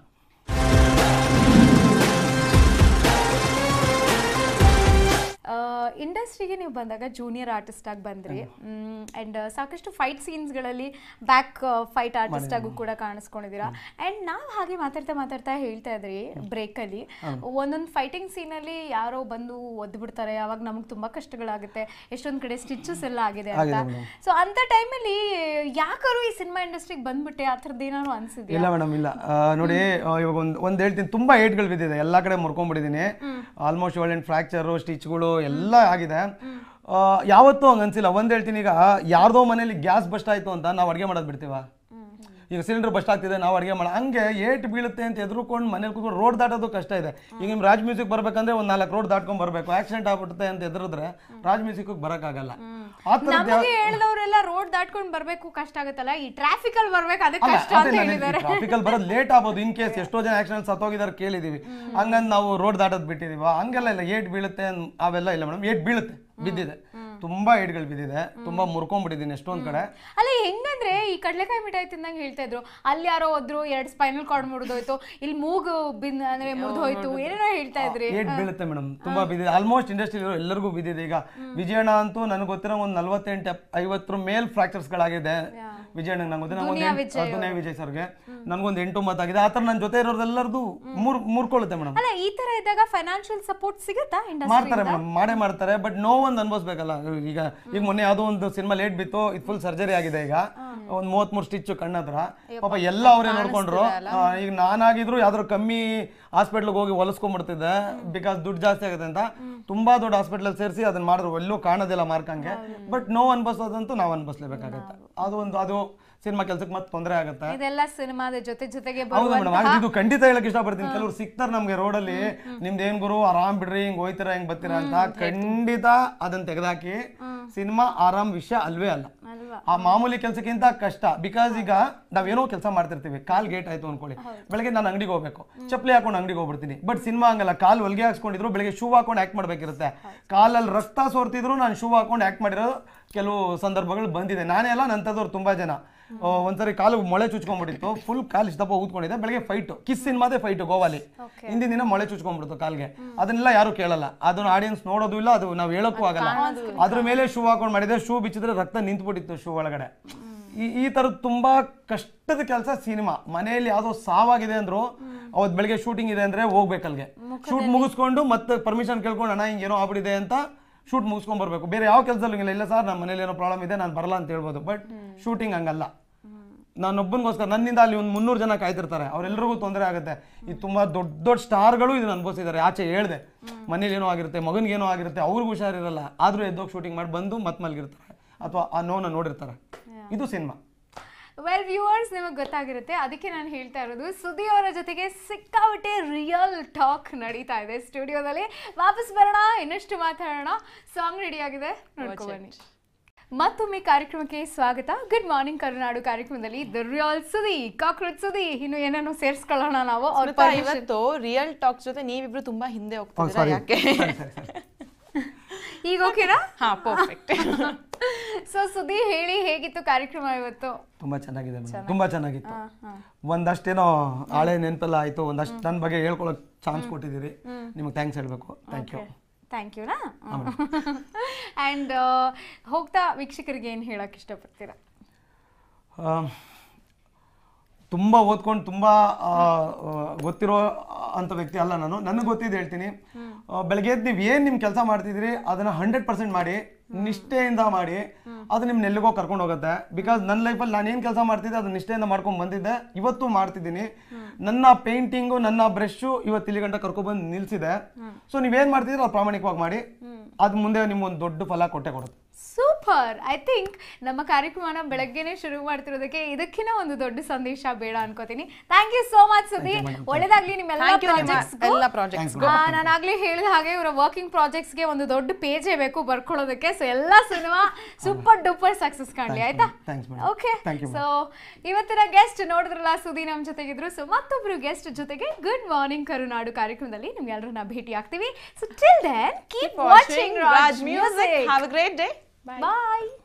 B: ಇಂಡಸ್ಟ್ರಿಗೆ ನೀವು ಬಂದಾಗ ಜೂನಿಯರ್ ಆರ್ಟಿಸ್ಟ್ ಆಗಿ ಬಂದ್ರಿ ಅಂಡ್ ಸಾಕಷ್ಟು ಫೈಟ್ ಸೀನ್ಸ್ಗಳಲ್ಲಿ ಬ್ಯಾಕ್ ಫೈಟ್ ಆರ್ಟಿಸ್ಟ್ ಆಗು ಕೂಡ ಕಾಣಿಸ್ಕೊಂಡಿದ್ದೀರಾ ಅಂಡ್ ನಾವು ಹಾಗೆ ಮಾತಾಡ್ತಾ ಮಾತಾಡ್ತಾ ಹೇಳ್ತಾ ಇದ್ರಿ ಬ್ರೇಕಲ್ಲಿ ಒಂದೊಂದು ಫೈಟಿಂಗ್ ಸೀನಲ್ಲಿ ಯಾರೋ ಬಂದು ಒದ್ದು ಬಿಡ್ತಾರೆ ಅವಾಗ ನಮಗೆ ತುಂಬಾ ಕಷ್ಟಗಳಾಗುತ್ತೆ ಎಷ್ಟೊಂದ್ ಕಡೆ ಸ್ಟಿಚಸ್ ಎಲ್ಲ ಆಗಿದೆ ಅಂತ ಸೊ ಅಂತ ಟೈಮಲ್ಲಿ ಯಾಕಾರು ಈ ಸಿನಿಮಾ ಇಂಡಸ್ಟ್ರಿಗೆ ಬಂದ್ಬಿಟ್ಟೆ ಆ ಥರದ್ದು ಏನಾದ್ರು ಅನ್ಸಿದ್ಯಾ
A: ಇಲ್ಲ ಮೇಡಮ್ ಇಲ್ಲ ಆ, ನೋಡಿ ಆ, ಇವಾಗ ಒಂದು ಒಂದು ಹೇಳ್ತೀನಿ ತುಂಬಾ ಏಟ್ಗಳು ಬಿದ್ದಿದೆ ಎಲ್ಲ ಕಡೆ ಮುರ್ಕೊಂಡ್ಬಿಟ್ಟಿದ್ದೀನಿ ಆಲ್ಮೋಸ್ಟ್ ಒಳ್ಳೆ ಫ್ರಾಕ್ಚರು ಸ್ಟಿಚ್ಗಳು ಎಲ್ಲ ಆಗಿದೆ ಆ, ಯಾವತ್ತೂ ಹಂಗೆ ಅನ್ಸಿಲ್ಲ ಒಂದು ಹೇಳ್ತೀನಿ ಈಗ ಯಾರ್ದೋ ಮನೇಲಿ ಗ್ಯಾಸ್ ಬಸ್ಟ್ ಆಯ್ತು ಅಂತ ನಾವು ಅಡುಗೆ ಮಾಡೋದು ಬಿಡ್ತೀವ ಈಗ ಸಿಲಿಂಡರ್ ಬಸ್ಟ್ ಆಗ್ತಿದೆ ನಾವು ಅಡುಗೆ ಮಾಡೋ ಹಂಗೆ ಏಟ್ ಬೀಳುತ್ತೆ ಅಂತ ಎದುರುಕೊಂಡು ಮನೇಲಿ ಕೂತ್ಕೊಂಡು ರೋಡ್ ದಾಟೋದು ಕಷ್ಟ ಇದೆ ಈಗ ನಿಮ್ಮ ರಾಜ್ ಮ್ಯೂಸಿಕ್ ಬರ್ಬೇಕಂದ್ರೆ ಒಂದು ನಾಲ್ಕು ರೋಡ್ ದಾಟ್ಕೊಂಡ್ ಬರಬೇಕು ಆಕ್ಸಿಡೆಂಟ್ ಆಗ್ಬಿಡುತ್ತೆ ಅಂತ ಎದುರಿದ್ರೆ ರಾಜ್ ಮ್ಯೂಸಿಕ್ ಬರೋಕ್ಕಾಗಲ್ಲ ಆ ಥರದ್ದು
B: ನಮಗೆ ಹೇಳಿದವರೆಲ್ಲ ರೋಡ್ ದಾಟ್ಕೊಂಡು ಬರ್ಬೇಕು ಕಷ್ಟ ಆಗುತ್ತಲ್ಲ ಈ ಟ್ರಾಫಿಕ್ ಅಲ್ಲಿ ಬರ್ಬೇಕು ಅದಕ್ಕೆ ಕಷ್ಟ ಅಂತ ಹೇಳಿದ್ದಾರೆ
A: ಟ್ರಾಫಿಕಲ್ ಬರೋದು ಲೇಟ್ ಆಗ್ಬೋದು ಇನ್ ಕೇಸ್ ಎಷ್ಟೋ ಜನ ಆಕ್ಸಿಡೆಂಟ್ ಸತ್ತೋಗಿದಾರೆ ಕೇಳಿದೀವಿ ಹಂಗಂದ್ ನಾವು ರೋಡ್ ದಾಟೋದು ಬಿಟ್ಟಿದೀವ ಹಂಗೆಲ್ಲ ಇಲ್ಲ ಏಟ್ ಬೀಳುತ್ತೆ ಅನ್- ಅವೆಲ್ಲ ಇಲ್ಲ ಮೇಡಮ್ ಏಟ್ ಬೀಳುತ್ತೆ ಬಿದ್ದಿದೆ ತುಂಬಾ ಏಟ್ಗಳು ಬಿದ್ದಿದೆ ತುಂಬಾ ಮುರ್ಕೊಂಡ್ಬಿಟ್ಟಿದ್ದೀನಿ ಎಷ್ಟೊಂದ್ ಕಡೆ
B: ಅಲ್ಲ ಹೆಂಗಂದ್ರೆ ಈ ಕಡ್ಲೆಕಾಯಿ ಮಿಠಾಯಿ ತಿಂದಂಗೆ ಹೇಳ್ತಾ ಇದ್ರು ಅಲ್ಲಿ ಯಾರೋ ಹೋದ್ರು ಎರಡ್ ಸ್ಪೈನಲ್ ಕಾರ್ಡ್ ಮುರಿದೋಯ್ತು ಇಲ್ಲಿ ಮೂಗು ಬಿನ್ ಅಂದ್ರೆ ಮುರಿದೋಯ್ತು ಏನೇನೋ ಹೇಳ್ತಾ ಇದ್ರಿ
A: ಏಟ್ ಬೀಳುತ್ತೆ ಮೇಡಮ್ ತುಂಬಾ ಬಿದ್ದಿದೆ ಆಲ್ಮೋಸ್ಟ್ ಇಂಡಸ್ಟ್ರಿ ಎಲ್ಲರಿಗೂ ಬಿದ್ದಿದೆ ಈಗ ವಿಜಯಣ್ಣ ಅಂತೂ ನನಗೆ ಗೊತ್ತಿರೋ ಒಂದು ನಲ್ವತ್ತೆಂಟು ಎಪ್- ಐವತ್ತರ ಮೇಲ್ ಫ್ರಾಕ್ಚರ್ಸ್ ಗಳಾಗಿದೆ ವಿಜಯಣ್ಣ ನಂಗೆ ಗೊತ್ತಿರೋ
B: ದುನಿಯಾ
A: ಒಂದು
B: ವಿಜಯ್
A: ದುನಿಯಾ ವಿಜಯ್ ಸರ್ಗೆ ನನ್ಗೊಂದು ಎಂಟು ಒಂಬತ್ತಾಗಿದೆ ಆ ಥರ ನನ್ನ ಜೊತೆ ಇರೋರೆಲ್ಲರದು ಮೂರ್ ಮೂರ್ಕೊಳ್ಳುತ್ತೆ ಮೇಡಮ್
B: ಅಲ್ಲ ಈ ತರ ಇದ್ದಾಗ ಫೈನಾನ್ಷಿಯಲ್ ಸಪೋರ್ಟ್ ಸಿಗುತ್ತಾ ಇಂಡಸ್ಟ್ರಿ
A: ಮಾಡ್ತಾರೆ ಮೇಡಮ್ ಮಾಡೇ ಮಾಡ್ತಾರೆ ಬಟ್ ನೋ ಒಂದು ಅನ್ಭವಿಸ್ಬೇಕಲ್ಲ ಈಗ ಈಗ ಮೊನ್ನೆ ಯಾವುದೋ ಒಂದು ಸಿನಿಮಾ ಲೇಟ್ ಬಿತ್ತು ಇದು ಫುಲ್ ಸರ್ಜರಿ ಆಗಿದೆ ಈಗ ಒಂದು ಮೂವತ್ಮೂರು ಸ್ಟಿಚ್ ಕಣ್ಣತ್ರ ಪಾಪ ಎಲ್ಲ ಅವರೇ ನೋಡ್ಕೊಂಡ್ರು ಆ, ಈಗ ನಾನಾಗಿದ್ರು ಯಾವ್ದಾದ್ರು ಕಮ್ಮಿ ಹಾಸ್ಪಿಟ್ಲಿಗೆ ಹೋಗಿ ಹೊಲಸ್ಕೊಂಡ್ಬಿಡ್ತಿದ್ದೆ ಬಿಕಾಸ್ ದುಡ್ಡು ಜಾಸ್ತಿ ಆಗುತ್ತೆ ಅಂತ ತುಂಬಾ ದೊಡ್ಡ ಹಾಸ್ಪಿಟ್ಲಲ್ಲಿ ಸೇರಿಸಿ ಅದನ್ನ ಮಾಡಿದ್ರು ಎಲ್ಲೂ ಕಾಣೋದಿಲ್ಲ ಮಾರ್ಕಂಗೆ ಬಟ್ ನೋವು ಅನ್ಭವಿಸೋದಂತೂ ನಾವು ಅನ್ಭವಿಸ್ಲೇಬೇಕಾಗತ್ತೆ ಅದು ಒಂದು ಅದು ಸಿನಿಮಾ ಕೆಲ್ಸಕ್ಕೆ ಮತ್ತೆ ತೊಂದರೆ ಆಗುತ್ತೆ
B: ಇದೆಲ್ಲ ಸಿನಿಮಾದ ಜೊತೆ ಜೊತೆಗೆ
A: ಹೌದು ಮೇಡಮ್
B: ಬರುವಂತಹ
A: ಇದು ಖಂಡಿತ ಹೇಳಕ್ ಇಷ್ಟಪಡ್ತೀನಿ ಕೆಲವ್ರು ಸಿಗ್ತಾರೆ ನಮ್ಗೆ ರೋಡಲ್ಲಿ ನಿಮ್ದು ಏನ್ ಗುರು ಆರಾಮ್ ಬಿಡ್ರಿ ಹಿಂಗ್ ಹೋಯ್ತೀರಾ ಹಿಂಗ್ ಬರ್ತೀರಾ ಅಂತ ಖಂಡಿತ ಅದನ್ನ ತೆಗೆದಾಕಿ ಸಿನಿಮಾ ಆರಾಮ್ ವಿಷಯ ಅಲ್ವೇ ಅಲ್ಲ
B: ಅಲ್ವಾ
A: ಆ ಮಾಮೂಲಿ ಕೆಲಸಕ್ಕಿಂತ ಕಷ್ಟ ಬಿಕಾಸ್ ಈಗ ನಾವೇನೋ ಕೆಲಸ ಮಾಡ್ತಿರ್ತೀವಿ ಕಾಲ್ ಗೇಟ್ ಆಯ್ತು ಅನ್ಕೊಳ್ಳಿ ಬೆಳಗ್ಗೆ ನಾನು ಅಂಗಡಿಗೆ ಹೋಗ್ಬೇಕು ಚಪ್ಪಲಿ ಹಾಕೊಂಡು ಅಂಗಡಿಗೆ ಹೋಗ್ಬಿಡ್ತೀನಿ ಬಟ್ ಸಿನಿಮಾ ಹಂಗಲ್ಲ ಕಾಲ್ ಹೊಲಿಗೆ ಹಾಕ್ಸ್ಕೊಂಡಿದ್ರು ಬೆಳಗ್ಗೆ ಶೂ ಹಾಕೊಂಡು ಆಕ್ಟ್ ಮಾಡ್ಬೇಕಿರುತ್ತೆ ಕಾಲಲ್ಲಿ ರಕ್ತ ಸೋರ್ತಿದ್ರು ನಾನು ಶೂ ಹಾಕೊಂಡು ಆಕ್ಟ್ ಮಾಡಿರೋ ಕೆಲವು ಸಂದರ್ಭಗಳು ಬಂದಿದೆ ನಾನೇ ಅಲ್ಲ ನಂತದವ್ರು ತುಂಬಾ ಜನ ಆ, ಒಂದ್ಸರಿ ಕಾಲು ಮೊಳೆ ಚುಚ್ಕೊಂಡ್ಬಿಟ್ಟಿತ್ತು ಫುಲ್ ಕಾಲ್ ಇಷ್ಟಪ್ಪ ಊದ್ಕೊಂಡಿದ್ದೆ ಬೆಳಗ್ಗೆ ಫೈಟ್ ಕಿಸ್ ಸಿನಿಮಾದೇ ಫೈಟ್ ಗೋವಾಲಿ ಹಿಂದಿನ ದಿನ ಮೊಳೆ ಚುಚ್ಕೊಂಡ್ಬಿಡ್ತು ಕಾಲ್ಗೆ ಅದನ್ನೆಲ್ಲ ಯಾರು ಕೇಳಲ್ಲ ಅದನ್ನ ಆಡಿಯನ್ಸ್ ನೋಡೋದು ಇಲ್ಲ ಅದು ನಾವು ಹೇಳೋಕ್ಕೂ ಆಗಲ್ಲ ಅದ್ರ ಮೇಲೆ ಶೂ ಹಾಕೊಂಡು ಮಾಡಿದ್ರೆ ಶೂ ಬಿಚ್ಚಿದ್ರೆ ರಕ್ತ ನಿಂತ್ಬಿಟ್ಟಿತ್ತು ಶೂ ಒಳಗಡೆ ಈ ಈ ಥರದ್ದು ತುಂಬಾ ಕಷ್ಟದ ಕೆಲಸ ಸಿನಿಮಾ ಮನೆಯಲ್ಲಿ ಯಾವುದೋ ಸಾವಾಗಿದೆ ಅಂದ್ರು ಅವತ್ತು ಬೆಳಗ್ಗೆ ಶೂಟಿಂಗ್ ಇದೆ ಅಂದ್ರೆ ಹೋಗ್ಬೇಕಲ್ಗೆ ಶೂಟ್ ಮುಗಿಸ್ಕೊಂಡು ಮತ್ತೆ ಪರ್ಮಿಷನ್ ಕೇಳ್ಕೊಂಡು ಅಣ್ಣ ಹಿಂಗೇನೋ ಆಗ್ಬಿಟ್ಟಿದೆ ಅಂತ ಶೂಟ್ ಮುಗಿಸ್ಕೊಂಡ್ ಬರ್ಬೇಕು ಬೇರೆ ಯಾವ ಕೆಲಸದಲ್ಲೂ ಇಲ್ಲ ಇಲ್ಲ ಸರ್ ನಮ್ಮ ಮನೇಲಿ ಏನೋ ಪ್ರಾಬ್ಲಮ್ ಇದೆ ನಾನು ಬರಲ್ಲ ಅಂತ ಹೇಳ್ಬೋದು ಬಟ್ ಶೂಟಿಂಗ್ ಹಂಗಲ್ಲ ನಾನೊಬ್ಬನಿಗೋಸ್ಕರ ನನ್ನಿಂದ ಅಲ್ಲಿ ಒಂದು ಮುನ್ನೂರು ಜನ ಕಾಯ್ತಿರ್ತಾರೆ ಅವರೆಲ್ಲರಿಗೂ ತೊಂದರೆ ಆಗುತ್ತೆ ಈ ತುಂಬಾ ದೊಡ್ಡ ದೊಡ್ಡ ಸ್ಟಾರ್ಗಳು ಇದನ್ನ ಅನುಭವಿಸಿದ್ದಾರೆ ಆಚೆ ಹೇಳ್ದೆ ಮನೇಲಿ ಏನೋ ಆಗಿರುತ್ತೆ ಮಗನಿಗೆ ಏನೋ ಆಗಿರುತ್ತೆ ಅವ್ರಿಗೂ ಹುಷಾರಿರಲ್ಲ ಆದ್ರೂ ಎದ್ದೋಗಿ ಶೂಟಿಂಗ್ ಮಾಡಿ ಬಂದು ಮತ್ತೆ ಮಲಗಿರ್ತಾರೆ ಅಥವಾ ಆ ನೋವನ್ನ ನೋಡಿರ್ತಾರೆ ಇದು ಸಿನಿಮಾ
B: ವೆಲ್ ವ್ಯೂವರ್ಸ್ ನಿಮಗೆ ಗೊತ್ತಾಗಿರುತ್ತೆ ಅದಕ್ಕೆ ನಾನು ಹೇಳ್ತಾ ಇರೋದು ಸುದ್ದಿ ಅವರ ಜೊತೆಗೆ ಸಿಕ್ಕಾಬಿಟ್ಟೆ ರಿಯಲ್ ಟಾಕ್ ನಡೀತಾ ಇದೆ ಸ್ಟುಡಿಯೋದಲ್ಲಿ ವಾಪಸ್ ಬರೋಣ ಇನ್ನಷ್ಟು ಮಾತಾಡೋಣ ಸಾಂಗ್ ರೆಡಿ ಆಗಿದೆ ನೋಡ್ಕೊ ಬನ್ನಿ ಮತ್ತೊಮ್ಮೆ ಕಾರ್ಯಕ್ರಮಕ್ಕೆ ಸ್ವಾಗತ ಗುಡ್ ಮಾರ್ನಿಂಗ್ ಕರುನಾಡು ಕಾರ್ಯಕ್ರಮದಲ್ಲಿ the real Sudhi cockroach Sudhi ಇನ್ನು ಏನೇನೋ ಸೇರಿಸ್ಕೊಳ್ಳೋಣ ನಾವು ಅವ್ರ
C: ಸ್ಮಿತಾ, ಇವತ್ತು ರಿಯಲ್ ಟಾಕ್ಸ್ ಜೊತೆ ನೀವಿಬ್ರು ತುಂಬಾ ಹಿಂದೆ ಹೋಗ್ತಿದ್ದೀರಾ
A: ಸಾರಿ
C: ಯಾಕೆ
B: ಈಗ ಓಕೆನಾ
C: ಹಾ ಪರ್ಫೆಕ್ಟ್
B: ಸೊ ಸುದಿ ಹೇಳಿ ಹೇಗಿತ್ತು ಕಾರ್ಯಕ್ರಮ ಇವತ್ತು
A: ತುಂಬಾ ಚೆನ್ನಾಗಿದೆ ಮೇಡಮ್ ತುಂಬಾ ಚೆನ್ನಾಗಿತ್ತು ಒಂದಷ್ಟೇನೋ ಹಳೆ ನೆನಪೆಲ್ಲ ಆಯ್ತು ಒಂದಷ್ಟು ನನ್ನ ಬಗ್ಗೆ ಹೇಳ್ಕೊಳಕ್ ಚಾನ್ಸ್ ಕೊಟ್ಟಿದ್ದೀರಿ ನಿಮಗೆ ಥ್ಯಾಂಕ್ಸ್ ಹೇಳ್ಬೇಕು ಥ್ಯಾಂಕ್ ಯು
B: ಥ್ಯಾಂಕ್ ಯುನಾ ಆ್ಯಂಡ್ ಹೋಗ್ತಾ ವೀಕ್ಷಕರಿಗೆ ಏನು ಹೇಳಕ್ ಇಷ್ಟಪಡ್ತೀರಾ
A: ತುಂಬ ಓದ್ಕೊಂಡು ತುಂಬ ಗೊತ್ತಿರೋ ಅಂಥ ವ್ಯಕ್ತಿ ಅಲ್ಲ ನಾನು ನನಗೆ ಗೊತ್ತಿದ್ದು ಹೇಳ್ತೀನಿ ಆ, ಬೆಳಗ್ಗೆ ಎದ್ದು ನೀವು ಏನು ನಿಮ್ಮ ಕೆಲಸ ಮಾಡ್ತಿದ್ದೀರಿ ಅದನ್ನು ಹಂಡ್ರೆಡ್ ಪರ್ಸೆಂಟ್ ಮಾಡಿ ನಿಷ್ಠೆಯಿಂದ ಮಾಡಿ ಅದು ನಿಮ್ನ ಎಲ್ಲಿಗೋ ಕರ್ಕೊಂಡು ಹೋಗುತ್ತೆ ಬಿಕಾಸ್ ನನ್ನ ಲೈಫಲ್ಲಿ ನಾನು ಏನು ಕೆಲಸ ಮಾಡ್ತಿದ್ದೆ ಅದು ನಿಷ್ಠೆಯಿಂದ ಮಾಡ್ಕೊಂಡು ಬಂದಿದ್ದೆ ಇವತ್ತು ಮಾಡ್ತಿದ್ದೀನಿ ನನ್ನ ಪೇಂಟಿಂಗು ನನ್ನ ಬ್ರಷು ಇವತ್ತು ಇಲ್ಲಿ ಗಂಟ ಕರ್ಕೊಬಂದು ನಿಲ್ಸಿದೆ ಸೊ ನೀವೇನು ಮಾಡ್ತಿದ್ದೀರೋ ಅದು ಪ್ರಾಮಾಣಿಕವಾಗಿ ಮಾಡಿ ಅದು ಮುಂದೆ ನಿಮ್ಗೊಂದು ದೊಡ್ಡ ಫಲ ಕೊಟ್ಟೆ ಕೊಡುತ್ತೆ
B: ಸೂಪರ್ ಐ ಥಿಂಕ್ ನಮ್ಮ ಕಾರ್ಯಕ್ರಮನ ಬೆಳಗ್ಗೆನೆ ಶುರು ಮಾಡ್ತಿರೋದಕ್ಕೆ ಇದಕ್ಕಿಂತ ಒಂದು ದೊಡ್ಡ ಸಂದೇಶ ಬೇಡ ಅನ್ಕೋತೀನಿ thank you so much Sudhi ಒಳ್ಳೇದಾಗ್ಲಿ ನಿಮ್ಮೆಲ್ಲ
C: Thank you ನಿಮ್ಮ
B: ಪ್ರಾಜೆಕ್ಟ್ಸ್
C: ಎಲ್ಲ projects
B: ನಾನು ಆಗ್ಲೇ ಹೇಳಿದ ಹಾಗೆ ಇವರ ವರ್ಕಿಂಗ್ ಪ್ರಾಜೆಕ್ಟ್ಸ್ಗೆ ಒಂದು ದೊಡ್ಡ ಪೇಜೇ ಬೇಕು ಬರ್ಕೊಳ್ಳೋದಕ್ಕೆ ಸೊ ಎಲ್ಲ ಸಿನಿಮಾ ಸೂಪರ್ ಡೂಪರ್ ಸಕ್ಸಸ್ ಕಾಣಲಿ ಆಯ್ತಾ
A: Thanks, madam.
B: Okay
A: Thank you,
B: so ಇವತ್ತಿನ ಗೆಸ್ಟ್ ನೋಡಿದ್ರಲ್ಲ ಸುದಿ ನಮ್ಮ ಜೊತೆಗಿದ್ರು ಸೊ ಮತ್ತೊಬ್ರು ಗೆಸ್ಟ್ ಜೊತೆಗೆ ಗುಡ್ ಮಾರ್ನಿಂಗ್ ಕರುನಾಡು ಕಾರ್ಯಕ್ರಮದಲ್ಲಿ ನಿಮ್ಗೆಲ್ಲರನ್ನ ಭೇಟಿ ಆಗ್ತೀವಿ so till then keep watching Raj music
C: Have a great day.
B: Bye